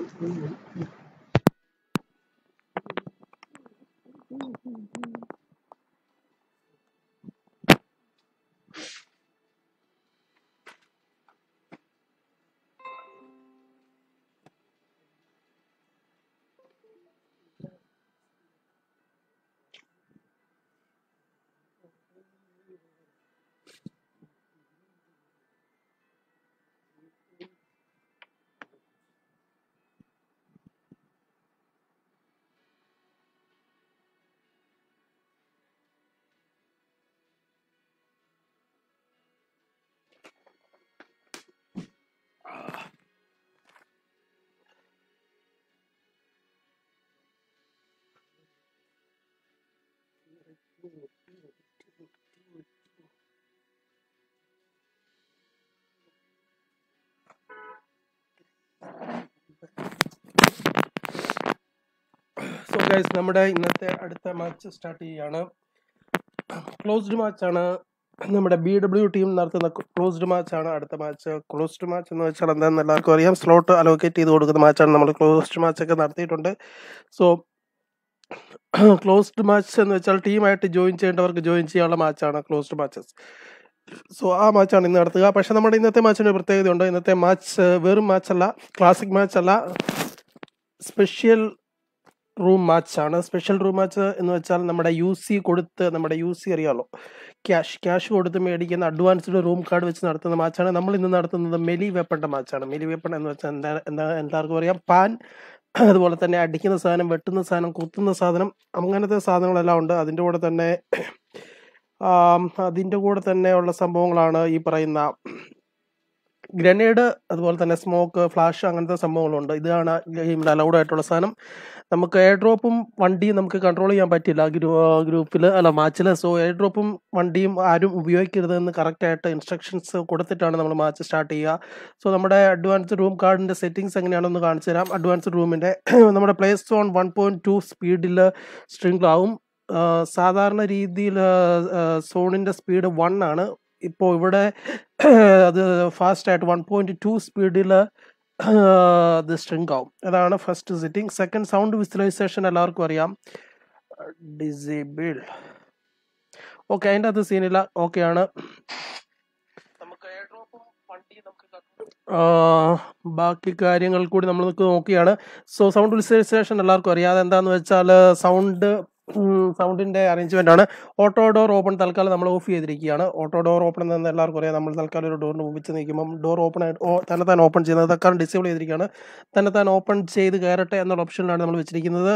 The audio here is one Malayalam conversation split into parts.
സോ ഗൈസ് നമ്മുടെ ഇന്നത്തെ അടുത്ത മാച്ച് സ്റ്റാർട്ട് ചെയ്യുകയാണ് ക്ലോസ്ഡ് മാച്ചാണ് നമ്മുടെ ബി ഡബ്ല്യു ടീം നടത്തുന്ന ക്ലോസ്ഡ് മാച്ചാണ് അടുത്ത മാച്ച് ക്ലോസ്ഡ് മാച്ച് എന്ന് വെച്ചാൽ എന്താണെന്ന് എല്ലാവർക്കും അറിയാം സ്ലോട്ട് അലോക്കേറ്റ് ചെയ്ത് കൊടുക്കുന്ന മാച്ചാണ് നമ്മൾ ക്ലോസ്ഡ് മാച്ചൊക്കെ നടത്തിയിട്ടുണ്ട് സോ ക്ലോസ്ഡ് മാച്ച് എന്ന് വെച്ചാൽ ടീമായിട്ട് ജോയിൻ ചെയ്യേണ്ടവർക്ക് ജോയിൻ ചെയ്യാനുള്ള മാച്ചാണ് ക്ലോസ്ഡ് മാച്ചസ് സോ ആ മാച്ചാണ് ഇന്ന് നടത്തുക പക്ഷേ നമ്മുടെ ഇന്നത്തെ മാച്ചിന് ഒരു പ്രത്യേകതയുണ്ട് ഇന്നത്തെ മാച്ച് വെറും മാച്ചല്ല ക്ലാസിക് മാച്ച് അല്ല സ്പെഷ്യൽ റൂം മാച്ചാണ് സ്പെഷ്യൽ റൂം മാച്ച് എന്ന് വെച്ചാൽ നമ്മുടെ യു സി കൊടുത്ത് നമ്മുടെ യു സി അറിയാമല്ലോ ക്യാഷ് ക്യാഷ് കൊടുത്ത് മേടിക്കുന്ന അഡ്വാൻസ്ഡ് റൂം കാർഡ് വെച്ച് നടത്തുന്ന മാച്ചാണ് നമ്മൾ ഇന്ന് നടത്തുന്നത് മെലി വെപ്പണിൻ്റെ മാച്ചാണ് മെലി വെപ്പൺ എന്ന് വെച്ചാൽ എന്താ എന്താ എല്ലാവർക്കും അറിയാം പാൻ അതുപോലെ തന്നെ അടിക്കുന്ന സാധനം വെട്ടുന്ന സാധനം കുത്തുന്ന സാധനം അങ്ങനത്തെ സാധനങ്ങളെല്ലാം ഉണ്ട് അതിൻ്റെ കൂടെ തന്നെ ആം, അതിൻ്റെ കൂടെ തന്നെ ഉള്ള സംഭവങ്ങളാണ് ഈ പറയുന്ന ഗ്രനേഡ് അതുപോലെ തന്നെ സ്മോക്ക് ഫ്ലാഷ് അങ്ങനത്തെ സംഭവങ്ങളുണ്ട് ഇതാണ് ഗെയിമിൽ അലൗഡ് ആയിട്ടുള്ള സാധനം നമുക്ക് എയർ ഡ്രോപ്പും വണ്ടിയും നമുക്ക് കൺട്രോൾ ചെയ്യാൻ പറ്റില്ല ഗ്രൂ ഗ്രൂപ്പിൽ അല്ല മാച്ചിൽ സോ എയർ ഡ്രോപ്പും വണ്ടിയും ആരും ഉപയോഗിക്കരുതെന്ന് കറക്റ്റായിട്ട് ഇൻസ്ട്രക്ഷൻസ് കൊടുത്തിട്ടാണ് നമ്മൾ മാച്ച് സ്റ്റാർട്ട് ചെയ്യുക സോ നമ്മുടെ അഡ്വാൻസ്ഡ് റൂം കാർഡിൻ്റെ സെറ്റിങ്സ് എങ്ങനെയാണെന്ന് കാണിച്ചു തരാം അഡ്വാൻസ്ഡ് റൂമിൻ്റെ നമ്മുടെ play zone one point two സ്പീഡിൽ സ്ട്രിംഗ് ആവും ആ, സാധാരണ രീതിയിൽ സോണിൻ്റെ സ്പീഡ് വൺ ആണ് ഇപ്പോൾ ഇവിടെ അത് ഫാസ്റ്റ് ആയിട്ട് വൺ പോയിൻറ്റ് ടു സ്പീഡിൽ അത് സ്ട്രിങ് ആവും അതാണ് first setting second sound visualisation എല്ലാവർക്കും അറിയാം ഡിസേബിൾ ഓക്കെ അതിൻ്റെ അത് സീനില്ല ഓക്കെയാണ് നമുക്ക് എയർ ഡ്രോപ്പും വണ്ടി നമുക്ക് ആ, ബാക്കി കാര്യങ്ങൾ കൂടി നമ്മൾ നോക്കിയാണ് സോ സൗണ്ട് വിസ്വലൈസേഷൻ എല്ലാവർക്കും അറിയാം അതെന്താണെന്ന് വെച്ചാൽ സൗണ്ട് സൗണ്ടിൻ്റെ അറേഞ്ച്മെൻ്റ് ആണ് ഓട്ടോ ഡോർ ഓപ്പൺ തൽക്കാലം നമ്മൾ ഓഫ് ചെയ്തിരിക്കുകയാണ് ഓട്ടോ ഡോർ ഓപ്പൺ എന്ന് എല്ലാവർക്കും അറിയാം നമ്മൾ തൽക്കാലം ഒരു ഡോറിന് മുമ്പിച്ച് നിൽക്കുമ്പം ഡോർ ഓപ്പൺ ആയിട്ട് ഓ തന്നെ താൻ ഓപ്പൺ ചെയ്യുന്നത് തൽക്കാലം ഡിസേബിൾ ചെയ്തിരിക്കുകയാണ് തന്നെ താൻ ഓപ്പൺ ചെയ്ത് കയറട്ടെ എന്നുള്ള ഓപ്ഷനിലാണ് നമ്മൾ വെച്ചിരിക്കുന്നത്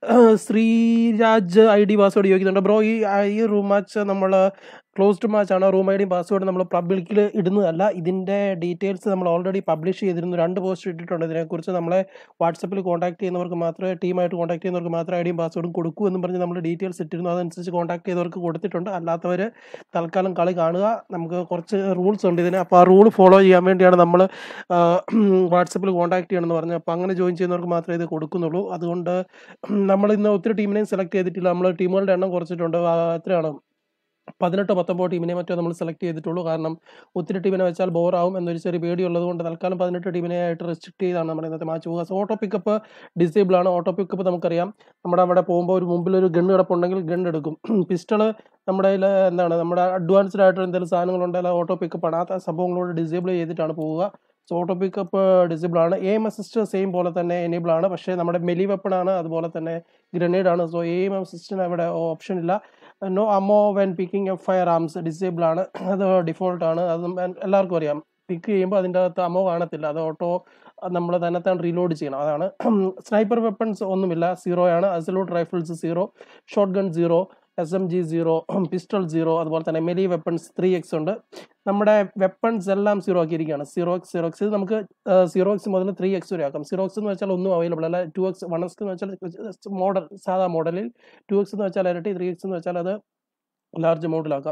ശ്രീരാജ് ഐ ഡി പാസ്വേഡ് ചോദിക്കുന്നുണ്ട് ബ്രോ ഈ ഈ റൂം മാച്ച് നമ്മൾ ക്ലോസ്ഡ് മാച്ച് ആണ് റൂം ഐ ഡി പാസ്വേഡ് നമ്മൾ പബ്ലിക്കിൽ ഇടുന്നതല്ല ഇതിൻ്റെ ഡീറ്റെയിൽസ് നമ്മൾ ഓൾറെഡി പബ്ലിഷ് ചെയ്തിരുന്നു രണ്ട് പോസ്റ്റ് ഇട്ടിട്ടുണ്ട് ഇതിനെക്കുറിച്ച് നമ്മളെ വാട്സപ്പിൽ കോൺടാക്ട് ചെയ്യുന്നവർക്ക് മാത്രമേ ടീമായിട്ട് കോൺടാക്ട് ചെയ്യുന്നവർക്ക് മാത്രമേ ഐ ഡിയും പാസ്വേഡും കൊടുക്കൂ എന്ന് പറഞ്ഞ് നമ്മൾ ഡീറ്റെയിൽസ് ഇട്ടിരുന്നു അതനുസരിച്ച് കോൺടാക്ട് ചെയ്തവർക്ക് കൊടുത്തിട്ടുണ്ട് അല്ലാത്തവർ തൽക്കാലം കളി കാണുക നമുക്ക് കുറച്ച് റൂൾസ് ഉണ്ട് ഇതിന് അപ്പോൾ ആ റൂൾ ഫോളോ ചെയ്യാൻ വേണ്ടിയാണ് നമ്മൾ വാട്സപ്പിൽ കോൺടാക്ട് ചെയ്യണമെന്ന് പറഞ്ഞത് അപ്പോൾ അങ്ങനെ ജോയിൻ ചെയ്യുന്നവർക്ക് മാത്രമേ ഇത് കൊടുക്കുന്നുള്ളൂ അതുകൊണ്ട് നമ്മൾ ഇന്ന് ഒത്തിരി ടീമിനെയും സെലക്ട് ചെയ്തിട്ടില്ല നമ്മൾ ടീമുകളുടെ എണ്ണം കുറച്ചിട്ടുണ്ട് ആ, എത്രയാണ് പതിനെട്ടോ പത്തൊമ്പത് ടീമിനെ മറ്റോ നമ്മൾ സെലക്ട് ചെയ്തിട്ടുള്ളൂ കാരണം ഒത്തിരി ടീമിനെ വെച്ചാൽ ബോറാവും എന്നൊരു ചെറിയ പേടിയുള്ളത് കൊണ്ട് തൽക്കാലം പതിനെട്ട് ടീമിനെ ആയിട്ട് റെസ്ട്രിക്ട് ചെയ്താണ് നമ്മുടെ ഇന്നത്തെ മാച്ച് പോകുക സോ ഓട്ടോ പിക്കപ്പ് ഡിസേബിൾ ആണ് ഓട്ടോ പിക്കപ്പ് നമുക്കറിയാം നമ്മുടെ അവിടെ പോകുമ്പോൾ ഒരു മുമ്പിൽ ഒരു ഗണ്ണ് കിടപ്പുണ്ടെങ്കിൽ ഗൺ എടുക്കും പിസ്റ്റള് നമ്മുടെ കയ്യിൽ എന്താണ് നമ്മുടെ അഡ്വാൻസ്ഡ് ആയിട്ട് എന്തെങ്കിലും സാധനങ്ങളുണ്ടെങ്കിൽ ഓട്ടോ പിക്കപ്പ് ആണ് ആ സംഭവങ്ങളോട് ഡിസേബിൾ ചെയ്തിട്ടാണ് പോവുക സോ ഓട്ടോ പിക്കപ്പ് ഡിസേബിൾ ആണ് എയിം അസിസ്റ്റ് സെയിം പോലെ തന്നെ എനേബിൾ ആണ് പക്ഷേ നമ്മുടെ മെലി വെപ്പൺ ആണ് അതുപോലെ തന്നെ ഗ്രനേഡ് ആണ് സോ എയിം അസിസ്റ്റിന് അവിടെ ഓപ്ഷൻ ഇല്ല no ammo when picking F firearms disable ആണ് അത് ഡിഫോൾട്ട് ആണ് അത് എല്ലാവർക്കും അറിയാം പിക്ക് ചെയ്യുമ്പോൾ അതിൻ്റെ അകത്ത് അമോ കാണത്തില്ല അത് ഓട്ടോ നമ്മൾ തന്നെ തന്നെ റീലോഡ് ചെയ്യണം അതാണ് സ്നൈപ്പർ വെപ്പൺസ് ഒന്നുമില്ല സീറോ ആണ് assault rifles zero shotgun zero S M G zero pistol zero അതുപോലെ തന്നെ മെലി വെപ്പൺസ് ത്രീ എക്സ് ഉണ്ട് നമ്മുടെ വെപ്പൺസ് എല്ലാം സീറോ ആക്കിയിരിക്കുകയാണ് സീറോ എക്സ് സീറോ എക്സ് ഇത് നമുക്ക് സീറോ എക്സ് മുതൽ ത്രീ എക്സ് വരെ ആക്കാം സീറോ എക്സ് എന്ന് വെച്ചാൽ ഒന്നും അവൈലബിൾ അല്ല ടു എക്സ് വൺ എക്സ് എന്ന് വെച്ചാൽ മോഡൽ സാധാ മോഡലിൽ ടു എക്സ് എന്ന് വെച്ചാൽ ഇരട്ടി ത്രീ എക്സ് എന്ന് വെച്ചാൽ അത് ലാർജ് എമൗണ്ടിലാക്കാം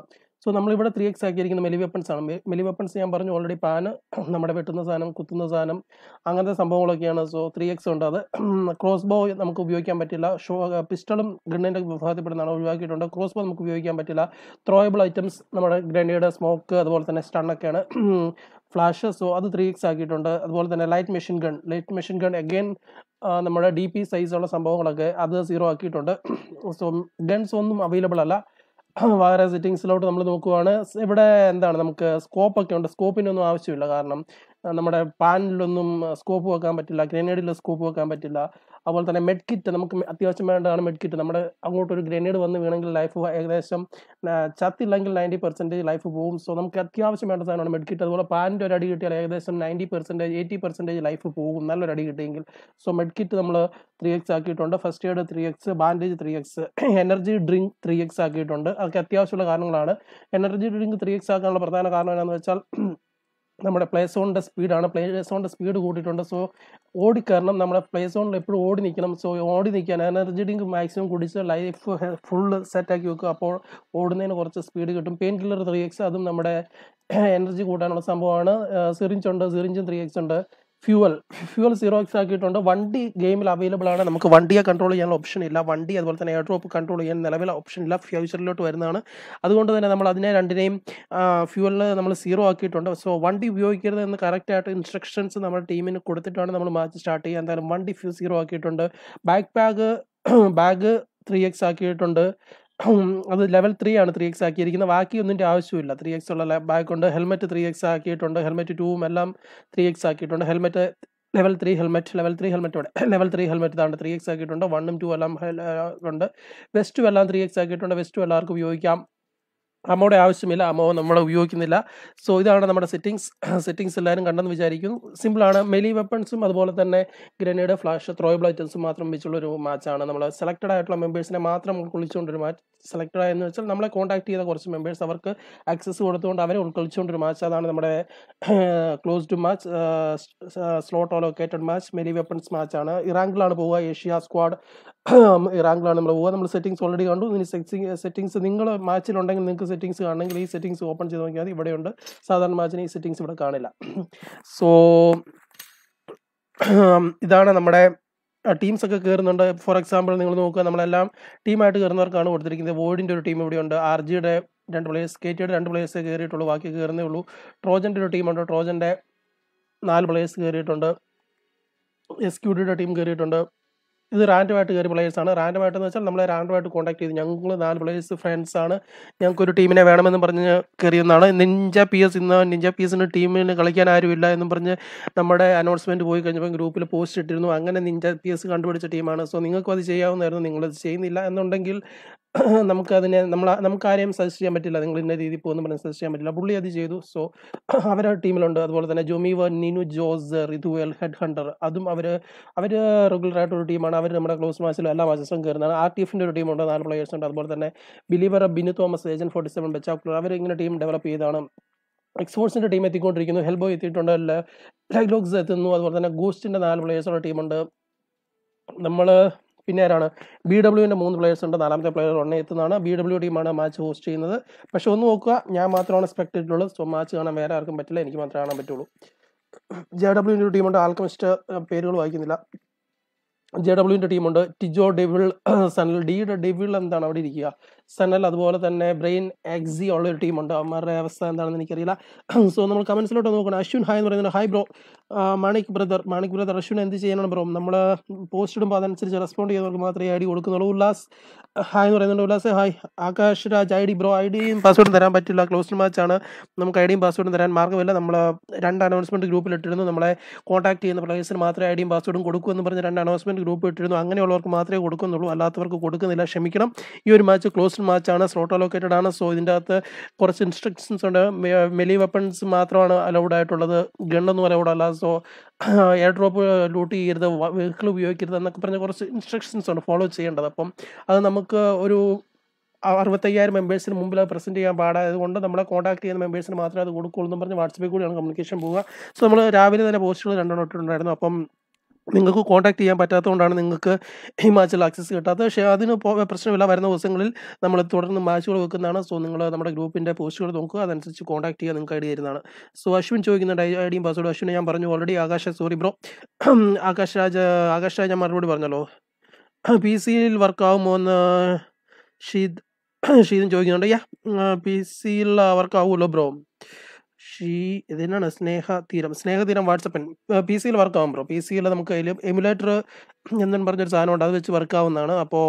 സോ നമ്മളിവിടെ ത്രീ എക്സ് ആക്കിയിരിക്കുന്ന മെലി വെപ്പൺസ് ആണ് മെ- മെലി വെപ്പൺസ് ഞാൻ പറഞ്ഞു ഓൾറെഡി പാന് നമ്മുടെ വെട്ടുന്ന സാധനം കുത്തുന്ന സാധനം അങ്ങനത്തെ സംഭവങ്ങളൊക്കെയാണ് സോ ത്രീ എക്സ് ഉണ്ട് അത് ക്രോസ് ബോ നമുക്ക് ഉപയോഗിക്കാൻ പറ്റില്ല ഷോ പിസ്റ്റളും ഗണ്ണിൻ്റെ വിഭാഗത്തിൽപ്പെടുന്നതാണ് ഒഴിവാക്കിയിട്ടുണ്ട് ക്രോസ് ബോ നമുക്ക് ഉപയോഗിക്കാൻ പറ്റില്ല ത്രോയബിൾ ഐറ്റംസ് നമ്മുടെ ഗ്രനേഡ് സ്മോക്ക് അതുപോലെ തന്നെ സ്റ്റണ്ണൊക്കെയാണ് ഫ്ലാഷ് സോ അത് ത്രീ എക്സ് ആക്കിയിട്ടുണ്ട് അതുപോലെ തന്നെ light machine gun light machine gun again നമ്മുടെ ഡി പി സൈസുള്ള സംഭവങ്ങളൊക്കെ അത് സീറോ ആക്കിയിട്ടുണ്ട് സോ ഗൺസ് ഒന്നും അവൈലബിൾ അല്ല വേറെ സെറ്റിങ്സിലോട്ട് നമ്മൾ നോക്കുവാണ് ഇവിടെ എന്താണ് നമുക്ക് സ്കോപ്പ് ഒക്കെ ഉണ്ട് സ്കോപ്പിനൊന്നും ആവശ്യമില്ല കാരണം ആ, നമ്മുടെ പാനിലൊന്നും സ്കോപ്പ് വെക്കാൻ പറ്റില്ല ഗ്രനേഡിൽ സ്കോപ്പ് വെക്കാൻ പറ്റില്ല അതുപോലെ തന്നെ മെഡ് കിറ്റ് നമുക്ക് അത്യാവശ്യം വേണ്ടതാണ് മെഡ് കിറ്റ് നമ്മുടെ അങ്ങോട്ട് ഒരു ഗ്രനേഡ് വന്ന് വീണെങ്കിൽ ലൈഫ് ഏകദേശം ആ, ചത്തില്ലെങ്കിൽ നയൻറ്റി പെർസെൻറ്റേജ് ലൈഫ് പോകും സോ നമുക്ക് അത്യാവശ്യം വേണ്ട സാധനമാണ് മെഡ് കിറ്റ് അതുപോലെ പാനിൻ്റെ ഒരു അടി കിട്ടിയാൽ ഏകദേശം ninety percentage eighty percentage life പോകും നല്ലൊരു അടി കിട്ടിയെങ്കിൽ സോ മെഡ് കിറ്റ് നമ്മൾ ത്രീ എക്സ് ആക്കിയിട്ടുണ്ട് first aid three X bandage three X energy drink three X ആക്കിയിട്ടുണ്ട് അതൊക്കെ അത്യാവശ്യമുള്ള കാരണങ്ങളാണ് എനർജി ഡ്രിങ്ക് ത്രീ എക്സ് ആക്കാനുള്ള പ്രധാന കാരണം എന്താണെന്ന് വെച്ചാൽ നമ്മുടെ പ്ലേ സോണിൻ്റെ സ്പീഡാണ് പ്ലേ സോണിൻ്റെ സ്പീഡ് കൂട്ടിയിട്ടുണ്ട് സോ ഓടിക്കയറണം നമ്മുടെ പ്ലേ സോണിൽ എപ്പോഴും ഓടി നിൽക്കണം സോ ഓടി നിൽക്കാൻ എനർജി ഡ്രിങ്ക് മാക്സിമം കുടിച്ച് ലൈഫ് ഫുള്ള് സെറ്റാക്കി വെക്കുക അപ്പോൾ ഓടുന്നതിന് കുറച്ച് സ്പീഡ് കിട്ടും പെയിൻ കില്ലർ ത്രീ എക്സ് അതും നമ്മുടെ എനർജി കൂട്ടാനുള്ള സംഭവമാണ് സിറിഞ്ച് ഉണ്ട് സിറിഞ്ചും ത്രീ എക്സ് ഉണ്ട് ഫ്യൂവൽ ഫ്യൂവൽ സീറോ എക്സ് ആക്കിയിട്ടുണ്ട് വണ്ടി ഗെയിമിൽ അവൈലബിൾ ആണ് നമുക്ക് വണ്ടിയെ കൺട്രോൾ ചെയ്യാനുള്ള ഓപ്ഷൻ ഇല്ല വണ്ടി അതുപോലെ തന്നെ എയർ ഡ്രോപ്പ് കൺട്രോൾ ചെയ്യാൻ നിലവിൽ ഓപ്ഷൻ ഇല്ല ഫ്യൂച്ചറിലോട്ട് വരുന്നതാണ് അതുകൊണ്ട് തന്നെ നമ്മൾ അതിനെ രണ്ടിനെയും ഫ്യൂവലിൽ നമ്മൾ സീറോ ആക്കിയിട്ടുണ്ട് സോ വണ്ടി ഉപയോഗിക്കരുത് എന്ന് കറക്റ്റായിട്ട് ഇൻസ്ട്രക്ഷൻസ് നമ്മുടെ ടീമിന് കൊടുത്തിട്ടാണ് നമ്മൾ മാച്ച് സ്റ്റാർട്ട് ചെയ്യുക എന്തായാലും വണ്ടി ഫ്യൂ സീറോ ആക്കിയിട്ടുണ്ട് back bag bag three X ആക്കിയിട്ടുണ്ട് അത് ലെവൽ ത്രീ ആണ് ത്രീ എക്സ് ആക്കിയിരിക്കുന്നത് ബാക്കി ഒന്നിൻ്റെ ആവശ്യമില്ല ത്രീ എക്സ് ഉള്ള ബാഗ് ഉണ്ട് ഹെൽമെറ്റ് ത്രീ എക്സ് ആക്കിയിട്ടുണ്ട് ഹെൽമെറ്റ് ടൂവും എല്ലാം ത്രീ എക്സ് ആക്കിയിട്ടുണ്ട് helmet level three helmet level three helmet ഇവിടെ ലെവൽ ത്രീ ഹെൽമെറ്റ് ഇതാണ് ത്രീ എക്സ് ആക്കിയിട്ടുണ്ട് വണ്ണും ടു എല്ലാം ഹെൽ- ആ, ഉണ്ട് വെസ്റ്റും എല്ലാം ത്രീ എക്സ് ആക്കിയിട്ടുണ്ട് വെസ്റ്റും എല്ലാവർക്കും ഉപയോഗിക്കാം അമ്മയുടെ ആവശ്യമില്ല അമ്മ നമ്മൾ ഉപയോഗിക്കുന്നില്ല സോ ഇതാണ് നമ്മുടെ സെറ്റിങ്സ് സെറ്റിങ്സ് എല്ലാവരും കണ്ടെന്ന് വിചാരിക്കുന്നു സിമ്പിളാണ് മെലി വെപ്പൺസും അതുപോലെ തന്നെ ഗ്രനേഡ് ഫ്ലാഷ് ത്രോയബിൾ ഐറ്റംസും മാത്രം വെച്ചുള്ള ഒരു മാച്ചാണ് നമ്മൾ സെലക്റ്റഡ് ആയിട്ടുള്ള മെമ്പേഴ്സിനെ മാത്രം ഉൾക്കൊള്ളിച്ചുകൊണ്ടൊരു മാച്ച് സെലക്റ്റഡ് ആയെന്ന് വെച്ചാൽ നമ്മളെ കോൺടാക്ട് ചെയ്ത കുറച്ച് മെമ്പേഴ്സ് അവർക്ക് ആക്സസ് കൊടുത്തുകൊണ്ട് അവരെ ഉൾക്കൊള്ളിച്ചുകൊണ്ടൊരു മാച്ച് അതാണ് നമ്മുടെ closed match slot allocated match melee weapons മാച്ചാണ് ഇറാങ്കിലാണ് പോവുക ഏഷ്യ സ്ക്വാഡ് ഇറാങ്കിലാണ് നമ്മൾ പോവുക നമ്മൾ സെറ്റിങ്സ് ഓൾറെഡി കണ്ടു ഇനി സെറ്റിങ്സ് നിങ്ങൾ മാച്ചിലുണ്ടെങ്കിൽ നിങ്ങൾക്ക് സെറ്റിങ്സ് കാണണമെങ്കിൽ ഈ സെറ്റിങ്സ് ഓപ്പൺ ചെയ്ത് നോക്കിയാൽ മതി ഇവിടെയുണ്ട് സാധാരണ മാച്ചിന് ഈ സെറ്റിങ്സ് ഇവിടെ കാണില്ല സോ ഇതാണ് നമ്മുടെ ടീംസ് ഒക്കെ കയറുന്നുണ്ട് ഫോർ എക്സാമ്പിൾ നിങ്ങൾ നോക്കുക നമ്മളെല്ലാം ടീമായിട്ട് കയറുന്നവർക്കാണ് കൊടുത്തിരിക്കുന്നത് വോയിഡിൻ്റെ ഒരു ടീം ഇവിടെയുണ്ട് ആർ ജിയുടെ രണ്ട് പ്ലേയേഴ്സ് കെ ടിയുടെ രണ്ട് പ്ലേയേഴ്സേ കയറിയിട്ടുള്ളൂ ബാക്കി കയറുന്നേ ഉള്ളൂ ട്രോജൻ്റെ ഒരു ടീമുണ്ട് ട്രോജൻ്റെ നാല് പ്ലേയേഴ്സ് കയറിയിട്ടുണ്ട് എസ് ക്യൂഡിയുടെ ടീം കയറിയിട്ടുണ്ട് ഇത് റാൻഡമായിട്ട് കയറിയ പ്ലേയേഴ്സ് ആണ് റാൻഡമായിട്ട് എന്ന് വെച്ചാൽ നമ്മളെ റാൻഡമായിട്ട് കോൺടാക്ട് ചെയ്ത് ഞങ്ങൾ നാല് പ്ലേയേഴ്സ് ഫ്രണ്ട്സ് ആണ് ഞങ്ങൾക്കൊരു ടീമിനെ വേണമെന്ന് പറഞ്ഞ് കയറിയെന്നാണ് നിഞ്ച പി എസ് ഇന്ന് നിഞ്ച പി എസിന് ടീമിന് കളിക്കാൻ ആരുമില്ല എന്നും പറഞ്ഞ് നമ്മുടെ അനൗൺസ്മെൻറ്റ് പോയി കഴിഞ്ഞപ്പോൾ ഗ്രൂപ്പിൽ പോസ്റ്റ് ഇട്ടിരുന്നു അങ്ങനെ നിഞ്ച പി എസ് കണ്ടുപിടിച്ച ടീമാണ് സോ നിങ്ങൾക്കും അത് ചെയ്യാവുന്നതായിരുന്നു നിങ്ങളത് ചെയ്യുന്നില്ല എന്നുണ്ടെങ്കിൽ നമുക്കതിനെ നമ്മൾ നമുക്ക് ആരെയും സജസ്റ്റ് ചെയ്യാൻ പറ്റില്ല നിങ്ങൾ ഇന്ന രീതിയിൽ പോകുന്ന പറഞ്ഞ് സജസ്റ്റ് ചെയ്യാൻ പറ്റില്ല പുള്ളി അത് ചെയ്തു സോ അവരുടെ ടീമിലുണ്ട് അതുപോലെ തന്നെ ജൊമീവ Ninu Jose ritual head hunter അതും അവർ അവർ റെഗുലർ ആയിട്ടൊരു ടീമാണ് അവർ നമ്മുടെ ക്ലോസ് മാച്ചിലും എല്ലാ മാച്ചസും കയറുന്നതാണ് ആർ ടി എഫിൻ്റെ ഒരു ടീമുണ്ട് നാല് പ്ലേയേഴ്സ് ഉണ്ട് അതുപോലെ തന്നെ believer Binu Thomas agent forty seven ബെച്ചാക്കുലർ അവർ ഇങ്ങനെ ടീം ഡെവലപ്പ് ചെയ്താണ് എക്സ്പോർട്സിൻ്റെ ടീം എത്തിക്കൊണ്ടിരിക്കുന്നു ഹെൽബോ എത്തിയിട്ടുണ്ട് ലൈലോക്സ് എത്തുന്നു അതുപോലെ തന്നെ ഗൂസ്റ്റിൻ്റെ നാല് പ്ലേയേഴ്സുള്ള ടീമുണ്ട് നമ്മൾ പിന്നെ ആരാണ് ബി ഡബ്ല്യുവിൻ്റെ മൂന്ന് പ്ലേയേഴ്സ് ഉണ്ട് നാലാമത്തെ പ്ലെയർ ഒന്നേ എത്തുന്നതാണ് ബി ഡബ്ല്യു ടീമാണ് മാച്ച് ഹോസ്റ്റ് ചെയ്യുന്നത് പക്ഷെ ഒന്ന് നോക്കുക ഞാൻ മാത്രമാണ് സ്പെക്ടേറ്റുള്ളൂ സോ മാച്ച് കാണാൻ വേറെ ആർക്കും പറ്റില്ല എനിക്ക് മാത്രമേ കാണാൻ പറ്റുള്ളൂ ജെ ഡബ്ല്യുവിൻ്റെ ഒരു ടീമുണ്ട് ആൽക്കമിസ്റ്റ് പേരുകൾ വായിക്കുന്നില്ല ജെ ഡബ്ല്യുവിൻ്റെ ടീമുണ്ട് ടിജോ ഡെവിൾ സനൽ ഡിയുടെ ഡെവിൾ എന്താണ് അവിടെ ഇരിക്കുക സനൽ അതുപോലെ തന്നെ ബ്രെയിൻ എക്സി ഉള്ള ഒരു ടീമുണ്ട് അവന്മാരുടെ അവസ്ഥ എന്താണെന്ന് എനിക്കറിയില്ല സോ നമ്മൾ കമൻസിലോട്ട് നോക്കണം അശ്വിൻ ഹായ് എന്ന് പറയുന്നത് hi bro Manik brother Manik brother Ashwin എന്ത് ചെയ്യണം ബ്രോ നമ്മൾ പോസ്റ്റ് ഇടുമ്പോൾ അതനുസരിച്ച് റെസ്പോണ്ട് ചെയ്യുന്നവർക്ക് മാത്രമേ ഐ ഡി കൊടുക്കുന്നുള്ളൂ ഉല്ലാസ് ഹായ് എന്ന് പറയുന്നുണ്ട് Ullas hi Akash Raj I D bro I ഡിയും പാസ്വേഡും തരാൻ പറ്റില്ല ക്ലോസ്ഡ് മാച്ചാണ് നമുക്ക് ഐ ഡിയും പാസ്വേഡും തരാൻ മാർഗ്ഗമില്ല നമ്മൾ രണ്ട് അനൗൺസ്മെൻറ്റ് ഗ്രൂപ്പിൽ ഇട്ടിരുന്നു നമ്മളെ കോൺടാക്ട് ചെയ്യുന്ന പ്ലേയേഴ്സിന് മാത്രമേ ഐ ഡിയും പാസ്വേഡും കൊടുക്കൂ എന്ന് പറഞ്ഞ് രണ്ട് അനൗൺസ്മെൻറ്റ് ഗ്രൂപ്പ് ഇട്ടിരുന്നു അങ്ങനെയുള്ളവർക്ക് മാത്രമേ കൊടുക്കുന്നുള്ളൂ അല്ലാത്തവർക്ക് കൊടുക്കുന്നില്ല ക്ഷമിക്കണം ഈ ഒരു മാച്ച് ക്ലോസ്ഡ് മാച്ചാണ് സ്ലോട്ട് അലോക്കേറ്റഡ് ആണ് സോ ഇതിൻ്റെ അകത്ത് കുറച്ച് ഇൻസ്ട്രക്ഷൻസ് ഉണ്ട് മെലി വെപ്പൺസ് മാത്രമാണ് അലൗഡ് ആയിട്ടുള്ളത് ഗണ്ണൊന്നും അലൗഡ് അല്ല സോ എയർ ഡ്രോപ്പ് ലൂട്ട് ചെയ്യരുത് വെഹിക്കിൾ ഉപയോഗിക്കരുത് എന്നൊക്കെ പറഞ്ഞ കുറച്ച് ഇൻസ്ട്രക്ഷൻസ് ഉണ്ട് ഫോളോ ചെയ്യേണ്ടത് അപ്പം അത് നമുക്ക് ഒരു അറുപത്തയ്യായിരം മെമ്പേഴ്സിന് മുമ്പിൽ അത് പ്രസൻറ്റ് ചെയ്യാൻ പാടായതുകൊണ്ട് നമ്മളെ കോൺടാക്ട് ചെയ്യുന്ന മെമ്പേഴ്സിന് മാത്രമേ അത് കൊടുക്കുള്ളൂ എന്ന് പറഞ്ഞ് വാട്സപ്പിൽ കൂടിയാണ് കമ്മ്യൂണിക്കേഷൻ പോവുക സോ നമ്മൾ രാവിലെ തന്നെ പോസ്റ്റുകൾ രണ്ടെണ്ണം ഇട്ടിട്ടുണ്ടായിരുന്നു അപ്പം നിങ്ങൾക്ക് കോൺടാക്ട് ചെയ്യാൻ പറ്റാത്തതുകൊണ്ടാണ് നിങ്ങൾക്ക് ഈ മാച്ചിൽ ആക്സസ് കിട്ടാത്തത് പക്ഷേ അതിന് പോ- പ്രശ്നമില്ല വരുന്ന ദിവസങ്ങളിൽ നമ്മൾ തുടർന്ന് മാച്ചുകൾ വെക്കുന്നതാണ് സോ നിങ്ങൾ നമ്മുടെ ഗ്രൂപ്പിൻ്റെ പോസ്റ്റുകൾ നോക്കുക അതനുസരിച്ച് കോൺടാക്ട് ചെയ്യുക നിങ്ങൾക്ക് ഐ ഡി തരുന്നതാണ് സോ അശ്വിൻ ചോദിക്കുന്നുണ്ട് ഐ ഡിയും പാസ്വേഡ് അശ്വിനെ ഞാൻ പറഞ്ഞു already Akash sorry bro Akash Raj Akash Raj ഞാൻ മറുപടി പറഞ്ഞല്ലോ പി സിയിൽ വർക്കാവുമോ എന്ന് ഷീദ് ഷീദും ചോദിക്കുന്നുണ്ട് യാ പി സിയിൽ വർക്കാവുമല്ലോ ബ്രോ ഷീ ഇതിനാണ് സ്നേഹ തീരം സ്നേഹ തീരം വാട്സപ്പൻ പി സിയിൽ വർക്കാവും ബ്രോ പി സിയിൽ നമുക്ക് അതിൽ എമുലേറ്റർ എന്നും പറഞ്ഞൊരു സാധനമുണ്ട് അത് വെച്ച് വർക്കാവുന്നതാണ് അപ്പോൾ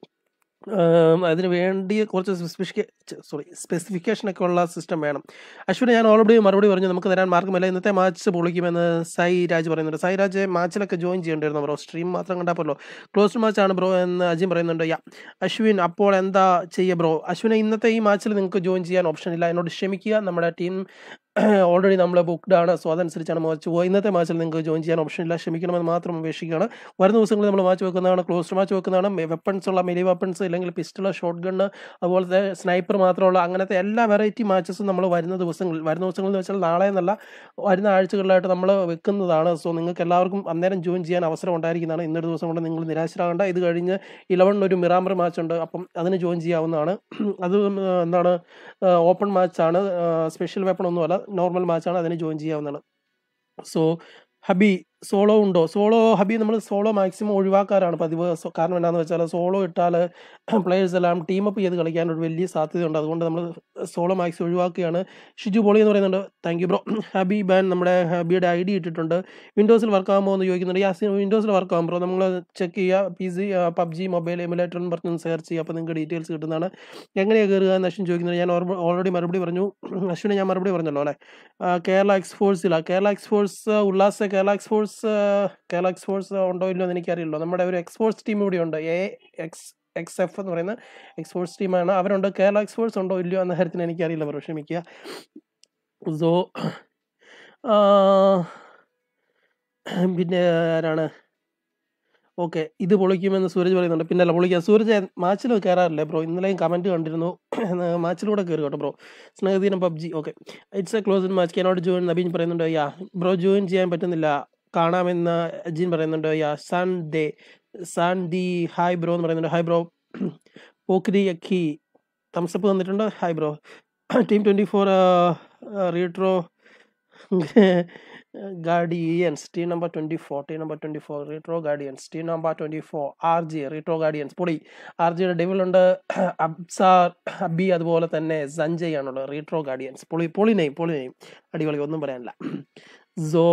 അതിന് വേണ്ടി കുറച്ച് സ്പെസിഫിക്ക സോറി സ്പെസിഫിക്കേഷനൊക്കെ ഉള്ള സിസ്റ്റം വേണം അശ്വിനെ ഞാൻ ഓൾറെഡി മറുപടി പറഞ്ഞു നമുക്ക് തരാൻ മാർഗമില്ല ഇന്നത്തെ മാച്ച് പൊളിക്കുമെന്ന് സായി രാജ് പറയുന്നുണ്ട് സായി രാജ് മാച്ചിലൊക്കെ ജോയിൻ ചെയ്യേണ്ടിയിരുന്നു ബ്രോ സ്ട്രീം മാത്രം കണ്ടാൽ പോലോ ക്ലോസ്ഡ് മാച്ചാണ് ബ്രോ എന്ന് അജിം പറയുന്നുണ്ട് യാ അശ്വിൻ അപ്പോൾ എന്താ ചെയ്യുക ബ്രോ അശ്വിനെ ഇന്നത്തെ ഈ മാച്ചിൽ നിങ്ങൾക്ക് ജോയിൻ ചെയ്യാൻ ഓപ്ഷൻ ഇല്ല എന്നോട് ക്ഷമിക്കുക നമ്മുടെ ടീം ഓൾറെഡി നമ്മൾ ബുക്ക്ഡ് ആണ് സോ അതനുസരിച്ചാണ് മാച്ച് പോകുക ഇന്നത്തെ മാച്ചിൽ നിങ്ങൾക്ക് ജോയിൻ ചെയ്യാൻ ഓപ്ഷൻ ഇല്ല ക്ഷമിക്കണമെന്ന് മാത്രം അപേക്ഷിക്കുകയാണ് വരുന്ന ദിവസങ്ങളിൽ നമ്മൾ മാച്ച് വെക്കുന്നതാണ് ക്ലോസ്ഡ് മാച്ച് വെക്കുന്നതാണ് വെപ്പൺസ് ഉള്ള മെലി വെപ്പൺസ് ഇല്ലെങ്കിൽ പിസ്റ്റൾ ഷോട്ട് ഗണ്ണ് അതുപോലത്തെ സ്നൈപ്പർ മാത്രമുള്ള അങ്ങനത്തെ എല്ലാ വെറൈറ്റി മാച്ചസും നമ്മൾ വരുന്ന ദിവസങ്ങളിൽ വരുന്ന ദിവസങ്ങളിൽ എന്ന് വെച്ചാൽ നാളെ എന്നല്ല വരുന്ന ആഴ്ചകളിലായിട്ട് നമ്മൾ വെക്കുന്നതാണ് സോ നിങ്ങൾക്ക് എല്ലാവർക്കും അന്നേരം ജോയിൻ ചെയ്യാൻ അവസരം ഉണ്ടായിരിക്കുന്നതാണ് ഇന്നൊരു ദിവസം കൊണ്ട് നിങ്ങൾ നിരാശരാകേണ്ട ഇത് കഴിഞ്ഞ് ഇലവൺ ഒരു മിറാമർ മാച്ച് ഉണ്ട് അപ്പം അതിന് ജോയിൻ ചെയ്യാവുന്നതാണ് അത് എന്താണ് ഓപ്പൺ മാച്ചാണ് സ്പെഷ്യൽ വെപ്പൺ ഒന്നുമല്ല നോർമൽ മാച്ചാണ് അതിന് ജോയിൻ ചെയ്യാവുന്നതാണ് സോ ഹബി സോളോ ഉണ്ടോ സോളോ ഹബി നമ്മൾ സോളോ മാക്സിമം ഒഴിവാക്കാറാണ് പതിവ് സോ- കാരണം എന്താണെന്ന് വെച്ചാൽ സോളോ ഇട്ടാൽ പ്ലേയേഴ്സ് എല്ലാം ടീം അപ്പ് ചെയ്ത് കളിക്കാൻ ഒരു വലിയ സാധ്യതയുണ്ട് അതുകൊണ്ട് നമ്മൾ സോളോ മാക്സിമം ഒഴിവാക്കുകയാണ് ഷിജു പോളി എന്ന് പറയുന്നുണ്ട് thank you bro Hubby ban നമ്മുടെ ഹബിയുടെ ഐ ഡി ഇട്ടിട്ടുണ്ട് വിൻഡോസിൽ വർക്ക് ആകുമോ എന്ന് ചോദിക്കുന്നുണ്ട് യാസ് വിൻഡോസിൽ വർക്ക് ആകും ബ്രോ നമ്മൾ ചെക്ക് ചെയ്യുക P C PUBG mobile emulator എന്ന് പറഞ്ഞ് സെർച്ച് ചെയ്യുക അപ്പോൾ നിങ്ങൾക്ക് ഡീറ്റെയിൽസ് കിട്ടുന്നതാണ് എങ്ങനെയാണ് കയറുക എന്ന് അശ്വിൻ ചോദിക്കുന്നത് ഞാൻ ഓൾറെഡി മറുപടി പറഞ്ഞു അശ്വിനെ ഞാൻ മറുപടി പറഞ്ഞല്ലോ അല്ലേ ആ, കേരള എക്സ്ഫോഴ്സില കേരള എക്സ്ഫോഴ്സ് ഉല്ലാസ കേരള എക്സ്ഫോഴ്സ് കേരള എക്സ്ഫോഴ്സ് ഉണ്ടോ ഇല്ലയോ എന്ന് എനിക്കറിയില്ലോ നമ്മുടെ ഒരു എക്സ്ഫോഴ്സ് ടീം ഇവിടെ ഉണ്ട് എ എക്സ് എക്സ് എഫ് എന്ന് പറയുന്ന എക്സ്ഫോഴ്സ് ടീമാണ് അവരുണ്ട് കേരള എക്സ്ഫോഴ്സ് ഉണ്ടോ ഇല്ലയോ എന്ന കാര്യത്തിന് എനിക്കറിയില്ല ബ്രോ ക്ഷമിക്കുക സോ പിന്നെ ആരാണ് ഓക്കെ ഇത് പൊളിക്കുമെന്ന് സൂരജ് പറയുന്നുണ്ട് പിന്നെ അല്ല പൊളിക്കാം സൂരജ് മാച്ചിൽ കയറാറില്ലേ ബ്രോ ഇന്നലെയും കമൻറ്റ് കണ്ടിരുന്നു മാച്ചിലൂടെ കയറി കേട്ടോ ബ്രോ സ്നേഹദീനം PUBG okay it's a close match cannot join Nabeen പറയുന്നുണ്ട് യാ ബ്രോ ജോയിൻ ചെയ്യാൻ പറ്റുന്നില്ല കാണാമെന്ന് അജിൻ പറയുന്നുണ്ട് യാ സാൻ ദേ സാൻ ദി ഹായ് ബ്രോ എന്ന് പറയുന്നുണ്ട് ഹായ് ബ്രോ പോക്രി അക്കി തംസപ്പ് തന്നിട്ടുണ്ട് hi bro team twenty four Retro Guardians team number twenty four team number twenty four Retro Guardians team number twenty four R G Retro Guardians പൊളി ആർ ജിയുടെ ഡെവിലുണ്ട് അബ്സാർ അബി അതുപോലെ തന്നെ സഞ്ജയ് ആണുള്ളത് റീട്രോ ഗാർഡിയൻസ് പൊളി പൊളി നെയ്യും പൊളി നെയ്യും അടിപൊളി ഒന്നും പറയാനില്ല സോ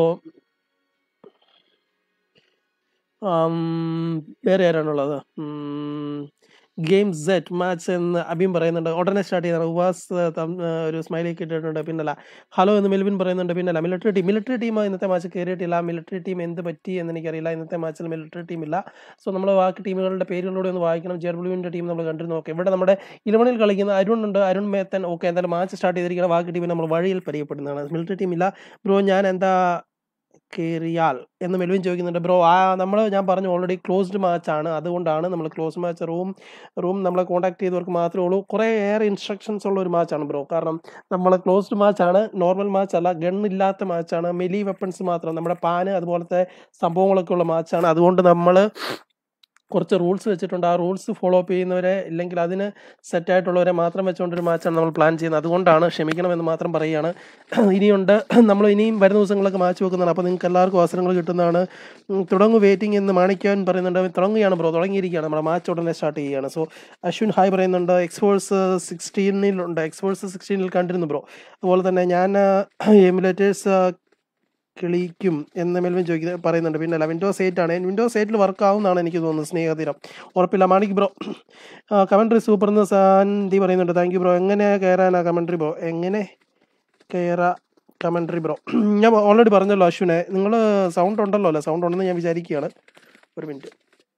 വേറെ ആരാണുള്ളത് ഗെയിം സെറ്റ് മാച്ച് എന്ന് അബിൻ പറയുന്നുണ്ട് ഉടനെ സ്റ്റാർട്ട് ചെയ്താണ് ഉവാസ് തം- ആ, ഒരു സ്മൈലേക്ക് ഇട്ടിട്ടുണ്ട് പിന്നല്ല ഹലോ എന്ന് മെൽവിൻ പറയുന്നുണ്ട് പിന്നല്ല മിലിറ്ററി ടീം മിലിറ്ററി ടീം ഇന്നത്തെ മാച്ച് കയറിയിട്ടില്ല മിലിറ്ററി ടീം എന്ത് പറ്റി എന്ന് എനിക്കറിയില്ല ഇന്നത്തെ മാച്ചിൽ മിലിറ്ററി ടീം ഇല്ല സോ നമ്മൾ ബാക്കി ടീമുകളുടെ പേരുകളൂടെ ഒന്ന് വായിക്കണം ജെർബുലുവിൻ്റെ ടീം നമ്മൾ കണ്ടിരുന്നു ഓക്കെ ഇവിടെ നമ്മുടെ ഇലവണിൽ കളിക്കുന്ന അരുൺ ഉണ്ട് അരുൺ മേത്തൻ ഓക്കെ എന്തായാലും മാച്ച് സ്റ്റാർട്ട് ചെയ്തിരിക്കുന്ന ബാക്കി ടീമിനെ നമ്മൾ വഴിയിൽ പരിചയപ്പെടുന്നതാണ് മിലിറ്ററി ടീം ഇല്ല ബ്രോ ഞാൻ എന്താ കേറിയാൽ എന്ന് മെൽവിൻ ചോദിക്കുന്നുണ്ട് ബ്രോ ആ നമ്മൾ ഞാൻ പറഞ്ഞു ഓൾറെഡി ക്ലോസ്ഡ് മാച്ചാണ് അതുകൊണ്ടാണ് നമ്മൾ ക്ലോസ് മാച്ച് റൂം റൂം നമ്മളെ കോൺടാക്ട് ചെയ്തവർക്ക് മാത്രമേ ഉള്ളൂ കുറേ ഏറെ ഇൻസ്ട്രക്ഷൻസ് ഉള്ള ഒരു മാച്ചാണ് ബ്രോ കാരണം നമ്മൾ ക്ലോസ്ഡ് മാച്ചാണ് നോർമൽ മാച്ച് അല്ല ഗൺ ഇല്ലാത്ത മാച്ചാണ് മെലി വെപ്പൺസ് മാത്രം നമ്മുടെ പാന് അതുപോലത്തെ സംഭവങ്ങളൊക്കെ ഉള്ള മാച്ചാണ് അതുകൊണ്ട് നമ്മൾ കുറച്ച് റൂൾസ് വെച്ചിട്ടുണ്ട് ആ റൂൾസ് ഫോളോ അപ്പ് ചെയ്യുന്നവരെ ഇല്ലെങ്കിൽ അതിന് സെറ്റായിട്ടുള്ളവരെ മാത്രം വെച്ചുകൊണ്ടൊരു മാച്ചാണ് നമ്മൾ പ്ലാൻ ചെയ്യുന്നത് അതുകൊണ്ടാണ് ക്ഷമിക്കണമെന്ന് മാത്രം പറയുകയാണ് ഇനിയുണ്ട് നമ്മൾ ഇനിയും വരുന്ന ദിവസങ്ങളൊക്കെ മാച്ച് വെക്കുന്നതാണ് അപ്പോൾ നിങ്ങൾക്ക് എല്ലാവർക്കും അവസരങ്ങൾ കിട്ടുന്നതാണ് ഉം, തുടങ്ങു വെയിറ്റിംഗ് എന്ന് മാണിക്കാൻ പറയുന്നുണ്ട് തുടങ്ങുകയാണ് ബ്രോ തുടങ്ങിയിരിക്കുകയാണ് നമ്മുടെ മാച്ച് ഉടനെ സ്റ്റാർട്ട് ചെയ്യുകയാണ് സോ അശ്വിൻ ഹായ് പറയുന്നുണ്ട് എക്സ്പോഴ്സ് സിക്സ്റ്റീനിലുണ്ട് എക്സ്പോഴ്സ് സിക്സ്റ്റീനിൽ കണ്ടിരുന്നു ബ്രോ അതുപോലെ തന്നെ ഞാൻ എമുലേറ്റേഴ്സ് കിളിക്കും എന്ന് മെൽവിൻ ചോദിക്കുന്നത് പറയുന്നുണ്ട് പിന്നെ അല്ല വിൻഡോസ് എയ്റ്റ് ആണ് വിൻഡോസ് എയ്റ്റിൽ വർക്ക് ആവുന്നതാണ് എനിക്ക് തോന്നുന്നത് സ്നേഹതീരം ഉറപ്പില്ല മാണിക്ക് ബ്രോ കമൻട്രി സൂപ്പർ എന്ന് സാന്തി പറയുന്നുണ്ട് താങ്ക് യു ബ്രോ എങ്ങനെ കയറാനാ കമൻട്രി ബ്രോ എങ്ങനെ കയറാ കമൻട്രി ബ്രോ ഞാൻ ഓൾറെഡി പറഞ്ഞല്ലോ അശ്വിനെ നിങ്ങൾ സൗണ്ട് ഉണ്ടല്ലോ അല്ലേ സൗണ്ട് ഉണ്ടെന്ന് ഞാൻ വിചാരിക്കുകയാണ് ഒരു മിനിറ്റ്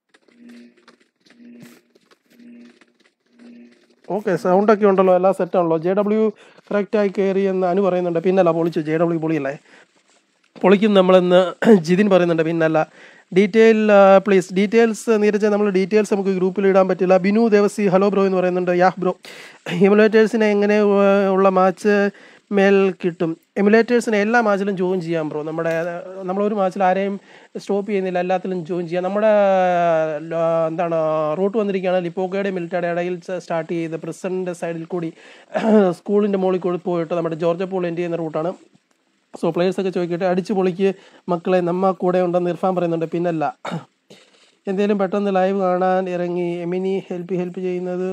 ഓക്കെ സൗണ്ടൊക്കെ ഉണ്ടല്ലോ എല്ലാം സെറ്റാണല്ലോ ജെ ഡബ്ല്യു കറക്റ്റായി കയറി എന്ന് അനു പറയുന്നുണ്ട് പിന്നല്ല പൊളിച്ചു ജെ ഡബ്ല്യു പൊളിയല്ലേ പൊളിക്കും നമ്മളെന്ന് ജിതിൻ പറയുന്നുണ്ട് പിന്നല്ല ഡീറ്റെയിൽ പ്ലീസ് ഡീറ്റെയിൽസ് നീരജ നമ്മൾ ഡീറ്റെയിൽസ് നമുക്ക് ഗ്രൂപ്പിൽ ഇടാൻ പറ്റില്ല ബിനു ദേവസി ഹലോ ബ്രോ എന്ന് പറയുന്നുണ്ട് യാഹ് ബ്രോ ഹിമുലേറ്റേഴ്സിനെ എങ്ങനെ ഏർ, ഉള്ള മാച്ച് മേൽ കിട്ടും എമുലേറ്റേഴ്സിന് എല്ലാ മാച്ചിലും ജോയിൻ ചെയ്യാം ബ്രോ നമ്മുടെ നമ്മളൊരു മാച്ചിൽ ആരെയും സ്റ്റോപ്പ് ചെയ്യുന്നില്ല എല്ലാത്തിലും ജോയിൻ ചെയ്യാം നമ്മുടെ ല- എന്താണ് റൂട്ട് വന്നിരിക്കുകയാണ് ലിപ്പോക്കയുടെ മിലിറ്റയുടെ ഇടയിൽ സ്റ്റാർട്ട് ചെയ്ത് പ്രസിഡന്റ് സൈഡിൽ കൂടി സ്കൂളിൻ്റെ മുകളിൽ കൂടി പോയിട്ട് നമ്മുടെ ജോർജ് പോൾ എൻഡ് ചെയ്യുന്ന റൂട്ടാണ് സോ പ്ലേയേഴ്സൊക്കെ ചോദിക്കട്ടെ അടിച്ചു പൊളിക്ക് മക്കളെ നമ്മ കൂടെ ഉണ്ടെന്ന് ഇർഫാൻ പറയുന്നുണ്ട് പിന്നല്ല എന്തേലും പെട്ടെന്ന് ലൈവ് കാണാൻ ഇറങ്ങി എമിനി ഹെൽപ്പ് ഹെൽപ്പ് ചെയ്യുന്നത്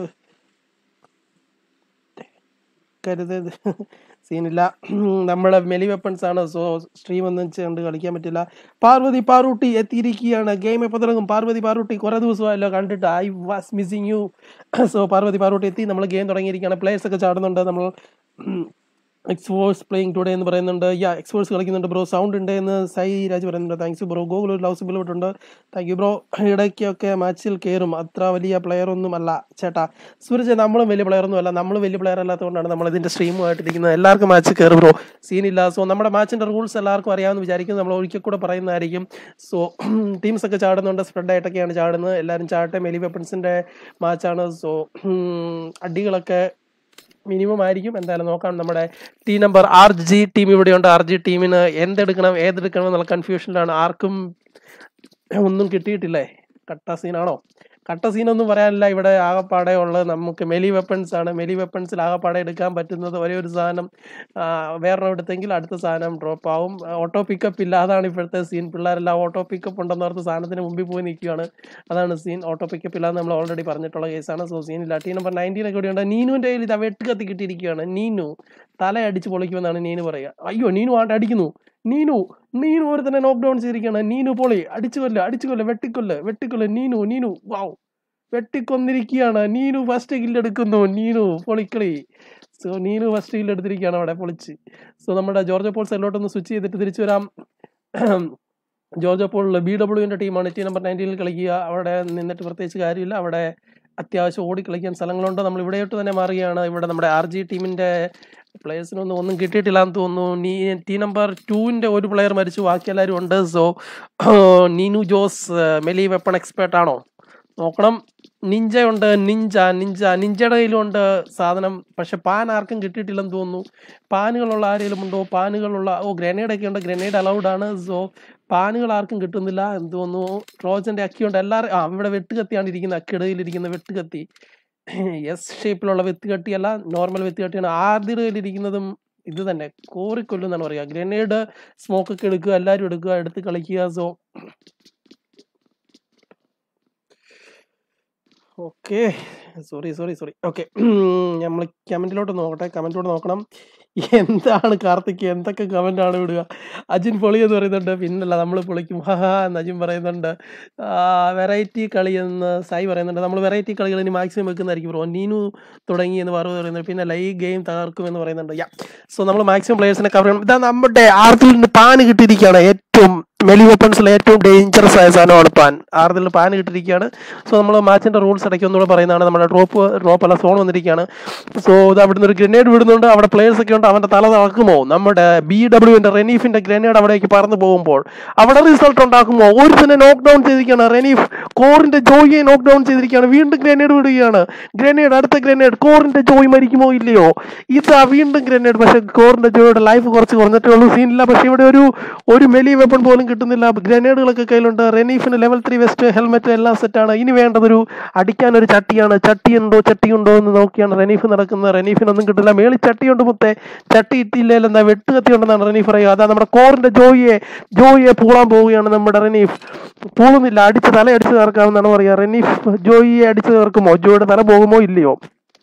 കരുതത് സീനില്ല നമ്മുടെ മെലി വെപ്പൺസ് ആണ് സോ സ്ട്രീം ഒന്നും കണ്ട് കളിക്കാൻ പറ്റില്ല പാർവതി പാറൂട്ടി എത്തിയിരിക്കുകയാണ് ഗെയിം എപ്പോൾ തുടങ്ങും പാർവതി പാറൂട്ടി കുറേ ദിവസമായല്ലോ കണ്ടിട്ട് I was missing you so Parvathy Parootty എത്തി നമ്മൾ ഗെയിം തുടങ്ങിയിരിക്കുകയാണ് പ്ലേയേഴ്സ് ഒക്കെ ചാടുന്നുണ്ട് നമ്മൾ എക്സ്പോഴ്സ് പ്ലേയിങ് ടുഡേ എന്ന് പറയുന്നുണ്ട് യാ എക്സ്പോഴ്സ് കളിക്കുന്നുണ്ട് ബ്രോ സൗണ്ട് ഉണ്ട് എന്ന് സൈ രാജ് പറയുന്നുണ്ട് താങ്ക്സ് ബ്രോ ഗൂഗിൾ ഒരു ലവ് സിമ്പിൾ വിട്ടുണ്ട് താങ്ക് യു ബ്രോ ഇടയ്ക്കൊക്കെ മാച്ചിൽ കയറും അത്ര വലിയ പ്ലെയർ ഒന്നും അല്ല ചേട്ടാ സൂരജ് നമ്മളും വലിയ പ്ലെയർ ഒന്നും അല്ല നമ്മൾ വലിയ പ്ലെയർ അല്ലാത്തതുകൊണ്ടാണ് നമ്മൾ ഇതിന്റെ സ്ട്രീമുമായിട്ടിരിക്കുന്നത് എല്ലാവർക്കും മാച്ച് കയറും ബ്രോ സീനില്ല സോ നമ്മുടെ മാച്ചിന്റെ റൂൾസ് എല്ലാവർക്കും അറിയാമെന്ന് വിചാരിക്കുന്നു നമ്മൾ ഒരിക്കൽ കൂടെ പറയുന്നതായിരിക്കും സോ ടീംസ് ഒക്കെ ചാടുന്നുണ്ട് സ്പ്രെഡ് ആയിട്ടൊക്കെയാണ് ചാടുന്നത് എല്ലാവരും ചാട്ടെ മെലി വെപ്പൺസിന്റെ മാച്ചാണ് സോ അടികളൊക്കെ മിനിമം ആയിരിക്കും എന്തായാലും നോക്കാം നമ്മുടെ team number R G team ഇവിടെയുണ്ട് ആർ ജി ടീമിന് എന്തെടുക്കണം ഏതെടുക്കണം എന്നുള്ള കൺഫ്യൂഷനിലാണ് ആർക്കും ഒന്നും കിട്ടിയിട്ടില്ലേ കട്ട സീനാണോ കട്ട സീനൊന്നും പറയാനില്ല ഇവിടെ ആകപ്പാടെ ഉള്ളത് നമുക്ക് മെലി വെപ്പൺസ് ആണ് മെലി വെപ്പൺസിൽ ആകപ്പാടെ എടുക്കാൻ പറ്റുന്നത് ഒരേ ഒരു സാധനം ആ, വേറൊരെണ്ണം എടുത്തെങ്കിൽ അടുത്ത സാധനം ഡ്രോപ്പ് ആവും ഓട്ടോ പിക്കപ്പ് ഇല്ല അതാണ് ഇപ്പോഴത്തെ സീൻ പിള്ളേരെല്ലാം ഓട്ടോ പിക്കപ്പ് ഉണ്ടെന്ന് ഓർത്ത് സാധനത്തിന് മുമ്പിൽ പോയി നിൽക്കുകയാണ് അതാണ് സീൻ ഓട്ടോ പിക്കപ്പ് ഇല്ലാന്ന് നമ്മൾ ഓൾറെഡി പറഞ്ഞിട്ടുള്ള കേസാണ് സോ സീൻ ഇല്ല ടീം നമ്പർ നയൻറ്റീനൊക്കെ കൂടിയുണ്ട് നീനുവിൻ്റെ കയ്യിൽ ഇതാ വെട്ട് കത്തി കിട്ടിയിരിക്കുകയാണ് നീനു തല അടിച്ച് പൊളിക്കുമെന്നാണ് നീനു പറയുക അയ്യോ നീനു ആണ്ട് അടിക്കുന്നു നീനു നീനു ഒരു തന്നെ നോക്ക് ഡൗൺ ചെയ്തിരിക്കുകയാണ് നീനു പൊളി അടിച്ചു കൊല്ല അടിച്ചു കൊല്ല വെട്ടിക്കൊല്ല വെട്ടിക്കൊല്ല നീനു നീനു വാവ് വെട്ടിക്കൊന്നിരിക്കുകയാണ് നീനു ഫസ്റ്റ് കില്ലെടുക്കുന്നു നീനു പൊളിക്കളി സോ നീനു ഫസ്റ്റ് കില്ലെടുത്തിരിക്കുകയാണ് അവിടെ പൊളിച്ച് സോ നമ്മുടെ ജോർജ് പോൾ സൈഡിലോട്ടൊന്ന് സ്വിച്ച് ചെയ്തിട്ട് തിരിച്ചു വരാം ജോർജ് പോൾ ബി ഡബ്ല്യുവിൻ്റെ ടീമാണ് ടീം നമ്പർ നയൻറ്റീനിൽ കളിക്കുക അവിടെ നിന്നിട്ട് പ്രത്യേകിച്ച് കാര്യമില്ല അവിടെ അത്യാവശ്യം ഓടി കളിക്കാൻ സ്ഥലങ്ങളുണ്ട് നമ്മൾ ഇവിടെയോട്ട് തന്നെ മാറുകയാണ് ഇവിടെ നമ്മുടെ ആർ ജി ടീമിൻ്റെ പ്ലേയേഴ്സിനൊന്നും ഒന്നും കിട്ടിയിട്ടില്ല എന്ന് തോന്നുന്നു നീ ടീം നമ്പർ ടൂവിൻ്റെ ഒരു പ്ലെയർ മരിച്ചു ബാക്കി എല്ലാവരും ഉണ്ട് so Ninu Jose melee weapon expert ആണോ നോക്കണം നിഞ്ച ഉണ്ട് നിഞ്ച നിഞ്ച നിഞ്ചയുടെ കയ്യിലുണ്ട് സാധനം പക്ഷെ പാൻ ആർക്കും കിട്ടിയിട്ടില്ലെന്ന് തോന്നുന്നു പാനുകളുള്ള ആരെങ്കിലും ഉണ്ടോ പാനുകളുള്ള ഓ ഗ്രനേഡ് ഒക്കെ ഉണ്ട് ഗ്രനേഡ് അലൗഡ് ആണ് സോ പാനുകൾ ആർക്കും കിട്ടുന്നില്ല എന്ന് തോന്നുന്നു ട്രോജന്റെ അക്കിയുണ്ട് എല്ലാവരും ആ ഇവിടെ വെട്ടുകത്തിയാണ് ഇരിക്കുന്നത് അക്കിടയിലിരിക്കുന്ന വെട്ടുകത്തി എസ് ഷേപ്പിലുള്ള വെത്തുകട്ടിയല്ല നോർമൽ വെത്തുകട്ടിയാണ് ആദ്യയുടെ കയ്യിലിരിക്കുന്നതും ഇത് തന്നെ കോറിക്കൊല്ലും എന്നാണ് പറയുക ഗ്രനേഡ് സ്മോക്ക് ഒക്കെ എടുക്കുക എല്ലാവരും എടുക്കുക എടുത്ത് കളിക്കുക so okay sorry sorry sorry okay നമ്മൾ കമൻറ്റിലോട്ട് നോക്കട്ടെ കമൻറ്റിലോട്ട് നോക്കണം എന്താണ് കാർത്തിക് എന്തൊക്കെ കമൻ്റ് ആണ് വിടുക അജിൻ പൊളി എന്ന് പറയുന്നുണ്ട് പിന്നല്ല നമ്മൾ പൊളിക്കും ഹാ എന്ന് അജിൻ പറയുന്നുണ്ട് വെറൈറ്റി കളി എന്ന് സായി പറയുന്നുണ്ട് നമ്മൾ വെറൈറ്റി കളികൾ ഇനി മാക്സിമം വെക്കുന്നതായിരിക്കും ബ്രോ നീനു തുടങ്ങി എന്ന് പറഞ്ഞു പറയുന്നുണ്ട് പിന്നെ ലൈവ് ഗെയിം തകർക്കും എന്ന് പറയുന്നുണ്ട് യാ സോ നമ്മൾ മാക്സിമം പ്ലേയേഴ്സിനെ കവർ ചെയ്യണം ഇതാ നമ്മുടെ ആർത്തിൽ പാന് കിട്ടിയിരിക്കുകയാണ് ഏറ്റവും മെലി വെപ്പൺസിൽ ഏറ്റവും ഡേഞ്ചറസ് ആയ സാധനമാണ് പാൻ ആർത്തിൽ പാൻ കിട്ടിയിരിക്കുകയാണ് സോ നമ്മൾ മാച്ചിന്റെ റൂൾസ് ഇടയ്ക്ക് ഒന്നുകൂടെ പറയുന്നതാണ് നമ്മുടെ ഡ്രോപ്പ് ഡ്രോപ്പ് അല്ല സോൺ വന്നിരിക്കുകയാണ് സോ ഇത് അവിടുന്ന് ഒരു ഗ്രനേഡ് വിടുന്നുണ്ട് അവിടെ പ്ലേയേഴ്സ് ഒക്കെ ഉണ്ട് അവന്റെ തല നടക്കുമോ നമ്മുടെ ബി ഡബ്ല്യുവിന്റെ റെനീഫിന്റെ ഗ്രനേഡ് അവിടേക്ക് പറന്ന് പോകുമ്പോൾ അവിടെ റിസൾട്ട് ഉണ്ടാക്കുമോ ഒരു തന്നെ നോക്ക് ഡൗൺ ചെയ്തിരിക്കുകയാണ് റെനീഫ് കോറിന്റെ ജോയിയെ നോക്ക് ഡൗൺ ചെയ്തിരിക്കുകയാണ് വീണ്ടും ഗ്രനേഡ് വിടുകയാണ് ഗ്രനേഡ് അടുത്ത ഗ്രനേഡ് കോറിന്റെ ജോയ് മരിക്കുമോ ഇല്ലയോ ഇതാ വീണ്ടും ഗ്രനേഡ് പക്ഷെ കോറിന്റെ ജോയുടെ ലൈഫ് കുറച്ച് കുറഞ്ഞിട്ടേ ഉള്ളൂ സീനില്ല പക്ഷെ ഇവിടെ ഒരു ഒരു മെലി വെപ്പൺ പോലും കിട്ടുന്നില്ല ഗ്രനേഡുകളൊക്കെ കയ്യിലുണ്ട് റെനീഫിന് ലെവൽ ത്രീ വെസ്റ്റ് ഹെൽമെറ്റ് എല്ലാം സെറ്റാണ് ഇനി വേണ്ടതൊരു അടിക്കാൻ ഒരു ചട്ടിയാണ് ചട്ടിയുണ്ടോ ചട്ടിയുണ്ടോ എന്ന് നോക്കിയാണ് റെനീഫ് നടക്കുന്നത് റെനീഫിനൊന്നും കിട്ടില്ല മേളിൽ ചട്ടിയുണ്ട് മുത്തേ ചട്ടി ഇട്ടില്ലെങ്കിൽ എന്താ വെട്ടുകത്തി ഉണ്ടെന്നാണ് റെനീഫ് പറയുക അതാ നമ്മുടെ കോറിന്റെ ജോയിയെ ജോയിയെ പൂളാൻ പോവുകയാണ് നമ്മുടെ റെനീഫ് പൂളുന്നില്ല അടിച്ച് തല അടിച്ച് തീർക്കാമെന്നാണ് പറയുക റെനീഫ് ജോയിയെ അടിച്ച് തീർക്കുമോ ജോയിയുടെ തല പോകുമോ ഇല്ലയോ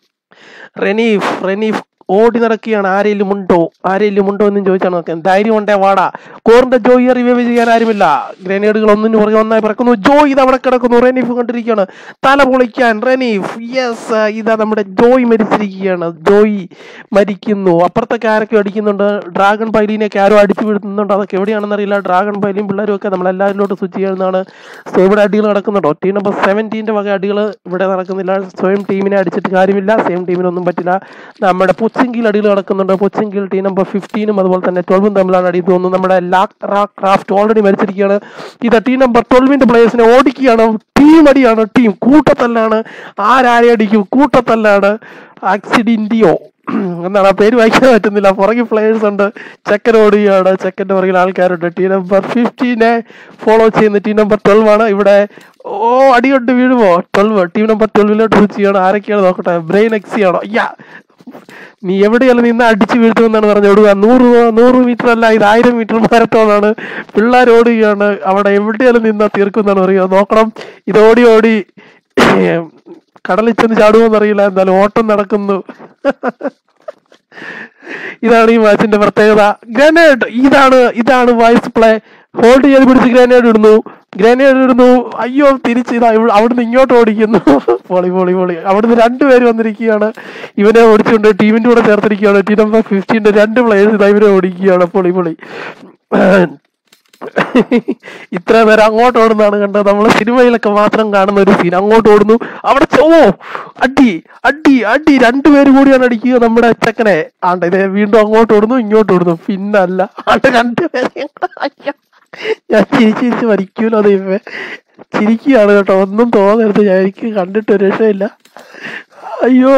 റെനീഫ് റെനീഫ് ഓടി നടക്കുകയാണ് ആരെങ്കിലും ഉണ്ടോ ആരെങ്കിലും ഉണ്ടോ എന്നും ചോദിച്ചാണ് നോക്കാൻ ധൈര്യം ഉണ്ടേ വാടാ കോറിന്റെ ജോയി റിവൈവ് ചെയ്യാൻ ആരുമില്ല ഗ്രനേഡുകൾ ഒന്നിന് പുറകെ ഒന്നായി പറക്കുന്നു ജോയ് ഇത് അവിടെ കിടക്കുന്നു റെനീഫ് കണ്ടിരിക്കുകയാണ് തല പൊളിക്കാൻ റെനീഫ് യെസ് ഇതാ നമ്മുടെ ജോയ് മരിച്ചിരിക്കുകയാണ് ജോയ് മരിക്കുന്നു അപ്പുറത്തൊക്കെ ആരൊക്കെ അടിക്കുന്നുണ്ട് ഡ്രാഗൺ പൈലിനെയൊക്കെ ആരോ അടിച്ചു വിടുന്നുണ്ട് അതൊക്കെ എവിടെയാണെന്ന് അറിയില്ല ഡ്രാഗൺ പൈലിയും പിള്ളേരും ഒക്കെ നമ്മളെല്ലാവരിലോട്ട് സ്വിച്ച് ചെയ്യുന്നതാണ് സോ ഇവിടെ അടികൾ നടക്കുന്നുണ്ടോ ടീം നമ്പർ സെവൻറ്റീൻ്റെ വക അടികൾ ഇവിടെ നടക്കുന്നില്ല സ്വയം ടീമിനെ അടിച്ചിട്ട് കാര്യമില്ല സെയിം ടീമിനൊന്നും പറ്റില്ല നമ്മുടെ പൊച്ചിങ്കിൽ അടികൾ നടക്കുന്നുണ്ട് പൊച്ചിങ്കിൽ ടീം നമ്പർ ഫിഫ്റ്റീനും അതുപോലെ തന്നെ ട്വൽവും തമ്മിലാണ് അടി തോന്നുന്നു നമ്മുടെ ലാക്ക് റാക്ക് ക്രാഫ്റ്റ് ഓൾറെഡി മരിച്ചിരിക്കുകയാണ് ഇത് ടീം നമ്പർ ട്വൽവിൻ്റെ പ്ലേയേഴ്സിനെ ഓടിക്കുകയാണ് ടീം അടിയാണ് ടീം കൂട്ടത്തല്ലാണ് ആരാരെ അടിക്കും കൂട്ടത്തല്ലാണ് ആക്സിഡന്റിയോ എന്താണ് ആ പേര് വായിക്കാൻ പറ്റുന്നില്ല പുറകിൽ പ്ലേയേഴ്സ് ഉണ്ട് ചെക്കൻ ഓടുകയാണ് ചെക്കൻ്റെ പുറകിൽ ആൾക്കാരുണ്ട് ടീം നമ്പർ ഫിഫ്റ്റീനെ ഫോളോ ചെയ്യുന്ന ടീം നമ്പർ ട്വൽവ് ആണ് ഇവിടെ ഓ അടികൊണ്ട് വീഴുമോ ട്വൽവ് ടീം നമ്പർ ട്വൽവിലോട്ട് സ്വിച്ച് ചെയ്യണം ആരൊക്കെയാണ് നോക്കട്ടെ ബ്രെയിൻ എക്സി ആണോ അയ്യാ നീ എവിടെയാണ് നിന്ന് അടിച്ചു വീഴ്ത്തുമെന്നാണ് പറഞ്ഞു ഓടുക നൂറ് നൂറ് മീറ്റർ അല്ല ഇത് ആയിരം മീറ്റർ മാരത്തോണാണ് പിള്ളേർ ഓടുകയാണ് അവിടെ എവിടെയാണ് നിന്നാ തീർക്കുമെന്നാണ് പറയുക നോക്കണം ഇത് ഓടി ഓടി കടലിൽ ചെന്ന് ചാടുമോന്ന് അറിയില്ല എന്നാലും ഓട്ടം നടക്കുന്നു ഇതാണ് ഈ മാച്ചിന്റെ പ്രത്യേകത ഗ്രനേഡ് ഇതാണ് ഇതാണ് വൈസ് പ്ലേ ഹോൾഡ് ചെയ്ത് പിടിച്ച് ഗ്രനേഡ് ഇടുന്നു ഗ്രനേഡ് ഇടുന്നു അയ്യോ തിരിച്ച് ഇതാ ഇവ- അവിടുന്ന് ഇങ്ങോട്ട് ഓടിക്കുന്നു പൊളി പൊളി പൊളി അവിടുന്ന് രണ്ടുപേര് വന്നിരിക്കുകയാണ് ഇവനെ ഓടിച്ചുകൊണ്ട് ടീമിന്റെ കൂടെ ചേർത്തിരിക്കുകയാണ് ടീം നമ്പർ ഫിഫ്റ്റീന്റെ രണ്ട് പ്ലേയേഴ്സ് ഇതാ ഇവരെ ഓടിക്കുകയാണ് പൊളി പൊളി ഇത്ര നേരം അങ്ങോട്ട് ഓടുന്നതാണ് കണ്ടത് നമ്മള് സിനിമയിലൊക്കെ മാത്രം കാണുന്ന ഒരു സീൻ അങ്ങോട്ട് ഓടുന്നു അവിടെ ചെ- ഓ അടി അടി അടി രണ്ടുപേരും കൂടിയാണ് അടിക്കുക നമ്മുടെ ചെക്കനെ ആണ്ട് ഇത് വീണ്ടും അങ്ങോട്ട് ഓടുന്നു ഇങ്ങോട്ട് ഓടുന്നു പിന്നല്ല ആണ്ട് രണ്ടുപേരെയും കൂടെ അയ്യോ. ഞാൻ ചിരിച്ച് ചിരിച്ച് മരിക്കൂലോ ദൈവമേ ചിരിക്കുകയാണ് കേട്ടോ ഒന്നും തോന്നരുത് ഞാൻ എനിക്ക് കണ്ടിട്ട് ഒരു രക്ഷയില്ല അയ്യോ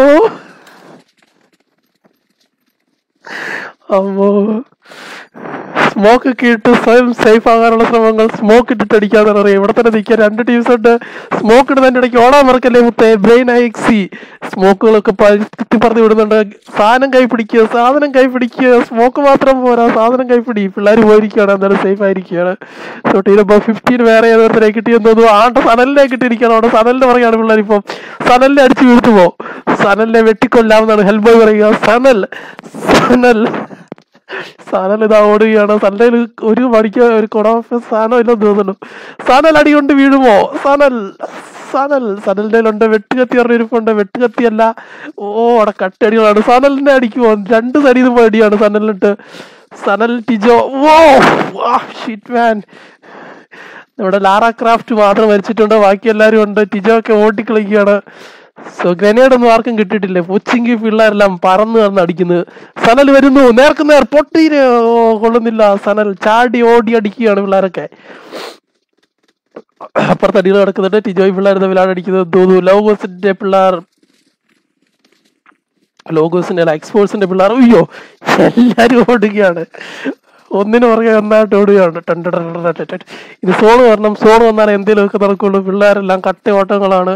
അമ്മോ സ്മോക്ക് ഒക്കെ ഇട്ട് സ്വയം സേഫ് ആകാനുള്ള ശ്രമങ്ങൾ സ്മോക്ക് ഇട്ടിട്ട് അടിക്കാന്നാണ് അറിയാം ഇവിടെ തന്നെ നിൽക്കുക രണ്ട് ടീംസ് ഉണ്ട് സ്മോക്ക് ഇടുന്നതിന്റെ ഇടയ്ക്ക് ഓടാൻ മറക്കല്ലേ മുത്തേ ബ്രെയിൻ ഐക്സി സ്മോക്കുകളൊക്കെ കുത്തി പറഞ്ഞു വിടുന്നുണ്ട് സാധനം കൈ പിടിക്കുക സാധനം കൈ പിടിക്കുക സ്മോക്ക് മാത്രം പോരാ സാധനം കൈ പിടി പിള്ളേർ പോയിരിക്കുകയാണ് എന്തായാലും സേഫ് ആയിരിക്കുകയാണ് സോ ടീം നമ്പർ ഫിഫ്റ്റീൻ വേറെ ഏതൊരുത്തരെ കിട്ടിയെന്ന് തോന്നുന്നു ആണ്ട സനലിനെ കിട്ടിയിരിക്കുകയാണ് അവിടെ സനലിന്റെ പറയാണ് പിള്ളേർ ഇപ്പം സനലിനെ അടിച്ചു വീഴ്ത്തുമോ സനലിനെ വെട്ടിക്കൊല്ലാമെന്നാണ് ഹെൽബോയ് പറയുക സനൽ സനൽ സനൽ ഇതാ ഓടുകയാണ് സനലിൽ ഒരു മണിക്ക് ഒരു കുടമൊക്കെ സാധനം ഇല്ലെന്ന് തോന്നുന്നു സനൽ അടി കൊണ്ട് വീഴുമോ സനൽ സനൽ സനലിന്റെ ഉണ്ട് വെട്ടുകത്തി പറഞ്ഞിരിപ്പുണ്ട് വെട്ടുകത്തിയല്ല ഓ അവിടെ കട്ടടികളാണ് സനലിനെ അടിക്കുമോ രണ്ട് സൈഡിൽ നിന്ന് അടിയാണ് സനലിട്ട് Sanal Tijo oh shit man ഇവിടെ ലാറ ക്രാഫ്റ്റ് മാത്രം മരിച്ചിട്ടുണ്ട് ബാക്കി എല്ലാവരും ഉണ്ട് ടിജോ ഒക്കെ ഓട്ടിക്കളിക്കുകയാണ് സോ ഗ്രനേഡ് ഒന്നും ആർക്കും കിട്ടിയിട്ടില്ല കൊച്ചിങ്കി പിള്ളേരെല്ലാം പറന്ന് കറന്ന് അടിക്കുന്നത് സനൽ വരുന്നു നേർക്ക് നേർ പൊട്ടീര് ഓ, കൊള്ളുന്നില്ല സനൽ ചാടി ഓടി അടിക്കുകയാണ് പിള്ളേരൊക്കെ അപ്പുറത്ത് അടികൾ കിടക്കുന്നുണ്ട് ടിജോയ് പിള്ളേർ തമ്മിലാണ് അടിക്കുന്നത് തോന്നുന്നു ലോഗോസിന്റെ പിള്ളേർ ലോഗോസിന്റെ അല്ല എക്സ്പോർട്സിന്റെ പിള്ളേർ അയ്യോ എല്ലാരും ഓടുകയാണ് ഒന്നിനു പുറകെ ഒന്നായിട്ട് ഓടുകയാണ് ടൺ ടൺ ടൺ ടൺ ടൺ ടൺ. ഇത് സോണ് വരണം സോണ് വന്നാൽ എന്തെങ്കിലുമൊക്കെ നടക്കുള്ളൂ പിള്ളേരെല്ലാം കട്ട ഓട്ടങ്ങളാണ്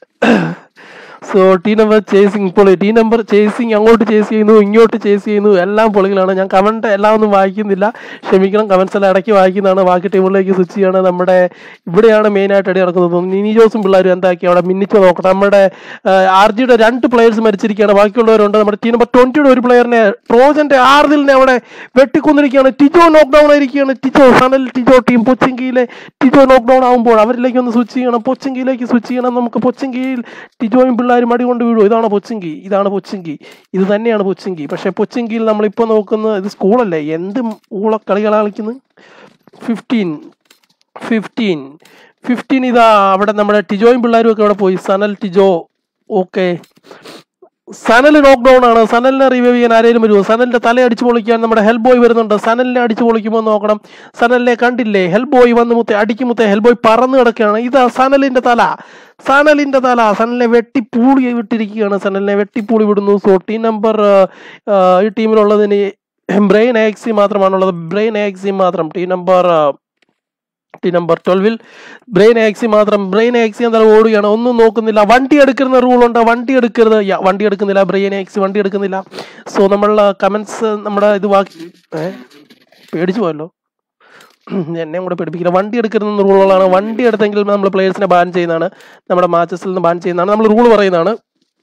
സോ ടീ നമ്പർ ചേസിങ് പൊളി ടീ നമ്പർ ചേസിങ് അങ്ങോട്ട് ചേസ് ചെയ്യുന്നു ഇങ്ങോട്ട് ചേസ് ചെയ്യുന്നു എല്ലാം പൊളികളാണ് ഞാൻ കമന്റ് എല്ലാം ഒന്നും വായിക്കുന്നില്ല ക്ഷമിക്കണം കമന്റ്സ് എല്ലാം ഇടയ്ക്ക് വായിക്കുന്നതാണ് ബാക്കി ടീമുകളിലേക്ക് സ്വിച്ച് ചെയ്യാണ് നമ്മുടെ ഇവിടെയാണ് മെയിൻ ആയിട്ട് അടി നടക്കുന്നത് നിനി ജോസും പിള്ളേരും എന്താക്കി അവിടെ മിന്നിച്ച് നോക്കട്ടെ നമ്മുടെ ആർ ജിയുടെ രണ്ട് പ്ലേയേഴ്സ് മരിച്ചിരിക്കുകയാണ് ബാക്കിയുള്ളവരുണ്ട് നമ്മുടെ ടീം നമ്പർ ട്വന്റിയുടെ ഒരു പ്ലെയറിനെ ട്രോജന്റെ ആർദിലിനെ അവിടെ വെട്ടിക്കൊന്നിരിക്കുകയാണ് ടിജോ നോക്ക് ഡൗൺ ആയിരിക്കുകയാണ് ടിജോ സനൽ ടിജോ ടീം പൊച്ചിങ്കിയിലെ ടിജോ നോക്ക് ഡൗൺ ആകുമ്പോൾ അവരിലേക്ക് ഒന്ന് സ്വിച്ച് ചെയ്യണം പൊച്ചിങ്കിയിലേക്ക് സ്വിച്ച് ചെയ്യണം നമുക്ക് പൊച്ചിങ്കിയിൽ ടിജോയും പിള്ളേരും അടി കൊണ്ട് വീഴും ഇതാണ് പൊച്ചിങ്കി ഇതാണ് പൊച്ചിങ്കി ഇത് തന്നെയാണ് പൊച്ചിങ്കി പക്ഷെ പൊച്ചിങ്കിയിൽ നമ്മളിപ്പോൾ നോക്കുന്ന ഇത് സ്കൂളല്ലേ എന്ത് ഊള കളികളാണ് കളിക്കുന്നത് ഫിഫ്റ്റീൻ ഫിഫ്റ്റീൻ ഫിഫ്റ്റീൻ ഇതാ അവിടെ നമ്മുടെ ടിജോയും പിള്ളേരും ഒക്കെ അവിടെ പോയി സനൽ ടിജോ ഓക്കെ സനൽ നോക്ക് ഡൗൺ ആണ് സനലിനെ റിവൈവ് ചെയ്യാൻ ആരെങ്കിലും വരുമോ സനലിന്റെ തല അടിച്ചു പൊളിക്കാൻ നമ്മുടെ ഹെൽ ബോയ് വരുന്നുണ്ട് സനലിനെ അടിച്ചു പൊളിക്കുമോ എന്ന് നോക്കണം സനലിനെ കണ്ടില്ലേ ഹെൽ ബോയ് വന്ന് മുത്തേ അടിക്കും മുത്തേ ഹെൽ ബോയ് പറന്ന് കിടക്കുകയാണ് ഇതാ സനലിന്റെ തല സനലിന്റെ തല സനലിനെ വെട്ടിപ്പൂളി വിട്ടിരിക്കുകയാണ് സനലിനെ വെട്ടിപ്പൂളി വിടുന്നു സോ ടീം നമ്പർ ഈ ടീമിലുള്ളതിന് ബ്രെയിൻ ആക്സി മാത്രമാണുള്ളത് ബ്രെയിൻ ആക്സി മാത്രം ടീം നമ്പർ ടി നമ്പർ ട്വൽവിൽ ബ്രെയിൻ ആക്സി മാത്രം ബ്രെയിൻ ആക്സി എന്തായാലും ഓടുകയാണ് ഒന്നും നോക്കുന്നില്ല വണ്ടി എടുക്കുന്ന റൂളുണ്ട് വണ്ടി എടുക്കരുത് യാ, വണ്ടി എടുക്കുന്നില്ല ബ്രെയിൻ ആക്സി വണ്ടി എടുക്കുന്നില്ല സോ നമ്മളുടെ കമന്റ്സ് നമ്മുടെ ഇത് വാക്കി ഏ പേടിച്ചു പോയല്ലോ എന്നെ കൂടെ പേടിപ്പിക്കില്ല വണ്ടി എടുക്കുന്ന റൂളുകളാണ് വണ്ടി എടുത്തെങ്കിൽ നമ്മൾ പ്ലേയേഴ്സിനെ ബാൻ ചെയ്യുന്നതാണ് നമ്മുടെ മാച്ചസിൽ നിന്ന് ബാൻ ചെയ്യുന്നതാണ് നമ്മൾ റൂൾ പറയുന്നതാണ്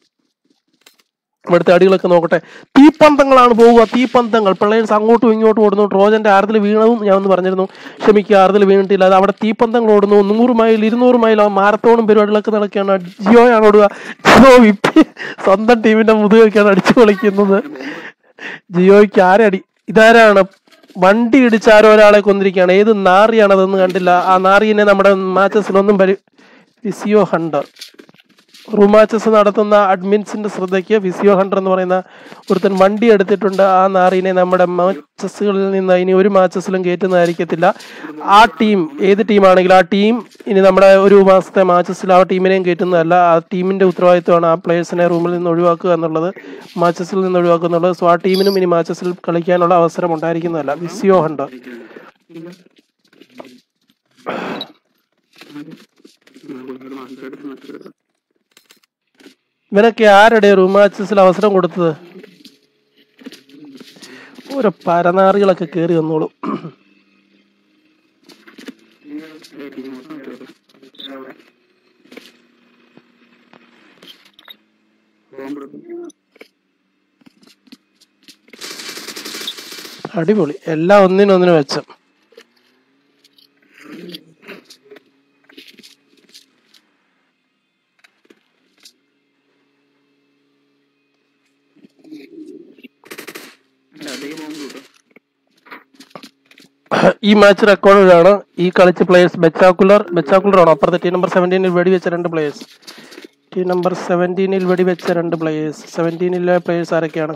ഇവിടുത്തെ അടികളൊക്കെ നോക്കട്ടെ തീപ്പന്തങ്ങളാണ് പോവുക തീപ്പന്തങ്ങൾ പ്ലേയേഴ്സ് അങ്ങോട്ടും ഇങ്ങോട്ടും ഓടുന്നു ട്രോജന്റെ ആർദിൽ വീണതും ഞാൻ ഒന്ന് പറഞ്ഞിരുന്നു ക്ഷമിക്കുക ആർദിൽ വീണിട്ടില്ല അത് അവിടെ തീപ്പന്തങ്ങൾ ഓടുന്നു നൂറ് മൈൽ ഇരുന്നൂറ് മൈൽ മാരത്തോണും പരിപാടികളൊക്കെ നടക്കുകയാണ് ജിയോയാണ് ഓടുക ജിയോ വിപ്പി സ്വന്തം ടീമിന്റെ മുതുകൊക്കെയാണ് അടിച്ചു പൊളിക്കുന്നത് ജിയോയ്ക്ക് ആരടി ഇതാരാണ് വണ്ടി ഇടിച്ച് ആരോ ഒരാളെ കൊന്നിരിക്കുകയാണ് ഏത് നാറിയാണ് അതൊന്നും കണ്ടില്ല ആ നാറിയെ നമ്മുടെ മാച്ചസിലൊന്നും പരി ഫിസിയോ ഹണ്ടർ റൂം മാച്ചസ് നടത്തുന്ന അഡ്മിൻസിന്റെ ശ്രദ്ധയ്ക്ക് ഫിസിയോ ഹണ്ടർ എന്ന് പറയുന്ന ഒരുത്തൻ വണ്ടി എടുത്തിട്ടുണ്ട് ആ നാറിനെ നമ്മുടെ മാച്ചസുകളിൽ നിന്ന് ഇനി ഒരു മാച്ചസിലും കയറ്റുന്നതായിരിക്കത്തില്ല ആ ടീം ഏത് ടീമാണെങ്കിലും ആ ടീം ഇനി നമ്മുടെ ഒരു മാസത്തെ മാച്ചസിൽ ആ ടീമിനെയും കയറ്റുന്നതല്ല ആ ടീമിന്റെ ഉത്തരവാദിത്വമാണ് ആ പ്ലേയേഴ്സിനെ റൂമിൽ നിന്ന് ഒഴിവാക്കുക എന്നുള്ളത് മാച്ചസിൽ നിന്ന് ഒഴിവാക്കുക എന്നുള്ളത് സോ ആ ടീമിനും ഇനി മാച്ചസിൽ കളിക്കാനുള്ള അവസരം ഉണ്ടായിരിക്കുന്നതല്ല ഫിസിയോ ഹണ്ടർ ഇവനൊക്കെ ആരുടെ റൂം മാച്ചസിൽ അവസരം കൊടുത്തത് ഓരോ പരനാറികളൊക്കെ കയറി വന്നോളൂ അടിപൊളി എല്ലാം ഒന്നിനൊന്നിന് വെച്ചം ഈ മാച്ച് റെക്കോർഡാണ് ഈ കളിച്ച പ്ലേയേഴ്സ് ബെച്ചാക്കുലർ ബെച്ചാക്കുലർ ആണോ അപ്പുറത്തെ ടീം നമ്പർ സെവൻറ്റീനിൽ വെടിവെച്ച രണ്ട് പ്ലേയേഴ്സ് ടീം നമ്പർ സെവൻറ്റീനിൽ വെടിവെച്ച രണ്ട് പ്ലേയേഴ്സ് സെവൻറ്റീനിലെ പ്ലേയേഴ്സ് ആരൊക്കെയാണ്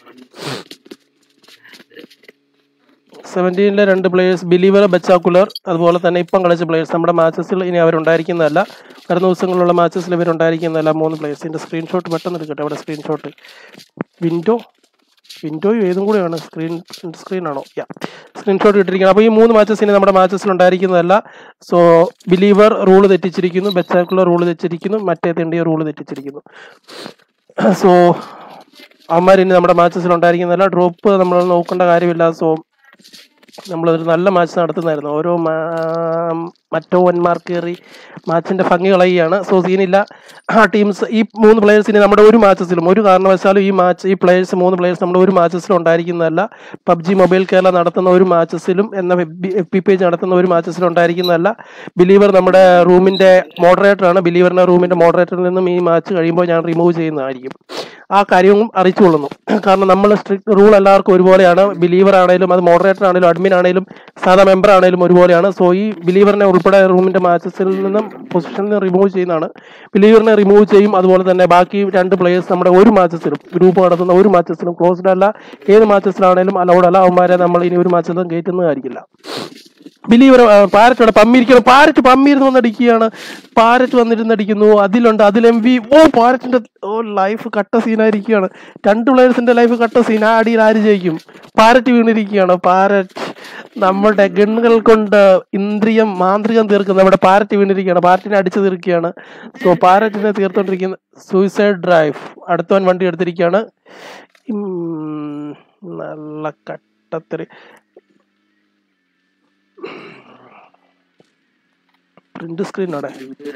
സെവൻറ്റീനിലെ രണ്ട് പ്ലേയേഴ്സ് ബിലീവർ ബെച്ചാക്കുലർ അതുപോലെ തന്നെ ഇപ്പം കളിച്ച പ്ലേയേഴ്സ് നമ്മുടെ മാച്ചസിൽ ഇനി അവരുണ്ടായിരിക്കുന്നതല്ല വരുന്ന ദിവസങ്ങളിലുള്ള മാച്ചസിൽ ഇവരുണ്ടായിരിക്കുന്നതല്ല മൂന്ന് പ്ലേയേഴ്സിൻ്റെ സ്ക്രീൻഷോട്ട് പെട്ടെന്ന് എടുക്കട്ടെ അവിടെ സ്ക്രീൻഷോട്ട് വിൻഡോ വിൻഡോയും ഏതും കൂടെയാണ് സ്ക്രീൻ സ്ക്രീൻ ആണോ യാ സ്ക്രീൻഷോട്ട് ഇട്ടിരിക്കുന്നത് അപ്പോൾ ഈ മൂന്ന് മാച്ചസ് ഇനി നമ്മുടെ മാച്ചസിൽ ഉണ്ടായിരിക്കുന്നതല്ല സോ ബിലീവർ റൂൾ തെറ്റിച്ചിരിക്കുന്നു ബെച്ചാക്കുലർ റൂൾ തെറ്റിച്ചിരിക്കുന്നു മറ്റേ തെണ്ടിയ റൂൾ തെറ്റിച്ചിരിക്കുന്നു സോ അവന്മാർ ഇനി നമ്മുടെ മാച്ചസിൽ ഉണ്ടായിരിക്കുന്നതല്ല ഡ്രോപ്പ് നമ്മൾ നോക്കേണ്ട കാര്യമില്ല സോ നമ്മളൊരു നല്ല മാച്ച് നടത്തുന്നതായിരുന്നു ഓരോ മാ- മറ്റോവന്മാർ കയറി മാച്ചിന്റെ ഭംഗി കളയുകയാണ് സോ സീനില്ല ആ ടീംസ് ഈ മൂന്ന് പ്ലേയേഴ്സിന് നമ്മുടെ ഒരു മാച്ചസിലും ഒരു കാരണവശാലും ഈ മാച്ച് ഈ പ്ലേയേഴ്സ് മൂന്ന് പ്ലേയേഴ്സ് നമ്മുടെ ഒരു മാച്ചസിലും ഉണ്ടായിരിക്കുന്നതല്ല പബ്ജി മൊബൈൽ കേരള നടത്തുന്ന ഒരു മാച്ചസിലും എന്ന എഫ് പി പേജ് നടത്തുന്ന ഒരു മാച്ചസിലും ഉണ്ടായിരിക്കുന്നതല്ല ബിലീവർ നമ്മുടെ റൂമിന്റെ മോഡറേറ്ററാണ് ബിലീവറിന്റെ റൂമിന്റെ മോഡറേറ്ററിൽ നിന്നും ഈ മാച്ച് കഴിയുമ്പോൾ ഞാൻ റിമൂവ് ചെയ്യുന്നതായിരിക്കും ആ കാര്യവും അറിയിച്ചുകൊള്ളുന്നു കാരണം നമ്മൾ സ്ട്രിക്ട് റൂൾ എല്ലാവർക്കും ഒരുപോലെയാണ് ബിലീവർ ആണെങ്കിലും അത് മോഡറേറ്റർ ആണെങ്കിലും അഡ്മിൻ ആണെങ്കിലും സാധാ മെമ്പർ ആണെങ്കിലും ഒരുപോലെയാണ് സോ ഈ ബിലീവറിനെ ഉൾപ്പെടെ റൂമിന്റെ മാച്ചസിൽ നിന്നും പൊസിഷനിൽ നിന്ന് റിമൂവ് ചെയ്യുന്നതാണ് ബിലീവറിനെ റിമൂവ് ചെയ്യും അതുപോലെ തന്നെ ബാക്കി രണ്ട് പ്ലേയേഴ്സ് നമ്മുടെ ഒരു മാച്ചസിലും ഗ്രൂപ്പ് നടത്തുന്ന ഒരു മാച്ചസിലും ക്ലോസ്ഡ് അല്ല ഏത് മാച്ചസിലാണെങ്കിലും അലൗഡ് അല്ല അവന്മാരെ നമ്മൾ ഇനി ഒരു മാച്ചസിലും കയറ്റുന്നതായിരിക്കില്ല ബിലീവർ പാരറ്റ് അവിടെ പമ്മിരിക്കണം പാരറ്റ് പമ്മിരുന്ന് വന്നടിക്കുകയാണ് പാരറ്റ് വന്നിരുന്ന് അടിക്കുന്നു അതിലുണ്ട് അതിൽ എം വി ഓ പാരറ്റിന്റെ ഓ ലൈഫ് കട്ട സീനായിരിക്കുകയാണ് രണ്ട് പ്ലേയേഴ്സിന്റെ ലൈഫ് കട്ട സീൻ ആ അടിയിൽ ആര് ജയിക്കും പാരറ്റ് വീണിരിക്കുകയാണ് പാരറ്റ് നമ്മുടെ ഗണ്ണുകൾ കൊണ്ട് ഇന്ദ്രിയം മാന്ത്രികം തീർക്കുന്ന നമ്മുടെ പാരറ്റ് വീണിരിക്കുകയാണ് പാരറ്റിനെ അടിച്ചു തീർക്കുകയാണ് സോ പാരറ്റിനെ തീർത്തോണ്ടിരിക്കുന്ന സൂയിസൈഡ് ഡ്രൈവ് അടുത്തവൻ വണ്ടി എടുത്തിരിക്കുകയാണ് ഉം, നല്ല കട്ടത്തെറി പ്രിന്റ് സ്ക്രീൻ അവിടെ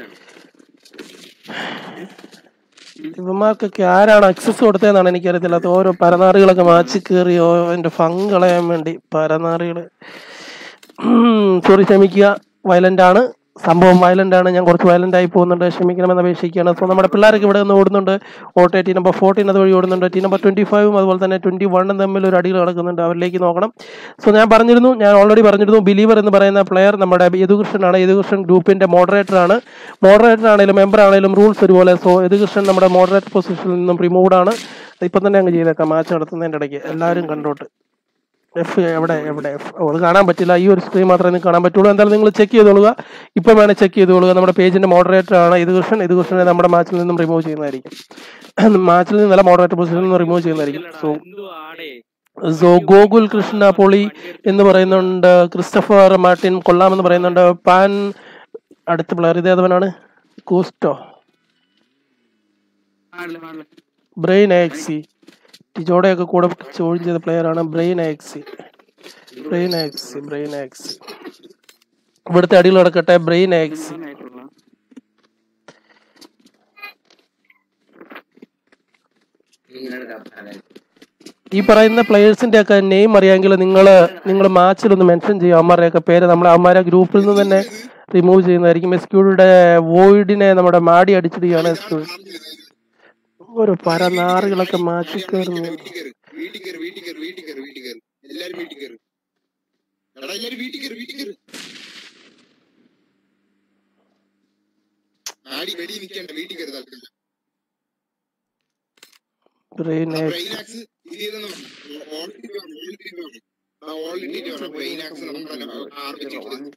ഇവന്മാർക്കൊക്കെ ആരാണ് അക്സസ് കൊടുത്തതെന്നാണ് എനിക്കറിയത്തില്ലാത്ത ഓരോ പരനാറികളൊക്കെ മാച്ച് കയറിയോ അതിന്റെ ഫങ് കളയാൻ വേണ്ടി പരനാറികൾ സോറി ക്ഷമിക്കുക വയലന്റ് ആണ് സംഭവം വയലന്റ് ആണ് ഞാൻ കുറച്ച് വയലന്റ് ആയി പോകുന്നുണ്ട് ക്ഷമിക്കണമെന്ന് അപേക്ഷിക്കുകയാണ് സോ നമ്മുടെ പിള്ളേരൊക്കെ ഇവിടെ നിന്ന് ഓടുന്നുണ്ട് ഓട്ടെ ടീ നമ്പർ ഫോർട്ടീൻ അതുവഴി ഓടുന്നുണ്ട് ടീ നമ്പർ ട്വന്റി ഫൈവും അതുപോലെ തന്നെ ട്വന്റി വണ്ണും തമ്മിൽ ഒരു അടികൾ നടക്കുന്നുണ്ട് അവരിലേക്ക് നോക്കണം സോ ഞാൻ പറഞ്ഞിരുന്നു ഞാൻ ഓൾറെഡി പറഞ്ഞിരുന്നു ബിലീവർ എന്ന് പറയുന്ന പ്ലെയർ നമ്മുടെ യദുകൃഷ്ണനാണ് യദുകൃഷ്ണൻ ഗ്രൂപ്പിന്റെ മോഡറേറ്റർ ആണ് മോഡറേറ്റർ ആണെങ്കിലും മെമ്പർ ആണെങ്കിലും റൂൾസ് ഒരുപോലെ സോ യദുകൃഷ്ണൻ നമ്മുടെ മോഡറേറ്റർ പൊസിഷനിൽ നിന്നും റിമൂവ്ഡ് ആണ് ഇപ്പം തന്നെ അങ്ങ് ചെയ്തേക്കാം മാച്ച് നടത്തുന്നതിൻ്റെ ഇടയ്ക്ക് എല്ലാവരും കണ്ടോട്ട് എഫ് എവിടെ എവിടെ എഫ് ഓ, അത് കാണാൻ പറ്റില്ല ഈ ഒരു സ്ക്രീൻ മാത്രമേ നിങ്ങൾക്ക് കാണാൻ പറ്റുള്ളൂ എന്തായാലും നിങ്ങൾ ചെക്ക് ചെയ്തോളുക ഇപ്പം വേണേൽ ചെക്ക് ചെയ്തോളുക നമ്മുടെ പേജിന്റെ മോഡറേറ്റർ ആണ് ഇത് കൃഷ്ണൻ ഇത് കൃഷ്ണനെ നമ്മുടെ മാച്ചിൽ നിന്നും റിമൂവ് ചെയ്യുന്നതായിരിക്കും മാച്ചിൽ നിന്നല്ല മോഡറേറ്റർ പൊസിഷനിൽ നിന്ന് റിമൂവ് ചെയ്യുന്നതായിരിക്കും സോ സോ ഗോകുൽ കൃഷ്ണ പൊളി എന്ന് പറയുന്നുണ്ട് ക്രിസ്റ്റഫർ മാർട്ടിൻ കൊള്ളാമെന്ന് പറയുന്നുണ്ട് പാൻ അടുത്ത പ്ലെയർ ഇതേതവനാണ് കോസ്റ്റോ ബ്രെയിൻ ആക്സി ടിജോടെയൊക്കെ കൂടെ ജോയിൻ ചെയ്ത പ്ലെയറാണ് ബ്രെയിൻ ആക്സി ബ്രെയിൻ ആക്സി ബ്രെയിൻ ആക്സി ഇവിടുത്തെ അടികൾ കിടക്കട്ടെ ബ്രെയിൻ ആക്സി ഈ പറയുന്ന പ്ലേയേഴ്സിന്റെ ഒക്കെ നെയിം അറിയാമെങ്കിൽ നിങ്ങൾ നിങ്ങൾ മാച്ചിൽ ഒന്ന് മെൻഷൻ ചെയ്യും അവന്മാരുടെയൊക്കെ പേര് നമ്മൾ അവന്മാരെ ഗ്രൂപ്പിൽ നിന്ന് തന്നെ റിമൂവ് ചെയ്യുന്നതായിരിക്കും എസ്ക്യൂയുടെ വോയിഡിനെ നമ്മുടെ മാടി അടിച്ചിടുകയാണ് എസ്ക്യൂ ഒരു പരനാറുകളൊക്കെ മാച്ചിൽ കയറുന്നു വീട്ടിൽ കയറി വീട്ടിൽ കയറി വീട്ടിൽ കയറി വീട്ടിൽ കയറി വീട്ടിൽ കയറി എല്ലാരും വീട്ടിൽ കയറി എടാ എല്ലാരും വീട്ടിൽ കയറി വീട്ടിൽ കയറി ആടി വെടി നിക്കണ്ട വീട്ടിൽ കയറി തൽക്കാലം ബ്രെയിൻ ബ്രെയിൻ ആക്സ് ഇത് ചെയ്തെന്ന് ഓൾറെഡി ബ്രെയിൻ ആക്സ് നമ്മുടെ ആർപ്പിച്ചിട്ട്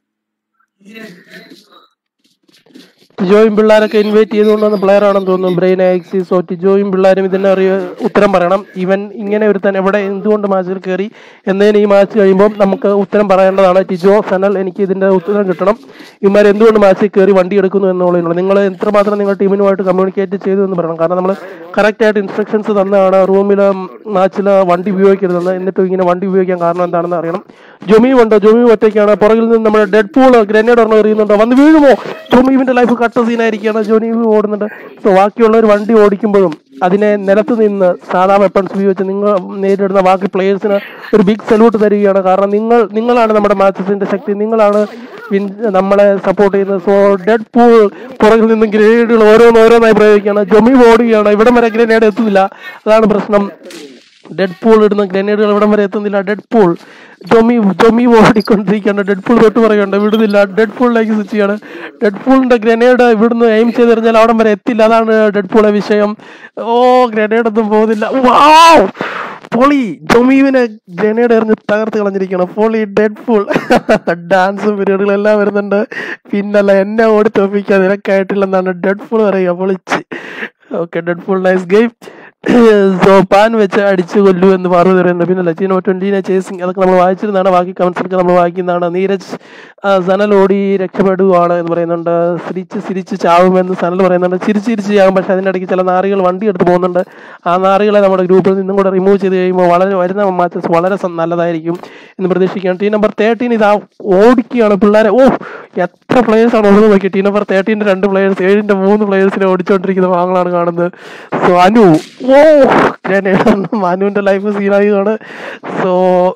ടിജോയും പിള്ളേരൊക്കെ ഇൻവൈറ്റ് ചെയ്തുകൊണ്ട് വന്ന പ്ലെയർ ആണെന്ന് തോന്നുന്നു ബ്രെയിൻ ആക്സിസ് സോ ടിജോയും പിള്ളേരും ഇതിനെ അറിയ ഉത്തരം പറയണം ഇവൻ ഇങ്ങനെ ഒരുത്തൻ എവിടെ എന്തുകൊണ്ട് മാച്ചിൽ കയറി എന്നതിന് ഈ മാച്ച് കഴിയുമ്പോൾ നമുക്ക് ഉത്തരം പറയേണ്ടതാണ് ടിജോ സനൽ എനിക്ക് ഇതിന്റെ ഉത്തരം കിട്ടണം ഇവന്മാർ എന്തുകൊണ്ട് മാച്ചിൽ കയറി വണ്ടി എടുക്കുന്നു എന്നുള്ളതിനുള്ള നിങ്ങൾ എത്രമാത്രം നിങ്ങൾ ടീമിനുമായിട്ട് കമ്മ്യൂണിക്കേറ്റ് ചെയ്തു എന്ന് പറയണം കാരണം നമ്മൾ കറക്റ്റ് ആയിട്ട് ഇൻസ്ട്രക്ഷൻസ് തന്നെയാണ് റൂമിൽ മാച്ചിൽ വണ്ടി ഉപയോഗിക്കരുതെന്ന് എന്നിട്ടും ഇങ്ങനെ വണ്ടി ഉപയോഗിക്കാൻ കാരണം എന്താണെന്ന് അറിയണം ജൊമി ഉണ്ട് ജൊമി ഒറ്റയ്ക്കാണ് പുറകിൽ നിന്ന് നമ്മുടെ ഡെഡ് പൂൾ ഗ്രനേഡ് ഒരെണ്ണം എറിയുന്നുണ്ട് വന്ന് വീഴുമോ ജൊമീവിന്റെ ലൈഫ് കട്ട സീനായിരിക്കുകയാണ് ജോണി ഓടുന്നുണ്ട് സോ ബാക്കിയുള്ളവർ വണ്ടി ഓടിക്കുമ്പോഴും അതിനെ നിലത്ത് നിന്ന് സാധാ വെപ്പൺസ് ഉപയോഗിച്ച് നിങ്ങൾ നേരിടുന്ന ബാക്കി പ്ലേയേഴ്സിന് ഒരു ബിഗ് സല്യൂട്ട് തരികയാണ് കാരണം നിങ്ങൾ നിങ്ങളാണ് നമ്മുടെ മാച്ചസിന്റെ ശക്തി നിങ്ങളാണ് വിൻ- നമ്മളെ സപ്പോർട്ട് ചെയ്യുന്നത് സോ ഡെഡ് പൂൾ പുറകിൽ നിന്ന് ഗ്രനേഡുകൾ ഓരോന്ന് ഓരോന്നായി പ്രയോഗിക്കുകയാണ് ജൊമി ഓടുകയാണ് ഇവിടം വരെ ഗ്രനേഡ് എത്തുന്നില്ല അതാണ് പ്രശ്നം ഡെഡ് പൂൾ ഇടുന്ന ഗ്രനേഡുകൾ ഇവിടം വരെ എത്തുന്നില്ല ഡെഡ് പൂൾ ജൊമി ജൊമി ഓടിക്കൊണ്ടിരിക്കുകയാണ് ഡെഡ് പൂൾ തൊട്ട് പറയുന്നുണ്ട് വിടുന്നില്ല ഡെഡ് പൂളിലേക്ക് സ്വിച്ച് ചെയ്യാണ് ഡെഡ് പൂളിന്റെ ഗ്രനേഡ് ഇവിടുന്ന് എയിം ചെയ്തെറിഞ്ഞാൽ അവിടം വരെ എത്തില്ല അതാണ് ഡെഡ് പൂളെ വിഷയം ഓ ഗ്രനേഡ് ഒന്നും പോകുന്നില്ല വാവ് പൊളി ജൊമീവിനെ ഗ്രനേഡ് എറിഞ്ഞ് തകർത്ത് കളഞ്ഞിരിക്കണം പൊളി ഡെഡ് ഫുൾ ഡാൻസും പരിപാടികളും എല്ലാം വരുന്നുണ്ട് പിന്നല്ല എന്നെ ഓടി തോപ്പിക്കാൻ നിനക്കായിട്ടില്ലെന്നാണ് ഡെഡ് ഫുൾ പറയുക പൊളിച്ച് okay Deadpool nice game so pan വെച്ച് അടിച്ചു കൊല്ലു എന്ന് പറഞ്ഞു തരുന്നുണ്ട് പിന്നെ ലച്ചീനോ ട്വന്റീനെ ചേസിങ് അതൊക്കെ നമ്മൾ വായിച്ചിരുന്നതാണ് ബാക്കി കമന്റ്സൊക്കെ നമ്മൾ വായിക്കുന്നതാണ് നീരജ് ആ, സനൽ ഓടി രക്ഷപ്പെടുകയാണ് എന്ന് പറയുന്നുണ്ട് സിരിച്ച് സിരിച്ച് ചാവുമെന്ന് സനൽ പറയുന്നുണ്ട് ചിരിച്ച് ചിരിച്ച് ചാവും പക്ഷെ അതിൻ്റെ ഇടയ്ക്ക് ചില നാറികൾ വണ്ടി എടുത്ത് പോകുന്നുണ്ട് ആ നാറികളെ നമ്മുടെ ഗ്രൂപ്പിൽ നിന്നും കൂടെ റിമൂവ് ചെയ്ത് കഴിയുമ്പോൾ വളരെ വരുന്ന മാച്ചസ് വളരെ സം- നല്ലതായിരിക്കും എന്ന് പ്രതീക്ഷിക്കുകയാണ് ടീം നമ്പർ തേർട്ടീൻ ഇതാ ഓടിക്കുകയാണ് പിള്ളേരെ ഓ എത്ര പ്ലേയേഴ്സ് ആണ് ഓടുന്നത് നോക്കി ടീം നമ്പർ തേർട്ടീൻ്റെ രണ്ട് പ്ലേയേഴ്സ് ഏഴിൻ്റെ മൂന്ന് പ്ലേയേഴ്സിനെ ഓടിച്ചുകൊണ്ടിരിക്കുന്ന ഭാഗങ്ങളാണ് കാണുന്നത് സോ അനു ഓ ഗ്രനേഡ് അനുവിൻ്റെ ലൈഫ് സീനായതാണ് സോ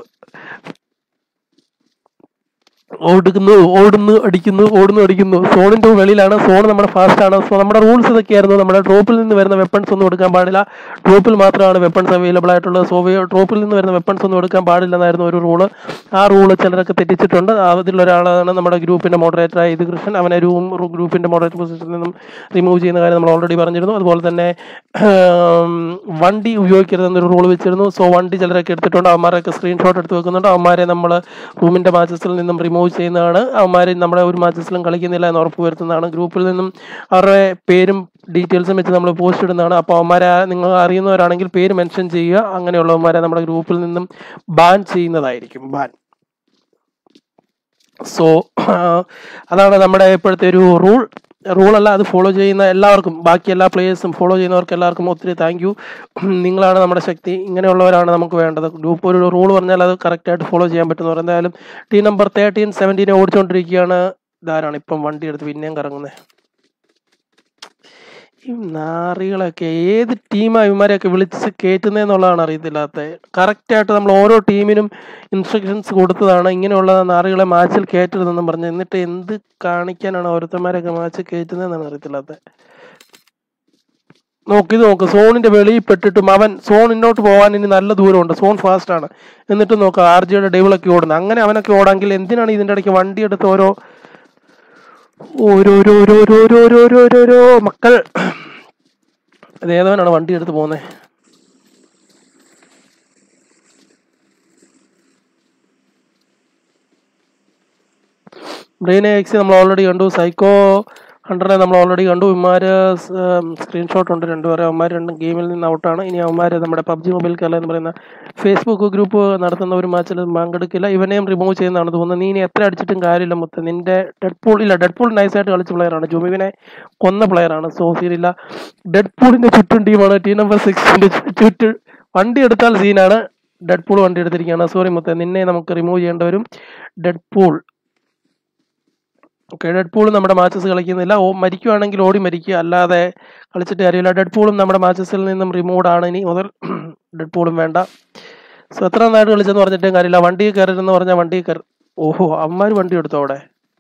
ഓടുന്നു ഓടുന്നു അടിക്കുന്നു ഓടുന്നു അടിക്കുന്നു സോണിന്റെ വെളിയിലാണ് സോൺ നമ്മുടെ ഫാസ്റ്റ് ആണ് സോ നമ്മുടെ റൂൾസ് ഇതൊക്കെയായിരുന്നു നമ്മുടെ ഡ്രോപ്പിൽ നിന്ന് വരുന്ന വെപ്പൺസ് ഒന്നും എടുക്കാൻ പാടില്ല ഡ്രോപ്പിൽ മാത്രമാണ് വെപ്പൺസ് അവൈലബിൾ ആയിട്ടുള്ളത് സോ ഡ്രോപ്പിൽ നിന്ന് വരുന്ന വെപ്പൺസ് ഒന്നും എടുക്കാൻ പാടില്ലെന്നായിരുന്നു ഒരു റൂള് ആ റൂള് ചിലരൊക്കെ തെറ്റിച്ചിട്ടുണ്ട് അതിലൊരാളാണ് നമ്മുടെ ഗ്രൂപ്പിന്റെ മോഡറേറ്റർ ആയ ഇത് കൃഷ്ണൻ അവനെ റൂം ഗ്രൂപ്പിന്റെ മോഡറേറ്റർ പൊസിഷനിൽ നിന്നും റിമൂവ് ചെയ്യുന്ന കാര്യം നമ്മൾ ഓൾറെഡി പറഞ്ഞിരുന്നു അതുപോലെ തന്നെ ഉം, വണ്ടി ഉപയോഗിക്കരുതെന്നൊരു റൂൾ വെച്ചിരുന്നു സോ വണ്ടി ചിലരൊക്കെ എടുത്തിട്ടുണ്ട് അവന്മാരൊക്കെ സ്ക്രീൻഷോട്ട് എടുത്ത് വെക്കുന്നുണ്ട് അവന്മാരെ നമ്മൾ റൂമിന്റെ മാച്ചസിൽ നിന്നും റിമൂവ് ചെയ്യുന്നതാണ് അവന്മാർ നമ്മുടെ ഒരു മാച്ചസിലും കളിക്കുന്നില്ല എന്ന് ഉറപ്പ് വരുത്തുന്നതാണ് ഗ്രൂപ്പിൽ നിന്നും അവരുടെ പേരും ഡീറ്റെയിൽസും വെച്ച് നമ്മൾ പോസ്റ്റ് ഇടുന്നതാണ് അപ്പോൾ അവന്മാരെ നിങ്ങൾ അറിയുന്നവരാണെങ്കിൽ പേര് മെൻഷൻ ചെയ്യുക അങ്ങനെയുള്ളവന്മാരെ നമ്മുടെ ഗ്രൂപ്പിൽ നിന്നും ബാൻ ചെയ്യുന്നതായിരിക്കും ബാൻ സോ അതാണ് നമ്മുടെ ഇപ്പോഴത്തെ ഒരു റൂൾ റൂളല്ല അത് ഫോളോ ചെയ്യുന്ന എല്ലാവർക്കും ബാക്കി എല്ലാ പ്ലേയേഴ്സും ഫോളോ ചെയ്യുന്നവർക്ക് എല്ലാവർക്കും ഒത്തിരി താങ്ക് യു നിങ്ങളാണ് നമ്മുടെ ശക്തി ഇങ്ങനെയുള്ളവരാണ് നമുക്ക് വേണ്ടത് ഗ്രൂപ്പ് ഒരു റൂൾ പറഞ്ഞാൽ അത് കറക്റ്റായിട്ട് ഫോളോ ചെയ്യാൻ പറ്റുന്നവർ എന്തായാലും ടീം നമ്പർ തേർട്ടീൻ സെവൻറ്റീനെ ഓടിച്ചുകൊണ്ടിരിക്കുകയാണ് ഇതാരാണ് ഇപ്പം വണ്ടി എടുത്ത് പിന്നെയും കറങ്ങുന്നത് ഈ നാറികളൊക്കെ ഏത് ടീമാണ് ഇവന്മാരെയൊക്കെ വിളിച്ച് കയറ്റുന്നതെന്നുള്ളതാണ് അറിയത്തില്ലാത്തത് കറക്റ്റായിട്ട് നമ്മൾ ഓരോ ടീമിനും ഇൻസ്ട്രക്ഷൻസ് കൊടുത്തതാണ് ഇങ്ങനെയുള്ള നാറികളെ മാച്ചിൽ കയറ്റരുതെന്നും പറഞ്ഞ് എന്നിട്ട് എന്ത് കാണിക്കാനാണ് ഓരോരുത്തന്മാരൊക്കെ മാച്ചിൽ കയറ്റുന്നതെന്നാണ് അറിയത്തില്ലാത്തത് നോക്കി നോക്ക് സോണിന്റെ വെളിയിൽ പെട്ടിട്ടും അവൻ സോൺ ഇന്നോട്ട് പോകാൻ ഇനി നല്ല ദൂരമുണ്ട് സോൺ ഫാസ്റ്റ് ആണ് എന്നിട്ട് നോക്ക് ആർ ജിയുടെ ഡെവിളൊക്കെ ഓടുന്നത് അങ്ങനെ അവനൊക്കെ ഓടാമെങ്കിൽ എന്തിനാണ് ഇതിന്റെ ഇടയ്ക്ക് വണ്ടി എടുത്ത് ഓരോ ഓരോരോരോരോരോരോരോരോരോ മക്കൾ അത് ഏതവനാണ് വണ്ടി എടുത്ത് പോകുന്നത് ബ്രെയിൻ എക്സി നമ്മൾ ഓൾറെഡി കണ്ടു സൈക്കോ ഹൺഡ്രഡിനെ നമ്മൾ ഓൾറെഡി കണ്ടു ഇവന്മാര് സ്ക്രീൻഷോട്ട് ഉണ്ട് രണ്ടുപേരെ അവന്മാർ രണ്ടും ഗെയിമിൽ നിന്ന് ഔട്ടാണ് ഇനി അവന്മാർ നമ്മുടെ പബ്ജി മൊബൈൽ കേരള എന്ന് പറയുന്ന ഫേസ്ബുക്ക് ഗ്രൂപ്പ് നടത്തുന്ന ഒരു മാച്ചിൽ പങ്കെടുക്കില്ല ഇവനെയും റിമൂവ് ചെയ്യുന്നതാണ് തോന്നുന്നത് നീ ഇനി എത്ര അടിച്ചിട്ടും കാര്യമില്ല മൊത്തം നിന്റെ ഡെഡ് പൂൾ ഇല്ല ഡെഡ് പൂൾ നൈസായിട്ട് കളിച്ച പ്ലെയറാണ് ജുമിവിനെ കൊന്ന പ്ലെയറാണ് സോ സീനില്ല ഡെഡ് പൂളിന്റെ ചുറ്റും ടീമാണ് ടീം നമ്പർ സിക്സിന്റെ ചുറ്റും വണ്ടി എടുത്താൽ സീനാണ് ഡെഡ് പൂൾ വണ്ടി എടുത്തിരിക്കുകയാണ് സോറി മുത്ത നിന്നെ നമുക്ക് റിമൂവ് ചെയ്യേണ്ട വരും ഡെഡ് പൂൾ ഓക്കെ ഡെഡ് പൂളും നമ്മുടെ മാച്ചസ് കളിക്കുന്നില്ല ഓ മരിക്കുവാണെങ്കിൽ ഓടി മരിക്കുക അല്ലാതെ കളിച്ചിട്ട് കാര്യമില്ല ഡെഡ് പൂളും നമ്മുടെ മാച്ചസിൽ നിന്നും റിമൂവ് ആണ് ഇനി മുതൽ ഡെഡ് പൂളും വേണ്ട സോ എത്ര നന്നായിട്ട് കളിച്ചെന്ന് പറഞ്ഞിട്ടും കാര്യമില്ല വണ്ടിയിൽ കയറരുതെന്ന് പറഞ്ഞാൽ വണ്ടിയിൽ കയറി ഓഹോ അമ്മമാർ വണ്ടി എടുത്തോ അവിടെ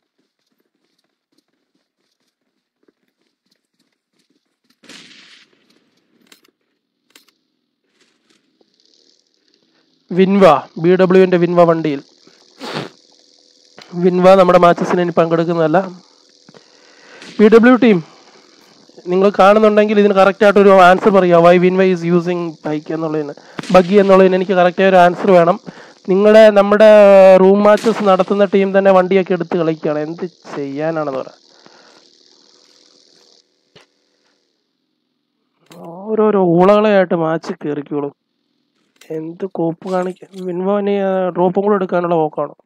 വിൻവ ബി ഡബ്ല്യുവിന്റെ വിൻവ വണ്ടിയിൽ വിൻവ നമ്മുടെ മാച്ചസിന് ഇനി പങ്കെടുക്കുന്നതല്ല ബി ഡബ്ല്യു ടീം നിങ്ങൾ കാണുന്നുണ്ടെങ്കിൽ ഇതിന് കറക്റ്റായിട്ട് ഒരു ആൻസർ പറയുക why win why is using bike എന്നുള്ളതിന് ബഗ്ഗി എന്നുള്ളതിന് എനിക്ക് കറക്റ്റായ ഒരു ആൻസർ വേണം നിങ്ങളുടെ നമ്മുടെ റൂം മാച്ചസ് നടത്തുന്ന ടീം തന്നെ വണ്ടിയൊക്കെ എടുത്ത് കളിക്കുകയാണ് എന്ത് ചെയ്യാനാണെന്ന് പറയാം ഓരോരോ ഊളകളെയായിട്ട് മാച്ച് കയറിക്കോളും എന്ത് കോപ്പ് കാണിക്കാൻ വിൻവോന് ഡ്രോപ്പും കൂടെ എടുക്കാനുള്ള പോക്കാണോ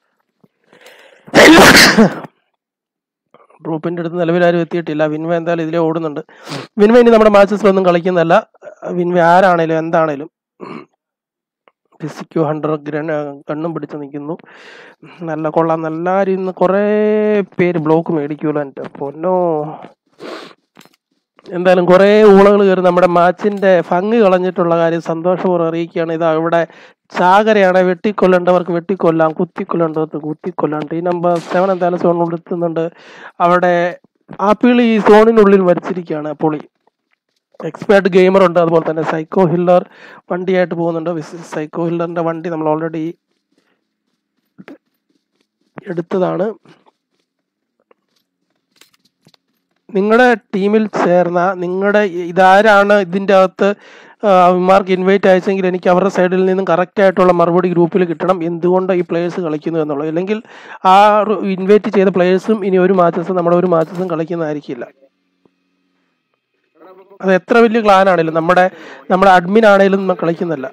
ഡ്രോപ്പിന്റെ അടുത്ത് നിലവിൽ ആരും എത്തിയിട്ടില്ല വിൻവ എന്തായാലും ഇതിലെ ഓടുന്നുണ്ട് വിൻവ ഇനി നമ്മുടെ മാച്ചസിലൊന്നും കളിക്കുന്നതല്ല വിൻവ ആരാണേലും എന്താണേലും ഫിസിക്കോ ഹൺഡ്രഡ് ഗ്രൺ കണ്ണും പിടിച്ച് നിൽക്കുന്നു നല്ല കൊള്ളാം നല്ല ഇന്ന് കുറേ പേര് ബ്ലോക്ക് മേടിക്കുമല്ലോ എൻ്റെ പൊന്നോ എന്തായാലും കുറേ ഊളകൾ കയറി നമ്മുടെ മാച്ചിന്റെ ഭംഗി കളഞ്ഞിട്ടുള്ള കാര്യം സന്തോഷപൂർവ്വം അറിയിക്കുകയാണ് ഇതാ ഇവിടെ ചാകരയാണ് വെട്ടിക്കൊല്ലേണ്ടവർക്ക് വെട്ടിക്കൊല്ലാം കുത്തിക്കൊല്ലേണ്ടവർക്ക് കുത്തിക്കൊല്ലാം ടീം നമ്പർ സെവൻ എന്തായാലും സോൺ ഉൾത്തുന്നുണ്ട് അവിടെ ആപ്പിൾ ഈ സോണിനുള്ളിൽ വരച്ചിരിക്കുകയാണ് പൊളി എക്സ്പേർട്ട് ഗെയിമർ ഉണ്ട് അതുപോലെ തന്നെ സൈക്കോ ഹില്ലർ വണ്ടിയായിട്ട് പോകുന്നുണ്ട് വിസ്- സൈക്കോ ഹില്ലറിന്റെ വണ്ടി നമ്മൾ ഓൾറെഡി എടുത്തതാണ് നിങ്ങളുടെ ടീമിൽ ചേർന്ന നിങ്ങളുടെ ഇതാരാണ് ഇതിൻ്റെ അകത്ത് മാർക്ക് ഇൻവൈറ്റ് അയച്ചെങ്കിൽ എനിക്ക് അവരുടെ സൈഡിൽ നിന്നും കറക്റ്റ് ആയിട്ടുള്ള മറുപടി ഗ്രൂപ്പിൽ കിട്ടണം എന്തുകൊണ്ട് ഈ പ്ലേയേഴ്സ് കളിക്കുന്നു എന്നുള്ളത് അല്ലെങ്കിൽ ആ ഇൻവൈറ്റ് ചെയ്ത പ്ലേയേഴ്സും ഇനി ഒരു മാച്ചസും നമ്മുടെ ഒരു മാച്ചസും കളിക്കുന്നതായിരിക്കില്ല അത് എത്ര വലിയ ക്ലാൻ ആണെങ്കിലും നമ്മുടെ നമ്മുടെ അഡ്മിൻ ആണെങ്കിലും നമ്മൾ കളിക്കുന്നില്ല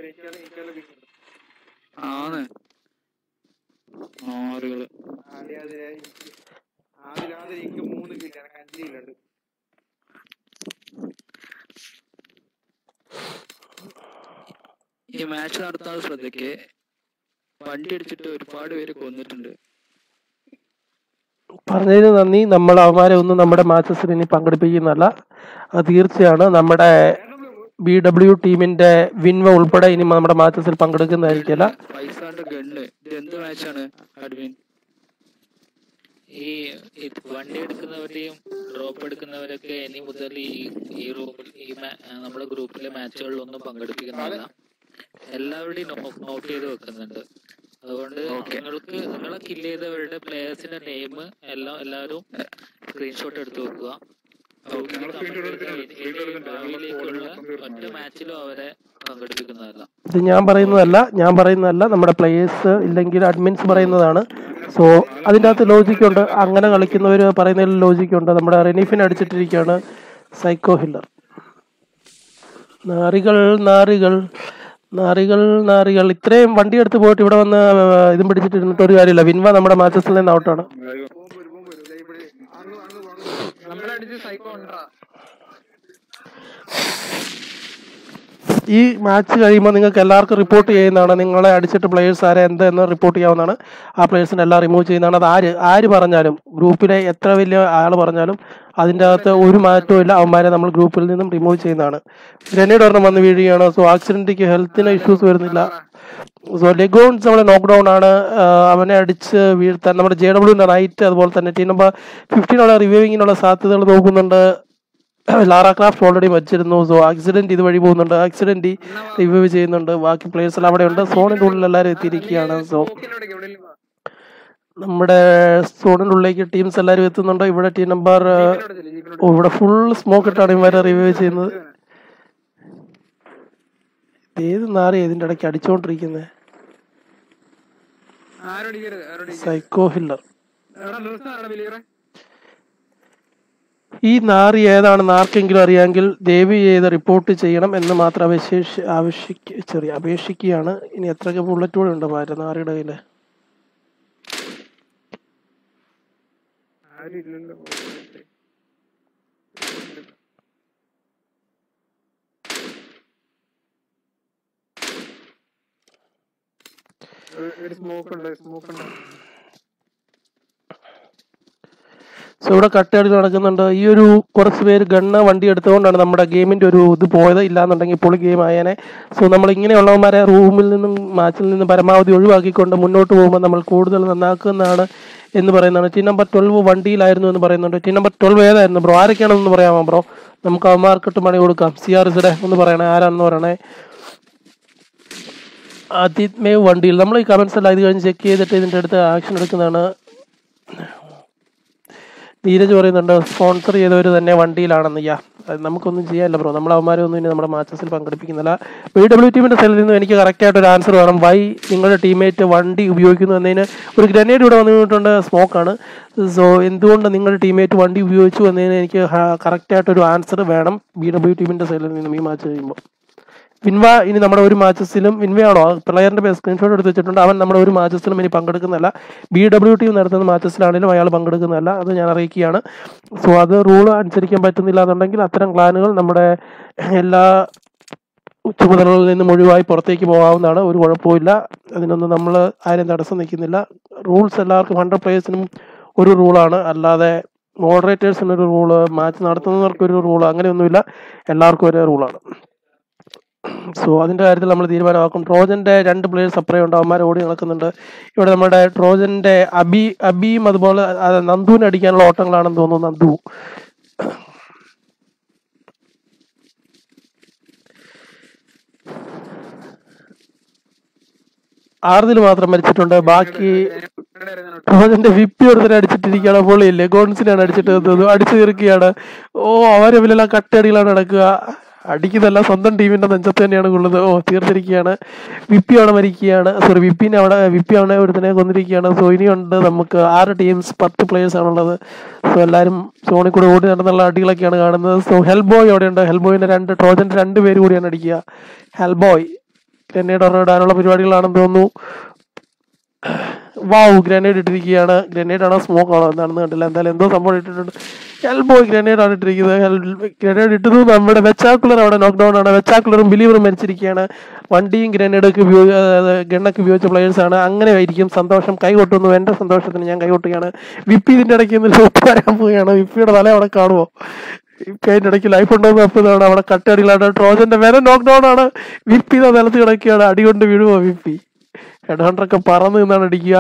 ആണ് ആറുകള് ആദ്യം മൂന്ന് കില്ല എനിക്ക് അഞ്ച് കില്ലുണ്ട് ഈ മാച്ച് നടത്താനുള്ള ശ്രദ്ധയ്ക്ക് വണ്ടി അടിച്ചിട്ട് ഒരുപാട് പേര് കൊന്നിട്ടുണ്ട് പറഞ്ഞതിന് നന്ദി നമ്മൾ അവന്മാരെ ഒന്നും നമ്മുടെ മാച്ചസിൽ ഇനി പങ്കെടുപ്പിക്കുന്നതല്ല അത് തീർച്ചയാണ് നമ്മുടെ ബി ഡബ്ല്യു ടീമിന്റെ വിൻവ ഉൾപ്പെടെ ഇനി നമ്മുടെ മാച്ചസിൽ പങ്കെടുക്കുന്നതായിരിക്കില്ല പൈസാണ്ട് ഗണ്ണ് ഇത് എന്ത് മാച്ചാണ് അഡ്മിൻ ഈ ഇത് വണ്ടി എടുക്കുന്നവരെയും ഡ്രോപ്പ് എടുക്കുന്നവരൊക്കെ ഇനി മുതൽ ഈ ഈ റൂമിൽ ഈ മാ- ആ, നമ്മുടെ ഗ്രൂപ്പിലെ മാച്ചുകളിലൊന്നും പങ്കെടുപ്പിക്കുന്നതല്ല എല്ലാവരുടെയും നോട്ട് ചെയ്ത് വെക്കുന്നുണ്ട് അതുകൊണ്ട് നിങ്ങൾക്ക് നിങ്ങളെ കില്ല് ചെയ്തവരുടെ പ്ലേയേഴ്സിന്റെ നെയിം എല്ലാം എല്ലാവരും സ്ക്രീൻഷോട്ട് എടുത്ത് വെക്കുക ഭാവിയിലേക്കുള്ള ഒറ്റ മാച്ചിലും അവരെ പങ്കെടുപ്പിക്കുന്നതല്ല ഇത് ഞാൻ പറയുന്നതല്ല ഞാൻ പറയുന്നതല്ല നമ്മുടെ പ്ലേയേഴ്സ് ഇല്ലെങ്കിൽ അഡ്മിൻസ് പറയുന്നതാണ് സോ അതിൻ്റെ അകത്ത് ലോജിക്കുണ്ട് അങ്ങനെ കളിക്കുന്നവർ പറയുന്നതിൽ ലോജിക്കുണ്ട് നമ്മുടെ റെനീഫിനെ അടിച്ചിട്ടിരിക്കുകയാണ് സൈക്കോ ഹില്ലർ നാറികൾ നാറികൾ നാറികൾ നാറികൾ ഇത്രയും വണ്ടി എടുത്ത് പോയിട്ട് ഇവിടെ വന്ന് ഇതും പിടിച്ചിട്ട് ഇരുന്നിട്ട് ഒരു കാര്യമില്ല വിൻവ നമ്മുടെ മാച്ചസിൽ നിന്ന് ഔട്ടാണ് നമ്മളടിച്ച് സൈക്കോ ഉണ്ടാ ഈ മാച്ച് കഴിയുമ്പോൾ നിങ്ങൾക്ക് എല്ലാവർക്കും റിപ്പോർട്ട് ചെയ്യുന്നതാണ് നിങ്ങളെ അടിച്ചിട്ട് പ്ലേയേഴ്സ് ആരെ എന്ത് എന്ന് റിപ്പോർട്ട് ചെയ്യാവുന്നതാണ് ആ പ്ലേയേഴ്സിനെ എല്ലാം റിമൂവ് ചെയ്യുന്നതാണ് അത് ആര് ആര് പറഞ്ഞാലും ഗ്രൂപ്പിലെ എത്ര വലിയ ആൾ പറഞ്ഞാലും അതിൻ്റെ അകത്ത് ഒരു മാറ്റവും ഇല്ല അവന്മാരെ നമ്മൾ ഗ്രൂപ്പിൽ നിന്നും റിമൂവ് ചെയ്യുന്നതാണ് ഗ്രനേഡ് ഒരെണ്ണം വന്ന് വീഴുകയാണ് സോ ആക്സിഡന്റിക്ക് ഹെൽത്തിന് ഇഷ്യൂസ് വരുന്നില്ല സോ ലെഗോൺസ് നമ്മളെ നോക്ക് ഡൗൺ ആണ് ആ, അവനെ അടിച്ച് വീഴ്ത്താൻ നമ്മുടെ ജെ ഡബ്ല്യുവിൻ്റെ റൈറ്റ് അതുപോലെ തന്നെ ടീം നമ്പർ ഫിഫ്റ്റീനുള്ള റിവ്യൂവിങ്ങിനുള്ള സാധ്യതകൾ നോക്കുന്നുണ്ട് ലാറ ക്രാഫ്റ്റ് ഓൾറെഡി വച്ചിരുന്നു സോ ആക്സിഡന്റ് ഇതുവഴി പോകുന്നുണ്ട് ആക്സിഡന്റ് റിവ്യൂ ചെയ്യുന്നുണ്ട് ബാക്കി പ്ലേയേഴ്സ് എല്ലാം അവിടെ ഉണ്ട് സോണിന്റെ ഉള്ളിൽ എല്ലാവരും എത്തിയിരിക്കുകയാണ് സോ നമ്മുടെ സോണിന്റെ ഉള്ളിലേക്ക് ടീംസ് എല്ലാവരും എത്തുന്നുണ്ട് ഇവിടെ ടീം നമ്പർ ഓ ഇവിടെ ഫുൾ സ്മോക്ക് ഇട്ടാണ് ഇവരെ റിവ്യൂ ചെയ്യുന്നത് ഇത് ഏത് നാറി ഇതിന്റെ ഇടയ്ക്ക് അടിച്ചുകൊണ്ടിരിക്കുന്നത് ആരോടിക്കരുത് ആരോടി സൈക്കോ ഹില്ലർ എടാ ദിവസം ആരാ ബിലീവറെ ഈ നാറി ഏതാണെന്ന് ആർക്കെങ്കിലും അറിയാമെങ്കിൽ ദയവ് ചെയ്ത് റിപ്പോർട്ട് ചെയ്യണം എന്ന് മാത്രം അപേക്ഷ ആവശ്യിക്ക ചെറിയ അപേക്ഷിക്കുകയാണ് ഇനി എത്രയൊക്കെ ബുള്ളറ്റ് കൂടെ ഉണ്ട് മാറ്റ നാറിയുടെ കയ്യിൽ ആരും ഇല്ലല്ലോ ഒരു- ഒരു സ്മോക്ക് ഉണ്ട് സ്മോക്ക് ഉണ്ട് സോ ഇവിടെ കട്ടയടി നടക്കുന്നുണ്ട് ഈ ഒരു കുറച്ച് പേര് ഗണ്ണ വണ്ടി എടുത്തുകൊണ്ടാണ് നമ്മുടെ ഗെയിമിന്റെ ഒരു ഇത് പോയത് ഇല്ലാന്നുണ്ടെങ്കിൽ പൊളി ഗെയിം ആയേനെ സോ നമ്മൾ ഇങ്ങനെയുള്ളവന്മാരെ റൂമിൽ നിന്നും മാച്ചിൽ നിന്നും പരമാവധി ഒഴിവാക്കിക്കൊണ്ട് മുന്നോട്ട് പോകുമ്പോൾ നമ്മൾ കൂടുതൽ നന്നാക്കുന്നതാണ് എന്ന് പറയുന്നതാണ് ടീം നമ്പർ ട്വൽവ് വണ്ടിയിലായിരുന്നു എന്ന് പറയുന്നുണ്ട് ടീം നമ്പർ ട്വൽവ് ഏതായിരുന്നു ബ്രോ ആരൊക്കെയാണെന്ന് പറയാമോ ബ്രോ നമുക്ക് അവന്മാർക്കിട്ട് മണി കൊടുക്കാം സി ആർ ഇസടെ ഒന്ന് പറയണേ ആരാണെന്ന് പറയണേ ആദിത്മേവ് വണ്ടിയിൽ നമ്മൾ ഈ കമന്റ്സ് എല്ലാം ഇത് കഴിഞ്ഞ് ചെക്ക് ചെയ്തിട്ട് ഇതിൻ്റെ അടുത്ത് ആക്ഷൻ എടുക്കുന്നതാണ് നീരജ് പറയുന്നുണ്ട് സ്പോൺസർ ചെയ്തവർ തന്നെ വണ്ടിയിലാണെന്ന് യാ അത് നമുക്കൊന്നും ചെയ്യാനില്ല ബ്രോ നമ്മൾ അവന്മാരെ ഒന്നും ഇനി നമ്മുടെ മാച്ചസിൽ പങ്കെടുപ്പിക്കുന്നില്ല ബി ഡബ്ല്യു ടീമിന്റെ സൈഡിൽ നിന്ന് എനിക്ക് കറക്റ്റായിട്ട് ഒരു ആൻസർ വേണം വൈ നിങ്ങളുടെ ടീമേറ്റ് വണ്ടി ഉപയോഗിക്കുന്നു എന്നതിന് ഒരു ഗ്രനേഡ് ഇവിടെ വന്നിട്ടുണ്ട് സ്മോക്കാണ് സോ എന്തുകൊണ്ട് നിങ്ങളുടെ ടീമേറ്റ് വണ്ടി ഉപയോഗിച്ചു എന്നതിന് എനിക്ക് കറക്റ്റായിട്ട് ഒരു ആൻസർ വേണം ബി ഡബ്ല്യു ടീമിന്റെ സൈഡിൽ നിന്നും ഈ മാച്ച് കഴിയുമ്പോൾ വിൻവ ഇനി നമ്മുടെ ഒരു മാച്ചസിലും വിൻവയാണോ പ്ലെയറിന്റെ സ്ക്രീൻഷോട്ട് എടുത്ത് വെച്ചിട്ടുണ്ട് അവൻ നമ്മുടെ ഒരു മാച്ചസിലും ഇനി പങ്കെടുക്കുന്നില്ല ബി ഡബ്ല്യു ടീം നടത്തുന്ന മാച്ചസിലാണെങ്കിലും അയാൾ പങ്കെടുക്കുന്നില്ല അത് ഞാൻ അറിയിക്കുകയാണ് സോ അത് റൂൾ അനുസരിക്കാൻ പറ്റുന്നില്ല എന്നുണ്ടെങ്കിൽ അത്തരം ക്ലാനുകൾ നമ്മുടെ എല്ലാ ചുമതലകളിൽ നിന്നും ഒഴിവായി പുറത്തേക്ക് പോകാവുന്നതാണ് ഒരു കുഴപ്പമില്ല അതിനൊന്നും നമ്മൾ ആരും തടസ്സം നിൽക്കുന്നില്ല റൂൾസ് എല്ലാവർക്കും ഹൺഡ്രഡ് പ്ലേയേഴ്സിനും ഒരു റൂളാണ് അല്ലാതെ മോഡറേറ്റേഴ്സിനൊരു റൂള് മാച്ച് നടത്തുന്നവർക്കൊരു റൂള് അങ്ങനെയൊന്നുമില്ല എല്ലാവർക്കും ഒരേ റൂളാണ് സോ അതിന്റെ കാര്യത്തിൽ നമ്മൾ തീരുമാനമാക്കും ട്രോജന്റെ രണ്ട് പ്ലേയേഴ്സ് അപ്പുറേ ഉണ്ട് അവന്മാർ ഓടി നടക്കുന്നുണ്ട് ഇവിടെ നമ്മുടെ ട്രോജന്റെ അബി അബിയും അതുപോലെ ആ, നന്ദുവിനെ അടിക്കാനുള്ള ഓട്ടങ്ങളാണെന്ന് തോന്നുന്നു നന്ദു ആർദിൽ മാത്രം മരിച്ചിട്ടുണ്ട് ബാക്കി ട്രോജന്റെ വിപ്പി ഒരുത്തനെ അടിച്ചിട്ടിരിക്കുകയാണ് പൊള്ളിയില്ലേ ഗോൺസിനാണ് അടിച്ചിട്ട് തന്നത് അടിച്ചു തീർക്കുകയാണ് ഓ അവരെ വിലെല്ലാം കട്ടടികളാണ് നടക്കുക അടിക്കുന്നല്ല സ്വന്തം ടീമിന്റെ നെഞ്ചത്ത് തന്നെയാണ് കൊള്ളുന്നത് ഓ തീർത്തിരിക്കുകയാണ് വിപ്പി അവിടെ മരിക്കുകയാണ് സോറി വിപ്പിനെ അവിടെ വിപ്പി അവിടെ ഒരുത്തനെ കൊന്നിരിക്കുകയാണ് സോ ഇനിയുണ്ട് നമുക്ക് ആറ് ടീംസ് പത്ത് പ്ലേയേഴ്സ് ആണുള്ളത് സോ എല്ലാവരും സോണിൽ കൂടെ ഓടി നടന്നുള്ള അടികളൊക്കെയാണ് കാണുന്നത് സോ ഹെൽബോയ് അവിടെയുണ്ട് ഹെൽബോയിന്റെ രണ്ട് ട്രോജന്റെ രണ്ട് പേര് കൂടിയാണ് അടിക്കുക ഹെൽബോയ് ഗ്രനേഡ് ഇടാനുള്ള പരിപാടികളാണെന്ന് തോന്നുന്നു വാവ് ഗ്രനേഡ് ഇട്ടിരിക്കുകയാണ് ഗ്രനേഡ് ആണോ സ്മോക്ക് ആണോ എന്താണെന്ന് കണ്ടില്ല എന്തായാലും എന്തോ സംഭവം ഇട്ടിട്ടുണ്ട് എൽബോയ് ഗ്രനേഡ് ആണ് ഇട്ടിരിക്കുന്നത് ഗ്രനേഡ് ഇട്ടത് നമ്മുടെ വെച്ചാക്കുലർ അവിടെ നോക്ക് ഡൗൺ ആണ് വെച്ചാക്കുലറും ബിലീവറും മരിച്ചിരിക്കുകയാണ് വണ്ടിയും ഗ്രനേഡൊക്കെ ഉപയോഗ ഗണ്ണൊക്കെ ഉപയോഗിച്ച പ്ലേയേഴ്സ് ആണ് അങ്ങനെ ആയിരിക്കും സന്തോഷം കൈ കൊട്ടുന്നു എൻ്റെ സന്തോഷത്തിന് ഞാൻ കൈ കൊട്ടുകയാണ് വിപ്പി ഇതിൻ്റെ ഇടയ്ക്ക് നിന്ന് ലോക്ക് വരാൻ പോവുകയാണ് വിപ്പിയുടെ തല അവിടെ കാണുമോ വിപ്പി അതിൻ്റെ ഇടയ്ക്ക് ലൈഫ് ഉണ്ടോ എന്ന് അപ്പോഴാണ് അവിടെ കട്ടടികളാണ് ട്രോജന്റെ വേറെ നോക്ക് ഡൗൺ ആണ് വിപ്പി ഇതാ നിലത്ത് കിടക്കുകയാണ് അടികൊണ്ട് വീഴുമോ വിപ്പി ഹെഡ് ഹണ്ടറൊക്കെ പറന്ന് നിന്നാണ് അടിക്കുക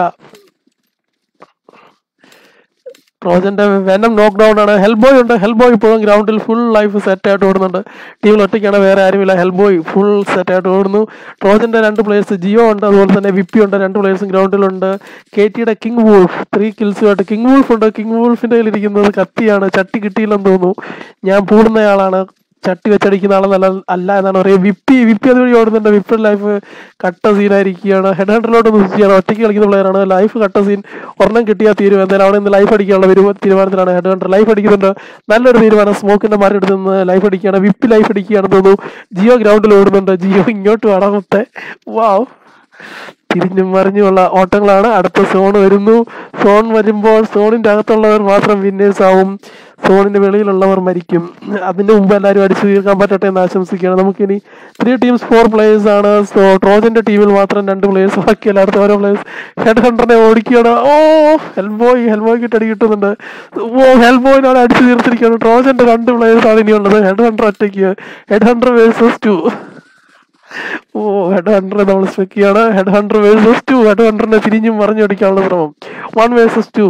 ട്രോജന്റെ വെനം നോക്ക് ഡൗൺ ആണ് ഹെൽബോയ് ഉണ്ട് ഹെൽബോയ് ഇപ്പോഴും ഗ്രൗണ്ടിൽ ഫുൾ ലൈഫ് സെറ്റ് ആയിട്ട് ഓടുന്നുണ്ട് ടീമിൽ ഒറ്റയ്ക്കാണ് വേറെ ആരുമില്ല ഹെൽബോയ് ഫുൾ സെറ്റ് ആയിട്ട് ഓടുന്നു ട്രോജന്റെ രണ്ട് പ്ലേയേഴ്സ് ജിയോ ഉണ്ട് അതുപോലെ തന്നെ വിപ്പി ഉണ്ട് രണ്ട് പ്ലേയേഴ്സും ഗ്രൗണ്ടിലുണ്ട് കെ ടിയുടെ കിങ് വൂൾഫ് ത്രീ കിൽസുമായിട്ട് കിങ് വൂൾഫ് ഉണ്ട് കിങ് വൂൾഫിന്റെ കയ്യിലിരിക്കുന്നത് കത്തിയാണ് ചട്ടി കിട്ടിയില്ലെന്ന് തോന്നുന്നു ഞാൻ പൂടുന്നയാളാണ് ചട്ടി വെച്ചടിക്കുന്ന ആളെന്നല്ല അല്ല എന്നാണ് പറയുക വിപ്പി വിപ്പി അതുവഴി ഓടുന്നുണ്ട് വിപ്പിയുടെ ലൈഫ് കട്ട സീനായിരിക്കുകയാണ് ഹെഡ് ഹണ്ടറിലോട്ട് ഒന്ന് സ്വിച്ച് ചെയ്യണം ഒറ്റയ്ക്ക് കളിക്കുന്ന പ്ലെയറാണ് ലൈഫ് കട്ട സീൻ ഒരെണ്ണം കിട്ടിയാൽ തീരും എന്തായാലും അവിടെ നിന്ന് ലൈഫ് അടിക്കാനുള്ള ഒരു തീരുമാനത്തിലാണ് ഹെഡ് ഹണ്ടർ ലൈഫ് അടിക്കുന്നുണ്ട് നല്ലൊരു തീരുമാനം സ്മോക്കിന്റെ മാറി എടുത്ത് നിന്ന് ലൈഫ് അടിക്കുകയാണ് വിപ്പി ലൈഫ് അടിക്കുകയാണെന്ന് തോന്നുന്നു ജിയോ ഗ്രൗണ്ടിൽ ഓടുന്നുണ്ട് ജിയോ ഇങ്ങോട്ട് വടമത്തെ വാവ് തിരിഞ്ഞും മറിഞ്ഞുമുള്ള ഓട്ടങ്ങളാണ് അടുത്ത സോൺ വരുന്നു സോൺ വരുമ്പോൾ സോണിന്റെ അകത്തുള്ളവർ മാത്രം വിന്നേഴ്സ് ആവും സോണിന്റെ വെളിയിലുള്ളവർ മരിക്കും അതിന്റെ മുമ്പ് എല്ലാവരും അടിച്ചു തീർക്കാൻ പറ്റട്ടെ എന്ന് ആശംസിക്കുകയാണ് നമുക്കിനി ത്രീ ടീംസ് ഫോർ പ്ലേയേഴ്സ് ആണ് സോ ട്രോജന്റെ ടീമിൽ മാത്രം രണ്ട് പ്ലേയേഴ്സ് ബാക്കി എല്ലായിടത്തും ഓരോ പ്ലേയേഴ്സ് ഹെഡ് ഹണ്ടറിനെ ഓടിക്കുകയാണ് ഓ ഹെൽബോയ് ഹെൽബോയ്ക്ക് അടി കിട്ടുന്നുണ്ട് ഓ ഹെൽബോയിനാണ് അടിച്ചു തീർത്തിരിക്കുകയാണ് ട്രോജന്റെ രണ്ട് പ്ലേയേഴ്സ് ആണ് ഇനിയുള്ളത് ഹെഡ് ഹണ്ടർ ഒറ്റയ്ക്ക് ഹെഡ് ഹണ്ടർ വേഴ്സസ് ടു ഓ ഹെഡ് ഹണ്ടർ നമ്മൾ സ്പെക്ക് ചെയ്യാണ് Head Hunter versus two Head ഹണ്ടറിനെ തിരിഞ്ഞും മറിഞ്ഞടിക്കാനുള്ള ശ്രമം വൺ വേഴ്സസ് ടു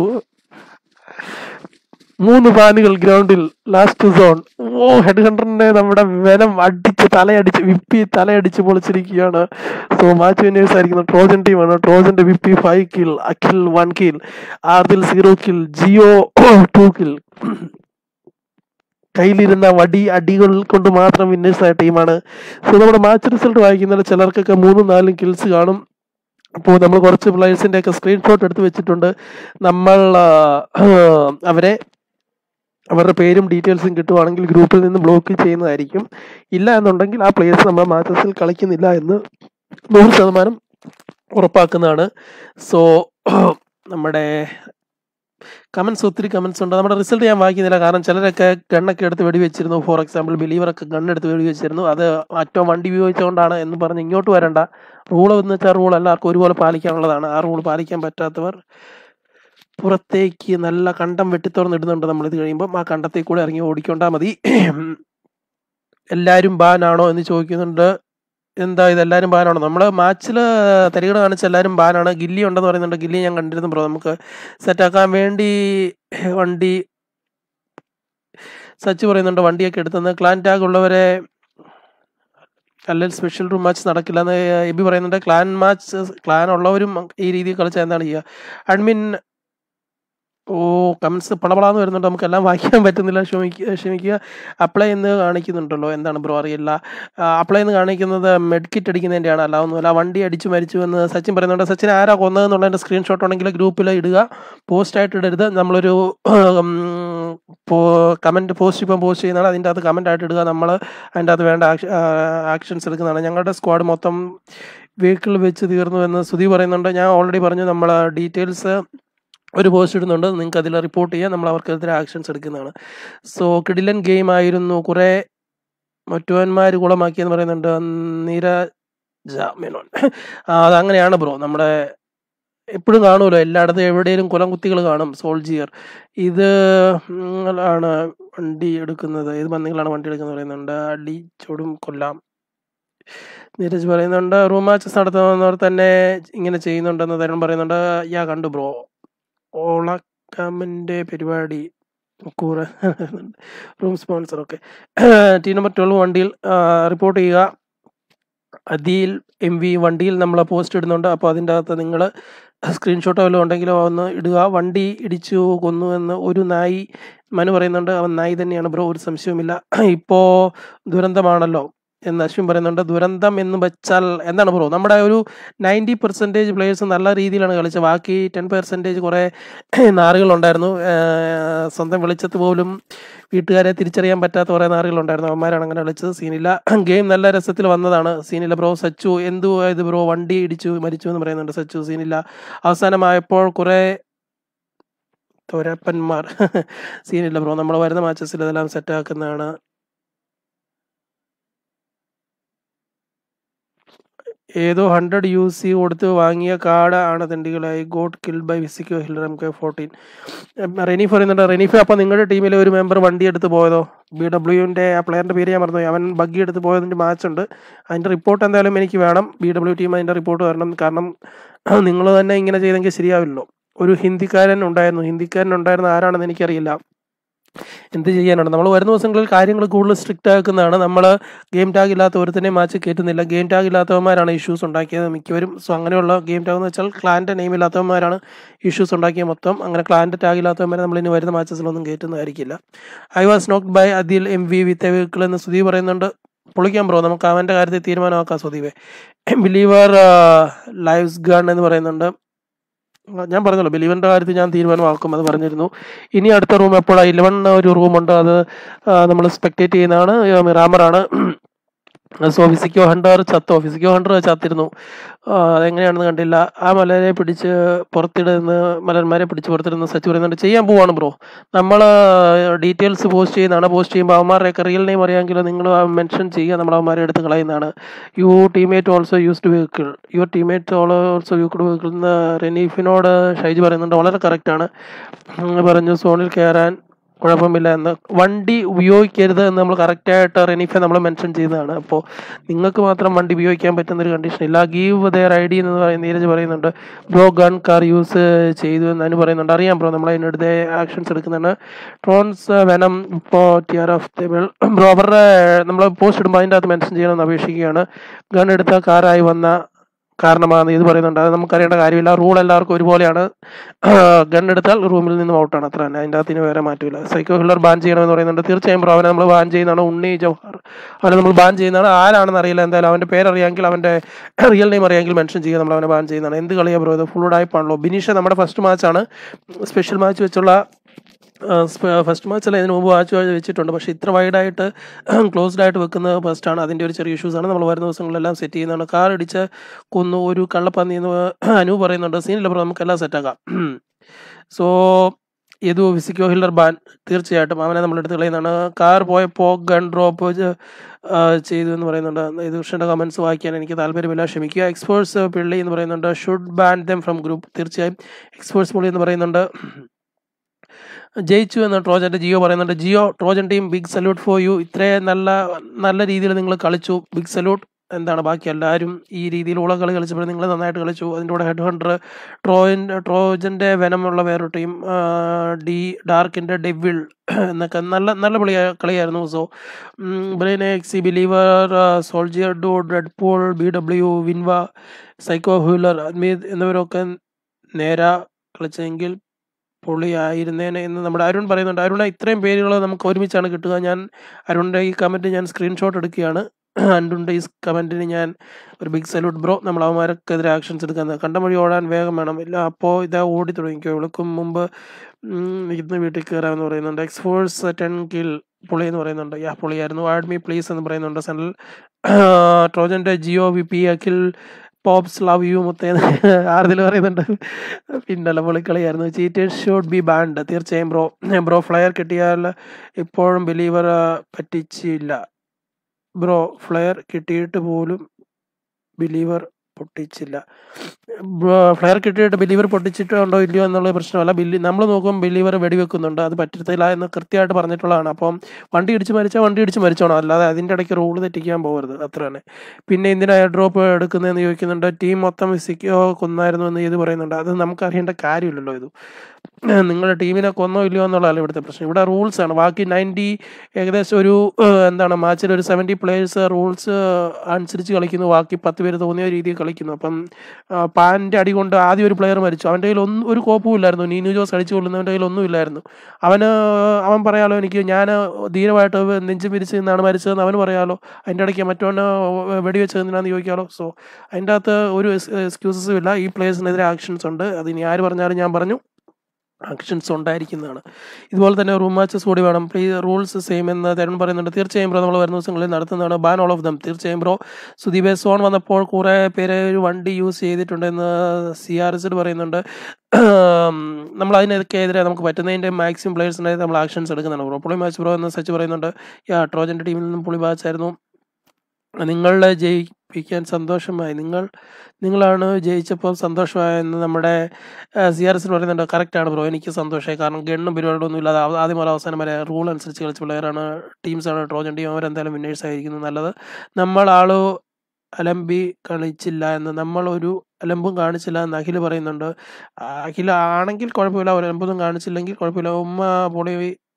മൂന്ന് പാനുകൾ ഗ്രൗണ്ടിൽ ലാസ്റ്റ് സോൺ ഓ ഹെഡ് ഹണ്ടറിനെ നമ്മുടെ വെനം അടിച്ച് തലയടിച്ച് വിപ്പി തലയടിച്ച് പൊളിച്ചിരിക്കുകയാണ് സോ മാച്ച് വിന്നേഴ്സ് ആയിരിക്കുന്ന ട്രോജൻ ടീമാണ് ട്രോജന്റെ വിപ്പി five kill Akhil one kill Ardil zero kill ജിയോ ടു കിൽ കയ്യിലിരുന്ന വടി അടികൾ കൊണ്ട് മാത്രം വിന്നേഴ്സ് ആയ ടീമാണ് സോ നമ്മുടെ മാച്ച് റിസൾട്ട് വായിക്കുന്ന ചിലർക്കൊക്കെ മൂന്നും നാലും കിൽസ് കാണും അപ്പോൾ നമ്മൾ കുറച്ച് പ്ലേയേഴ്സിൻ്റെ ഒക്കെ സ്ക്രീൻഷോട്ട് എടുത്ത് വെച്ചിട്ടുണ്ട് നമ്മൾ ആ, അവരെ അവരുടെ പേരും ഡീറ്റെയിൽസും കിട്ടുവാണെങ്കിൽ ഗ്രൂപ്പിൽ നിന്ന് ബ്ലോക്ക് ചെയ്യുന്നതായിരിക്കും ഇല്ല എന്നുണ്ടെങ്കിൽ ആ പ്ലേയേഴ്സ് നമ്മുടെ മാച്ചസിൽ കളിക്കുന്നില്ല എന്ന് നൂറ് ശതമാനം ഉറപ്പാക്കുന്നതാണ് സോ നമ്മുടെ കമൻസ് ഒത്തിരി കമൻസ് ഉണ്ട് നമ്മുടെ റിസൾട്ട് ഞാൻ വായിക്കുന്നില്ല കാരണം ചിലരൊക്കെ ഗണ്ണൊക്കെ എടുത്ത് വെടിവെച്ചിരുന്നു ഫോർ എക്സാമ്പിൾ ബിലീവറൊക്കെ ഗണ്ണെടുത്ത് വെടിവെച്ചിരുന്നു അത് മറ്റോ വണ്ടി ഉപയോഗിച്ചുകൊണ്ടാണ് എന്ന് പറഞ്ഞ് ഇങ്ങോട്ട് വരണ്ട റൂൾ എന്ന് വെച്ചാൽ റൂൾ എല്ലാവർക്കും ഒരുപോലെ പാലിക്കാനുള്ളതാണ് ആ റൂൾ പാലിക്കാൻ പറ്റാത്തവർ പുറത്തേക്ക് നല്ല കണ്ടം വെട്ടിത്തുറന്ന് ഇടുന്നുണ്ട് നമ്മളിത് കഴിയുമ്പം ആ കണ്ടത്തിൽ കൂടെ ഇറങ്ങി ഓടിക്കൊണ്ടാൽ മതി എല്ലാവരും ബാനാണോ എന്ന് ചോദിക്കുന്നുണ്ട് എന്താ ഇത് എല്ലാവരും ബാനാണോ നമ്മൾ മാച്ചിൽ തരികട കാണിച്ച എല്ലാവരും ബാനാണ് ഗില്ലി ഉണ്ടെന്ന് പറയുന്നുണ്ട് ഗില്ലി ഞാൻ കണ്ടിരുന്നു ബ്രോ നമുക്ക് സെറ്റാക്കാൻ വേണ്ടി വണ്ടി സച്ച് പറയുന്നുണ്ട് വണ്ടിയൊക്കെ എടുത്തെന്ന് ക്ലാൻ ടാഗ് ഉള്ളവരെ അല്ലെങ്കിൽ സ്പെഷ്യൽ റൂം മാച്ച് നടക്കില്ല എന്ന് എബി പറയുന്നുണ്ട് ക്ലാൻ മാച്ച് ക്ലാൻ ഉള്ളവരും ഈ രീതിയിൽ കളിച്ചാൽ എന്താണ് ചെയ്യുക അഡ്മിൻ ഓ കമൻസ് പളപളാന്ന് വരുന്നുണ്ട് നമുക്ക് എല്ലാം വായിക്കാൻ പറ്റുന്നില്ല ക്ഷമിക്കുക ക്ഷമിക്കുക അപ്ലൈ എന്ന് കാണിക്കുന്നുണ്ടല്ലോ എന്താണ് ബ്രോ അറിയില്ല അപ്ലൈ എന്ന് കാണിക്കുന്നത് മെഡ് കിറ്റ് അടിക്കുന്നതിൻ്റെയാണ് അല്ല ഒന്നുമില്ല വണ്ടി അടിച്ചു മരിച്ചു എന്ന് സച്ചിൻ പറയുന്നുണ്ട് സച്ചിൻ ആരാ കൊന്നതെന്നുള്ളതിൻ്റെ സ്ക്രീൻഷോട്ട് ഉണ്ടെങ്കിൽ ഗ്രൂപ്പിൽ ഇടുക പോസ്റ്റായിട്ട് ഇടരുത് നമ്മളൊരു കമൻറ്റ് പോസ്റ്റ് ഇപ്പം പോസ്റ്റ് ചെയ്യുന്നതാണ് അതിൻ്റെ അകത്ത് കമൻ്റ് ആയിട്ട് ഇടുക നമ്മൾ അതിൻ്റെ അകത്ത് വേണ്ട ആക്ഷൻസ് എടുക്കുന്നതാണ് ഞങ്ങളുടെ സ്ക്വാഡ് മൊത്തം വെഹിക്കിൾ വെച്ച് തീർന്നു എന്ന് സുധി പറയുന്നുണ്ട് ഞാൻ ഓൾറെഡി പറഞ്ഞു നമ്മൾ ഡീറ്റെയിൽസ് ഒരു പോസ്റ്റ് ഇടുന്നുണ്ട് നിങ്ങൾക്ക് അതിൽ റിപ്പോർട്ട് ചെയ്യാം നമ്മൾ അവർക്കെതിരെ ആക്ഷൻസ് എടുക്കുന്നതാണ് സോ കിടിലൻ ഗെയിം ആയിരുന്നു കുറേ മറ്റുവന്മാർ കുളമാക്കിയെന്ന് പറയുന്നുണ്ട് നീരജ മേനോൻ ആ, അതങ്ങനെയാണ് ബ്രോ നമ്മുടെ എപ്പോഴും കാണുമല്ലോ എല്ലായിടത്തും എവിടെയും കുലം കുത്തികൾ കാണും സോൾജിയർ ഇത് നിങ്ങളാണ് വണ്ടി എടുക്കുന്നത് ഏത് ബന്ധങ്ങളാണ് വണ്ടി എടുക്കുന്നത് പറയുന്നുണ്ട് അടി ചൊടും കൊല്ലാം നീരജ് പറയുന്നുണ്ട് റൂം മാച്ചസ് നടത്തുന്നവർ തന്നെ ഇങ്ങനെ ചെയ്യുന്നുണ്ടെന്ന് തരുൺ പറയുന്നുണ്ട് യാ കണ്ടു ബ്രോ ഓളക്കമ്മിൻ്റെ പരിപാടി കൂറ റൂം സ്പോൺസർ ഒക്കെ ടീ നമ്പർ ട്വൽവ് വണ്ടിയിൽ റിപ്പോർട്ട് ചെയ്യുക അതിൽ എം വി വണ്ടിയിൽ നമ്മൾ പോസ്റ്റ് ഇടുന്നുണ്ട് അപ്പോൾ അതിൻ്റെ അകത്ത് നിങ്ങൾ സ്ക്രീൻഷോട്ടോ വല്ലതും ഉണ്ടെങ്കിലോ ഒന്ന് ഇടുക വണ്ടി ഇടിച്ചു കൊന്നു എന്ന് ഒരു നായി മനു പറയുന്നുണ്ട് അവൻ നായി തന്നെയാണ് ബ്രോ ഒരു സംശയവുമില്ല ഇപ്പോൾ ദുരന്തമാണല്ലോ എന്ന് അശ്വിൻ പറയുന്നുണ്ട് ദുരന്തം എന്ന് വെച്ചാൽ എന്താണ് ബ്രോ നമ്മുടെ ഒരു നയൻറ്റി പെർസെൻറ്റേജ് പ്ലേയേഴ്സ് നല്ല രീതിയിലാണ് കളിച്ചത് ബാക്കി ടെൻ പെർസെൻറ്റേജ് കുറേ നാറുകളുണ്ടായിരുന്നു ഏർ സ്വന്തം വെളിച്ചത്ത് പോലും വീട്ടുകാരെ തിരിച്ചറിയാൻ പറ്റാത്ത കുറേ നാറുകളുണ്ടായിരുന്നു അവന്മാരാണ് അങ്ങനെ കളിച്ചത് സീനില്ല ഗെയിം നല്ല രസത്തിൽ വന്നതാണ് സീനില്ല ബ്രോ സച്ചു എന്തു ഇത് ബ്രോ വണ്ടി ഇടിച്ചു മരിച്ചു എന്ന് പറയുന്നുണ്ട് സച്ചു സീനില്ല അവസാനമായപ്പോൾ കുറേ തോരപ്പന്മാർ സീനില്ല ബ്രോ നമ്മൾ വരുന്ന മാച്ചസിൽ ഇതെല്ലാം സെറ്റാക്കുന്നതാണ് ഏതോ ഹൺഡ്രഡ് യു സി കൊടുത്ത് വാങ്ങിയ കാർഡ് ആണ് തെണ്ടികളായി ഗോഡ് കിൽ ബൈ വിസിക്കോ ഹില്ലർ എം കെ ഫോർട്ടീൻ റെനീഫ് പറയുന്നുണ്ട് റെനീഫ് അപ്പം നിങ്ങളുടെ ടീമിലെ ഒരു മെമ്പർ വണ്ടി എടുത്ത് പോയതോ ബി ഡബ്ല്യുവിൻ്റെ ആ പ്ലെയറിൻ്റെ പേര് ഞാൻ മറന്നു അവൻ ബഗ്ഗി എടുത്ത് പോയതിൻ്റെ മാച്ച് ഉണ്ട് അതിൻ്റെ റിപ്പോർട്ട് എന്തായാലും എനിക്ക് വേണം ബി ഡബ്ല്യു ടീം അതിൻ്റെ റിപ്പോർട്ട് വരണം കാരണം നിങ്ങൾ തന്നെ ഇങ്ങനെ ചെയ്തെങ്കിൽ ശരിയാവില്ലല്ലോ ഒരു ഹിന്ദിക്കാരൻ ഉണ്ടായിരുന്നു ഹിന്ദിക്കാരൻ ഉണ്ടായിരുന്ന ആരാണെന്ന് എനിക്കറിയില്ല എന്ത് ചെയ്യാനാണ് നമ്മൾ വരുന്ന ദിവസങ്ങളിൽ കാര്യങ്ങൾ കൂടുതൽ സ്ട്രിക്റ്റ് ആക്കുന്നതാണ് നമ്മൾ ഗെയിം ടാഗ് ഇല്ലാത്ത ഒരുത്തനെ മാച്ച് കയറ്റുന്നില്ല ഗെയിം ടാഗ് ഇല്ലാത്തവന്മാരാണ് ഇഷ്യൂസ് ഉണ്ടാക്കിയത് മിക്കവരും സോ അങ്ങനെയുള്ള ഗെയിം ടാഗ് എന്ന് വെച്ചാൽ ക്ലാൻ്റെ നെയിം ഇല്ലാത്തവന്മാരാണ് ഇഷ്യൂസ് ഉണ്ടാക്കിയത് മൊത്തം അങ്ങനെ ക്ലാൻ്റെ ടാഗ് ഇല്ലാത്തവന്മാരെ നമ്മൾ ഇനി വരുന്ന മാച്ചസിലൊന്നും കയറ്റുന്നതായിരിക്കില്ല ഐ വാസ് നോക്ഡ് ബൈ അതിൽ എം വി വിത്ത് വെഹിക്കിൾ എന്ന് സുധീ പറയുന്നുണ്ട് പൊളിക്കാൻ ബ്രോ നമുക്ക് അവൻ്റെ കാര്യത്തിൽ തീരുമാനമാക്കാം സുധീവെ ബിലീവർ ലൈവ്സ് ഗൺ എന്ന് പറയുന്നുണ്ട് ഞാൻ പറഞ്ഞല്ലോ ബിലീവറിൻ്റെ കാര്യത്തിൽ ഞാൻ തീരുമാനമാക്കും അത് പറഞ്ഞിരുന്നു ഇനി അടുത്ത റൂം എപ്പോഴാണ് ഇലവൻ ഒരു റൂമുണ്ട് അത് നമ്മൾ സ്പെക്ടേറ്റ് ചെയ്യുന്നതാണ് മിറാമറാണ് സോ ഫിസിക്കോ ഹണ്ടർ ചത്തോ ഫിസിക്കോ ഹണ്ടർ ചത്തിരുന്നു ആ, അതെങ്ങനെയാണെന്ന് കണ്ടില്ല ആ മലരെ പിടിച്ച് പുറത്തിടുന്ന മലന്മാരെ പിടിച്ച് പുറത്തിടുന്ന സച്ച് പറയുന്നുണ്ട് ചെയ്യാൻ പോവാണ് ബ്രോ നമ്മൾ ഡീറ്റെയിൽസ് പോസ്റ്റ് ചെയ്യുന്നതാണ് പോസ്റ്റ് ചെയ്യുമ്പോൾ അവന്മാരുടെയൊക്കെ റിയൽ നെയിം അറിയാമെങ്കിൽ നിങ്ങൾ മെൻഷൻ ചെയ്യുക നമ്മൾ അവന്മാരെ എടുത്ത് കളയുന്നതാണ് you teammate also used vehicle your teammate also used vehicle എന്ന് റെനീഫിനോട് ഷൈജ് പറയുന്നുണ്ട് വളരെ കറക്റ്റാണ് പറഞ്ഞു സോണിൽ കയറാൻ കുഴപ്പമില്ല എന്ന് വണ്ടി ഉപയോഗിക്കരുത് എന്ന് നമ്മൾ കറക്റ്റായിട്ട് റെനീഫെ നമ്മൾ മെൻഷൻ ചെയ്തതാണ് അപ്പോൾ നിങ്ങൾക്ക് മാത്രം വണ്ടി ഉപയോഗിക്കാൻ പറ്റുന്ന ഒരു കണ്ടീഷൻ ഇല്ല ഗീവ് ദയർ ഐ ഡി എന്ന് പറയുന്ന നീരജ് പറയുന്നുണ്ട് ബ്രോ ഗൺ കാർ യൂസ് ചെയ്തു എന്ന് അനു പറയുന്നുണ്ട് അറിയാം ബ്രോ നമ്മൾ അതിനെടുത്ത് ആക്ഷൻസ് എടുക്കുന്നുണ്ട് ട്രോൺസ് വെനം ഇപ്പോൾ ടിയർ ഓഫ് ടേബിൾ ബ്രോ അവരുടെ നമ്മൾ പോസ്റ്റ് ഇടുമ്പോൾ അതിൻ്റെ അകത്ത് മെൻഷൻ ചെയ്യണമെന്ന് അപേക്ഷിക്കുകയാണ് ഗൺ എടുത്ത കാറായി വന്ന കാരണമാണ് ഇത് പറയുന്നുണ്ട് അത് നമുക്കറിയേണ്ട കാര്യമില്ല റൂൾ എല്ലാവർക്കും ഒരുപോലെയാണ് ഗൺ എടുത്താൽ റൂമിൽ നിന്നും ഔട്ടാണ് അത്ര തന്നെ അതിൻ്റെ അകത്തിന് വേറെ മാറ്റമില്ല സൈക്കോ ഹില്ലർ ബാൻ ചെയ്യണമെന്ന് പറയുന്നുണ്ട് തീർച്ചയായും ബ്രോ അവനെ നമ്മൾ ബാൻ ചെയ്യുന്നതാണ് ഉണ്ണി ജവഹർ അവനെ നമ്മൾ ബാൻ ചെയ്യുന്നതാണ് ആരാണെന്ന് അറിയില്ല എന്തായാലും അവൻ്റെ പേരറിയാമെങ്കിൽ അവൻ്റെ റിയൽ നെയിം അറിയാമെങ്കിൽ മെൻഷൻ ചെയ്യുക നമ്മൾ അവനെ ബാൻ ചെയ്യുന്നതാണ് എന്ത് കളിയാണ് ബ്രോ ഇത് ഫുൾ ആയിപ്പാണല്ലോ ബിനീഷ നമ്മുടെ ഫസ്റ്റ് മാച്ചാണ് സ്പെഷ്യൽ മാച്ച് വെച്ചുള്ള ഫസ്റ്റ് മാച്ചല്ല ഇതിന് മുമ്പ് വാച്ച് വെച്ചിട്ടുണ്ട് പക്ഷേ ഇത്ര വൈഡായിട്ട് ക്ലോസ്ഡ് ആയിട്ട് വെക്കുന്നത് ഫസ്റ്റാണ് അതിൻ്റെ ഒരു ചെറിയ ഇഷ്യൂസാണ് നമ്മൾ വരുന്ന ദിവസങ്ങളിലെല്ലാം സെറ്റ് ചെയ്യുന്നതാണ് കാർ ഇടിച്ച് കൊന്നു ഒരു കള്ളപ്പന്നി എന്ന് അനു പറയുന്നുണ്ട് സീനില്ല ബ്രോ നമുക്കെല്ലാം സെറ്റാക്കാം സോ ഏതു വിസിക്കോ ഹില്ലർ ബാൻ തീർച്ചയായിട്ടും അവനെ നമ്മൾ എടുത്ത് കളയുന്നതാണ് കാർ പോയപ്പോൾ ഗൺ ഡ്രോപ്പ് ചെയ്തു എന്ന് പറയുന്നുണ്ട് ഇത് കൃഷ്ണൻ്റെ കമൻസ് വായിക്കാൻ എനിക്ക് താല്പര്യമില്ല ക്ഷമിക്കുക എക്സ്പേർട്സ് പിള്ളി എന്ന് പറയുന്നുണ്ട് should ban them from group തീർച്ചയായും എക്സ്പേർട്സ് പുള്ളി എന്ന് പറയുന്നുണ്ട് ജയിച്ചു എന്ന് ട്രോജൻ്റെ ജിയോ പറയുന്നുണ്ട് ജിയോ Trojan team big salute for you ഇത്രയും നല്ല നല്ല രീതിയിൽ നിങ്ങൾ കളിച്ചു ബിഗ് സല്യൂട്ട് എന്താണ് ബാക്കി എല്ലാവരും ഈ രീതിയിലുള്ള കളി കളിച്ചപ്പോൾ നിങ്ങൾ നന്നായിട്ട് കളിച്ചു അതിൻ്റെ കൂടെ ഹെഡ് ഹണ്ടർ ട്രോയിൻ ട്രോജൻ്റെ വെനമുള്ള വേറൊരു ടീം ഡി ഡാർക്കിൻ്റെ ഡെവിൾ എന്നൊക്കെ നല്ല നല്ല കളി കളിയായിരുന്നു സോ ബ്രെയിൻ എക്സി ബിലീവർ സോൾജിയർ ഡു റെഡ് പോൾ ബി ഡബ്ല്യു വിൻവ സൈക്കോ ഹ്യൂലർ അദ്മീത് എന്നിവരൊക്കെ നേരെ കളിച്ചെങ്കിൽ പൊളിയായിരുന്നേനെ എന്ന് നമ്മുടെ അരുൺ പറയുന്നുണ്ട് അരുണ ഇത്രയും പേരുകൾ നമുക്ക് ഒരുമിച്ചാണ് കിട്ടുക ഞാൻ അരുണിൻ്റെ ഈ കമൻറ്റ് ഞാൻ സ്ക്രീൻഷോട്ട് എടുക്കുകയാണ് അരുണിൻ്റെ ഈ കമൻറ്റിന് ഞാൻ ഒരു ബിഗ് സല്യൂട്ട് ബ്രോ നമ്മൾ അവന്മാർക്കെതിരെ ആക്ഷൻസ് എടുക്കാൻ കണ്ട വഴി ഓടാൻ വേഗം വേണം ഇല്ല അപ്പോൾ ഇതാ ഓടി തുടങ്ങിക്കോ ഇവൾക്കും മുമ്പ് ഉം, ഇന്ന് വീട്ടിൽ കയറാമെന്ന് പറയുന്നുണ്ട് എക്സ്ഫോഴ്സ് ടെൻ കിൽ പുളി എന്ന് പറയുന്നുണ്ട് യാ പുളിയായിരുന്നു ആഡ് മീ പ്ലീസ് എന്ന് പറയുന്നുണ്ട് സെൻട്രൽ ട്രോജൻ്റെ ജിയോ V P Akhil pops love you മുത്തേ ആർദിൽ പറയുന്നുണ്ട് പിന്നല്ല പൊളിക്കളിയായിരുന്നു ചീറ്റേഴ്സ് ഷുഡ് ബി ബാൻഡ് തീർച്ചയായും ബ്രോ ബ്രോ ഫ്ലയർ കിട്ടിയാൽ ഇപ്പോഴും ബിലീവർ പറ്റിച്ചില്ല ബ്രോ ഫ്ലയർ കിട്ടിയിട്ട് പോലും ബിലീവർ പൊട്ടിച്ചില്ല ഫ്ലയർ കിട്ടിയിട്ട് ബിലീവർ പൊട്ടിച്ചിട്ടുണ്ടോ ഇല്ലയോ എന്നുള്ള പ്രശ്നമല്ല ബില്ലി നമ്മൾ നോക്കുമ്പോൾ ബിലീവർ വെടിവെക്കുന്നുണ്ട് അത് പറ്റത്തില്ല എന്ന് കൃത്യമായിട്ട് പറഞ്ഞിട്ടുള്ളതാണ് അപ്പം വണ്ടി ഇടിച്ച് മരിച്ചാൽ വണ്ടി ഇടിച്ച് മരിച്ചോണം അല്ലാതെ അതിൻ്റെ ഇടയ്ക്ക് റൂൾ തെറ്റിക്കാൻ പോകരുത് അത്ര തന്നെ പിന്നെ എന്തിനാ എയർ ഡ്രോപ്പ് എടുക്കുന്നതെന്ന് ചോദിക്കുന്നുണ്ട് ടീം മൊത്തം വിസിക്കോ കൊന്നായിരുന്നു എന്ന് ഇത് പറയുന്നുണ്ട് അത് നമുക്ക് അറിയേണ്ട കാര്യമില്ലല്ലോ ഇത് നിങ്ങളുടെ ടീമിനെ കൊന്നോ ഇല്ലയോ എന്നുള്ളതല്ല ഇവിടുത്തെ പ്രശ്നം ഇവിടെ റൂൾസ് ആണ് ബാക്കി നയൻറ്റി ഏകദേശം ഒരു ഏഹ്, എന്താണ് മാച്ചിൽ ഒരു സെവൻറ്റി പ്ലേയേഴ്സ് റൂൾസ് അനുസരിച്ച് കളിക്കുന്നു ബാക്കി പത്ത് പേര് തോന്നിയ രീതിയിൽ കളിക്കുന്നു അപ്പം പാൻ്റെ അടി കൊണ്ട് ആദ്യം ഒരു പ്ലെയർ മരിച്ചു അവൻ്റെ കയ്യിൽ ഒന്നും ഒരു കോപ്പും ഇല്ലായിരുന്നു നീനു ജോസ് അടിച്ചു കൊള്ളുന്നവൻ്റെ കയ്യിൽ ഒന്നും ഇല്ലായിരുന്നു അവന് അവൻ പറയാലോ എനിക്ക് ഞാൻ ധീരമായിട്ട് നെഞ്ചും പിരിച്ച് നിന്നാണ് മരിച്ചതെന്ന് അവന് പറയാലോ അതിൻ്റെ ഇടയ്ക്ക് മറ്റവന് വെടിവെച്ചത് എന്തിനാന്ന് ചോദിക്കാലോ സോ അതിൻ്റെ അകത്ത് ഒരു എക്സ്ക്യൂസസും ഇല്ല ഈ പ്ലേയേഴ്സിനെതിരെ ആക്ഷൻസ് ഉണ്ട് അത് ഇനി ആര് പറഞ്ഞാലും ഞാൻ പറഞ്ഞു ആക്ഷൻസ് ഉണ്ടായിരിക്കുന്നതാണ് ഇതുപോലെ തന്നെ റൂം മാച്ചസ് കൂടി വേണം പ്ലീസ് റൂൾസ് സെയിം എന്ന് തരുൺ പറയുന്നുണ്ട് തീർച്ചയായും ബ്രോ നമ്മൾ വരുന്ന ദിവസങ്ങളിൽ നടത്തുന്നതാണ് ബാൻ ഓൾ ഓഫ് ദം തീർച്ചയായും ബ്രോ സുദീപ് സോൺ വന്നപ്പോൾ കുറേ പേര് ഒരു വണ്ടി യൂസ് ചെയ്തിട്ടുണ്ടെന്ന് സി ആർ എസ് പറയുന്നുണ്ട് നമ്മൾ അതിനൊക്കെ എതിരെ നമുക്ക് പറ്റുന്നതിൻ്റെ മാക്സിമം പ്ലേയേഴ്സിനെ നമ്മൾ ആക്ഷൻസ് എടുക്കുന്നതാണ് ബ്രോ പുളി മാച്ച് ബ്രോ എന്ന് സച്ച് പറയുന്നുണ്ട് യാ ട്രോജൻ്റെ ടീമിൽ നിന്നും പുളി മാച്ചായിരുന്നു നിങ്ങളെ ജയിപ്പിക്കാൻ സന്തോഷമായി നിങ്ങൾ നിങ്ങളാണ് ജയിച്ചപ്പോൾ സന്തോഷമായെന്ന് നമ്മുടെ സി ആർ എസിൽ പറയുന്നുണ്ട് കറക്റ്റാണ് ബ്രോ എനിക്ക് സന്തോഷമായി കാരണം ഗണ്ണും പരിപാടിയൊന്നും ഇല്ലാതെ അവ- ആദ്യം മുതൽ അവസാനം വരെ റൂൾ അനുസരിച്ച് കളിച്ച പ്ലെയറാണ് ടീംസാണ് ട്രോജൻ ടീം അവരെന്തായാലും വിന്നേഴ്സ് ആയിരിക്കുന്നത് നല്ലത് നമ്മൾ ആള് അലമ്പി കളിച്ചില്ല എന്ന് നമ്മളൊരു അലമ്പും കാണിച്ചില്ല എന്ന് അഖിൽ പറയുന്നുണ്ട് ആ, അഖിൽ ആണെങ്കിൽ കുഴപ്പമില്ല ഒരു അലമ്പൊന്നും കാണിച്ചില്ലെങ്കിൽ കുഴപ്പമില്ല ഉമ്മ പൊളി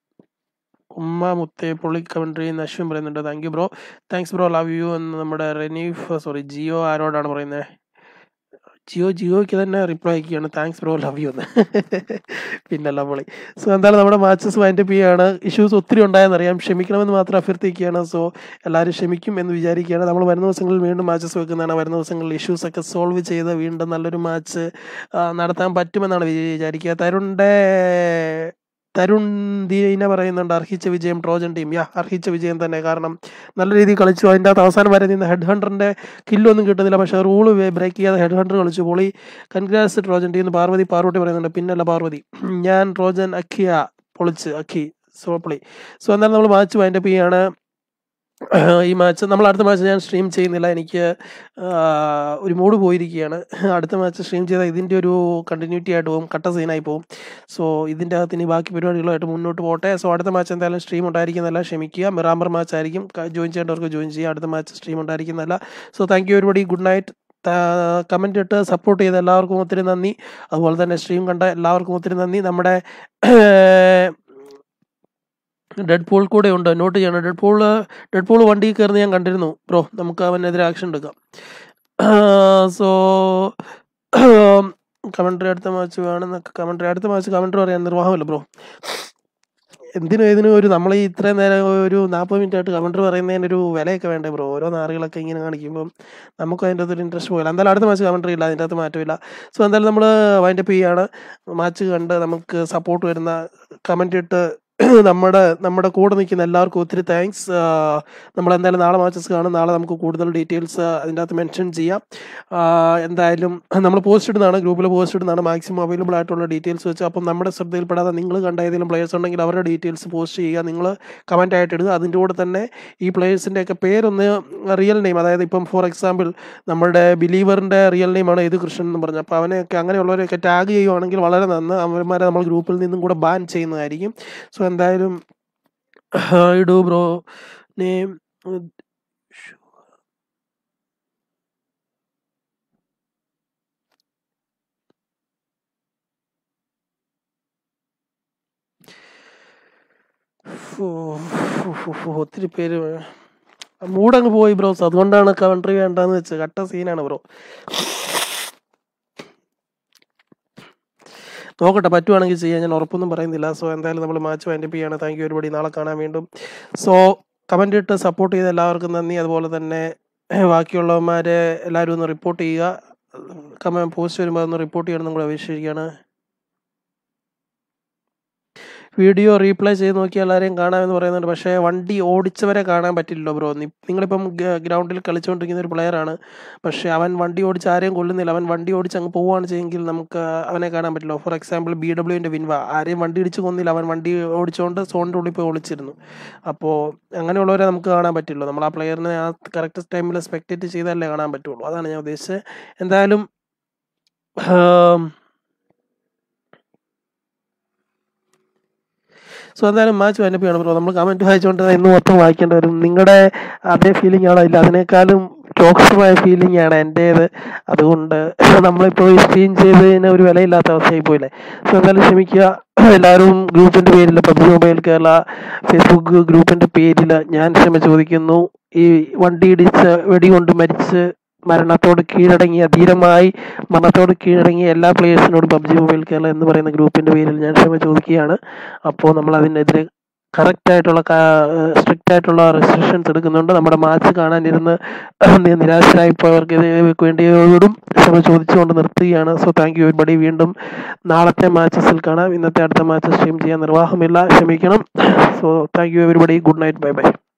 ഉമ്മ മുത്തേ പൊളി കമൻട്രി എന്ന് അശ്വിൻ പറയുന്നുണ്ട് thank you bro thanks bro love you എന്ന് നമ്മുടെ റെനീഫ് സോറി ജിയോ ആരോടാണ് പറയുന്നത് ജിയോ ജിയോയ്ക്ക് തന്നെ റിപ്ലൈ അയക്കുകയാണ് താങ്ക്സ് ബ്രോ ലവ് യു എന്ന് പിന്നല്ല പൊളി സോ എന്തായാലും നമ്മുടെ മാച്ചസ് വൈൻഡപ്പ് ചെയ്യുകയാണ് ഇഷ്യൂസ് ഒത്തിരി ഉണ്ടായെന്നറിയാം ക്ഷമിക്കണമെന്ന് മാത്രം അഭ്യർത്ഥിക്കുകയാണ് സോ എല്ലാവരും ക്ഷമിക്കും എന്ന് വിചാരിക്കുകയാണ് നമ്മൾ വരുന്ന ദിവസങ്ങളിൽ വീണ്ടും മാച്ചസ് വെക്കുന്നതാണ് വരുന്ന ദിവസങ്ങളിൽ ഇഷ്യൂസ് ഒക്കെ സോൾവ് ചെയ്ത് വീണ്ടും നല്ലൊരു മാച്ച് നടത്താൻ പറ്റുമെന്നാണ് വിചാരിക്കുക തരുണിൻ്റെ തരുൺ ദീന പറയുന്നുണ്ട് അർഹിച്ച വിജയം ട്രോജൻ ടീം യാ അർഹിച്ച വിജയം തന്നെ കാരണം നല്ല രീതിയിൽ കളിച്ചു അതിൻ്റെ അകത്ത് അവസാനം വരെ നിന്ന് ഹെഡ് ഹണ്ടറിൻ്റെ കില്ലൊന്നും കിട്ടുന്നില്ല പക്ഷേ റൂള് ബ്രേക്ക് ചെയ്യാതെ ഹെഡ് ഹണ്ടർ കളിച്ചു പൊളി കൺഗ്രാസ് ട്രോജൻ ടീം എന്ന് പാർവതി പാർവതി പറയുന്നുണ്ട് പിന്നല്ല പാർവതി ഞാൻ ട്രോജൻ അഖിയ പൊളിച്ച് അഖി സോ പൊളി സോ എന്നാലും നമ്മൾ മാച്ച് വൈൻഡപ്പ് ചെയ്യാണ് ഈ മാച്ച് നമ്മൾ അടുത്ത മാച്ച് ഞാൻ സ്ട്രീം ചെയ്യുന്നില്ല എനിക്ക് ആഹ്, ഒരു മൂഡ് പോയിരിക്കുകയാണ് അടുത്ത മാച്ച് സ്ട്രീം ചെയ്താൽ ഇതിൻ്റെ ഒരു കണ്ടിന്യൂറ്റി ആയിട്ട് പോകും കട്ട സീനായി പോകും സോ ഇതിൻ്റെ അകത്ത് ഇനി ബാക്കി പരിപാടികളുമായിട്ട് മുന്നോട്ട് പോട്ടെ സോ അടുത്ത മാച്ച് എന്തായാലും സ്ട്രീം ഉണ്ടായിരിക്കുന്നതല്ല ക്ഷമിക്കുക മിറാമ്പർ മാച്ച് ആയിരിക്കും ജോയിൻ ചെയ്യേണ്ടവർക്ക് ജോയിൻ ചെയ്യുക അടുത്ത മാച്ച് സ്ട്രീം ഉണ്ടായിരിക്കുന്നതല്ല സോ താങ്ക് യു ഒരുപടി ഗുഡ് നൈറ്റ് കമൻ്റ് ഇട്ട് സപ്പോർട്ട് ചെയ്ത എല്ലാവർക്കും ഒത്തിരി നന്ദി അതുപോലെ തന്നെ സ്ട്രീം കണ്ട എല്ലാവർക്കും ഒത്തിരി നന്ദി നമ്മുടെ ഡെഡ് പൂൾ കൂടെ ഉണ്ട് നോട്ട് ചെയ്യണം ഡെഡ് പൂൾ ഡെഡ് പൂൾ വണ്ടി കയറുന്ന ഞാൻ കണ്ടിരുന്നു ബ്രോ നമുക്ക് അവനെതിരെ ആക്ഷൻ എടുക്കാം സോ കമൻട്രി അടുത്ത മാച്ച് വേണമെന്നൊക്കെ കമൻട്രി അടുത്ത മാച്ച് കമൻട്രി പറയാൻ നിർവാഹമല്ല ബ്രോ എന്തിനും ഇതിനും ഒരു നമ്മൾ ഈ ഇത്രയും നേരം ഒരു നാൽപ്പത് മിനിറ്റ് ആയിട്ട് കമൻട്രി പറയുന്നതിന് ഒരു വിലയൊക്കെ വേണ്ടേ ബ്രോ ഓരോ നാറുകളൊക്കെ ഇങ്ങനെ കാണിക്കുമ്പം നമുക്ക് അതിൻ്റെ അകത്തൊരു ഇൻട്രസ്റ്റ് പോയില്ല എന്തായാലും അടുത്ത മാച്ച് കമൻട്രി ഇല്ല അതിൻ്റെ അകത്ത് മാറ്റമില്ല സോ എന്തായാലും നമ്മൾ വൈൻഡപ്പ് ചെയ്യാണ് മാച്ച് കണ്ട് നമുക്ക് സപ്പോർട്ട് വരുന്ന കമൻ്റ് ഇട്ട് നമ്മുടെ നമ്മുടെ കൂടെ നിൽക്കുന്ന എല്ലാവർക്കും ഒത്തിരി താങ്ക്സ് നമ്മൾ എന്തായാലും നാളെ മാച്ചസ് കാണും നാളെ നമുക്ക് കൂടുതൽ ഡീറ്റെയിൽസ് അതിൻ്റെ അകത്ത് മെൻഷൻ ചെയ്യാം ആ, എന്തായാലും നമ്മൾ പോസ്റ്റ് ഇടുന്നതാണ് ഗ്രൂപ്പിൽ പോസ്റ്റ് ഇടുന്നതാണ് മാക്സിമം അവൈലബിൾ ആയിട്ടുള്ള ഡീറ്റെയിൽസ് വെച്ച് അപ്പം നമ്മുടെ ശ്രദ്ധയിൽപ്പെടാതെ നിങ്ങൾ കണ്ട ഏതെങ്കിലും പ്ലേയേഴ്സ് ഉണ്ടെങ്കിൽ അവരുടെ ഡീറ്റെയിൽസ് പോസ്റ്റ് ചെയ്യുക നിങ്ങൾ കമൻ്റ് ആയിട്ട് ഇടുക അതിൻ്റെ കൂടെ തന്നെ ഈ പ്ലേയേഴ്സിൻ്റെ ഒക്കെ പേരൊന്ന് റിയൽ നെയിം അതായത് ഇപ്പം ഫോർ എക്സാമ്പിൾ നമ്മുടെ ബിലീവറിൻ്റെ റിയൽ നെയിമാണ് ഇത് കൃഷ്ണൻ എന്ന് പറഞ്ഞത് അപ്പോൾ അവനെയൊക്കെ അങ്ങനെയുള്ളവരെയൊക്കെ ടാഗ് ചെയ്യുവാണെങ്കിൽ വളരെ നന്ന് അവന്മാരെ നമ്മൾ ഗ്രൂപ്പിൽ നിന്നും കൂടെ ബാൻ ചെയ്യുന്നതായിരിക്കും സോ എന്തായാലും ഇടൂ ബ്രോ നെയിം ഒത്തിരി പേര് മൂടങ്ങ് പോയി ബ്രോസ് അതുകൊണ്ടാണ് കമൻട്രി വേണ്ടെന്ന് വെച്ചത് കട്ട സീനാണ് ബ്രോ നോക്കട്ടെ പറ്റുവാണെങ്കിൽ ചെയ്യാൻ ഞാൻ ഉറപ്പൊന്നും പറയുന്നില്ല സോ എന്തായാലും നമ്മൾ മാച്ച് വൈൻഡപ്പ് ചെയ്യാണ് താങ്ക് യു ഒരുപടി നാളെ കാണാൻ വീണ്ടും സോ കമൻ്റ് ഇട്ട് സപ്പോർട്ട് ചെയ്ത എല്ലാവർക്കും നന്ദി അതുപോലെ തന്നെ ബാക്കിയുള്ളവന്മാരെ എല്ലാവരും ഒന്ന് റിപ്പോർട്ട് ചെയ്യുക കമ പോസ്റ്റ് വരുമ്പോൾ അതൊന്ന് റിപ്പോർട്ട് ചെയ്യണം നിങ്ങൾ അപേക്ഷിക്കുകയാണ് വീഡിയോ റീപ്ലൈ ചെയ്ത് നോക്കിയാൽ എല്ലാവരെയും കാണാമെന്ന് പറയുന്നുണ്ട് പക്ഷേ വണ്ടി ഓടിച്ചവരെ കാണാൻ പറ്റില്ലല്ലോ ബ്രോ നിങ്ങളിപ്പം ഗ്രൗണ്ടിൽ കളിച്ചുകൊണ്ടിരിക്കുന്ന ഒരു പ്ലെയറാണ് പക്ഷേ അവൻ വണ്ടി ഓടിച്ച് ആരെയും കൊള്ളുന്നില്ല അവൻ വണ്ടി ഓടിച്ച് അങ്ങ് പോവുകയാണ് ചെയ്യുമെങ്കിൽ നമുക്ക് അവനെ കാണാൻ പറ്റില്ല ഫോർ എക്സാമ്പിൾ ബി ഡബ്ല്യുവിൻ്റെ വിൻവ ആരെയും വണ്ടി ഇടിച്ച് കൊന്നില്ല അവൻ വണ്ടി ഓടിച്ചുകൊണ്ട് സോണിൻ്റെ ഉള്ളിൽ പോയി ഒളിച്ചിരുന്നു അപ്പോൾ അങ്ങനെയുള്ളവരെ നമുക്ക് കാണാൻ പറ്റില്ല നമ്മൾ ആ പ്ലെയറിനെ ആ കറക്റ്റ് ടൈമിൽ സ്പെക്ടേറ്റ് ചെയ്താലേ കാണാൻ പറ്റുള്ളൂ അതാണ് ഞാൻ ഉദ്ദേശിച്ചത് എന്തായാലും ആം, സോ എന്തായാലും മാച്ച് വൈൻഡപ്പ് ബ്രോ നമ്മൾ കമൻറ്റ് വായിച്ചുകൊണ്ട് ഇന്ന് മൊത്തം വായിക്കേണ്ടി വരും നിങ്ങളുടെ അതേ ഫീലിംഗ് ആണോ ഇല്ല അതിനേക്കാളും ടോക്സികമായ ഫീലിംഗ് ആണ് എൻ്റേത് അതുകൊണ്ട് നമ്മളിപ്പോൾ സ്ക്രീൻ ചെയ്തതിന് ഒരു വിലയില്ലാത്ത അവസ്ഥയായി പോയില്ലേ സോ എന്തായാലും ക്ഷമിക്കുക എല്ലാവരും ഗ്രൂപ്പിൻ്റെ പേരിൽ പബ്ജി മൊബൈൽ കേരള ഫേസ്ബുക്ക് ഗ്രൂപ്പിൻ്റെ പേരിൽ ഞാൻ ക്ഷമ ചോദിക്കുന്നു ഈ വണ്ടി ഇടിച്ച് വെടികൊണ്ട് മരിച്ച് മരണത്തോട് കീഴടങ്ങിയ ധീരമായി മരണത്തോട് കീഴടങ്ങിയ എല്ലാ പ്ലേയേഴ്സിനോടും പബ്ജി മൊബൈൽ കേരള എന്ന് പറയുന്ന ഗ്രൂപ്പിൻ്റെ പേരിൽ ഞാൻ ക്ഷമ ചോദിക്കുകയാണ് അപ്പോൾ നമ്മൾ അതിനെതിരെ കറക്റ്റ് ആയിട്ടുള്ള സ്ട്രിക്റ്റ് ആയിട്ടുള്ള റെസ്ട്രിക്ഷൻസ് എടുക്കുന്നുണ്ട് നമ്മുടെ മാച്ച് കാണാനിരുന്ന് നിരാശരായി പോയവർക്ക് ഇതിനു വേണ്ടിയോടും ക്ഷമ ചോദിച്ചുകൊണ്ട് നിർത്തുകയാണ് സോ താങ്ക് യു ഒരുപടി വീണ്ടും നാളത്തെ മാച്ചസിൽ കാണാം ഇന്നത്തെ അടുത്ത മാച്ച് സ്ട്രീം ചെയ്യാൻ നിർവാഹമില്ല ക്ഷമിക്കണം so thank you everybody good night bye by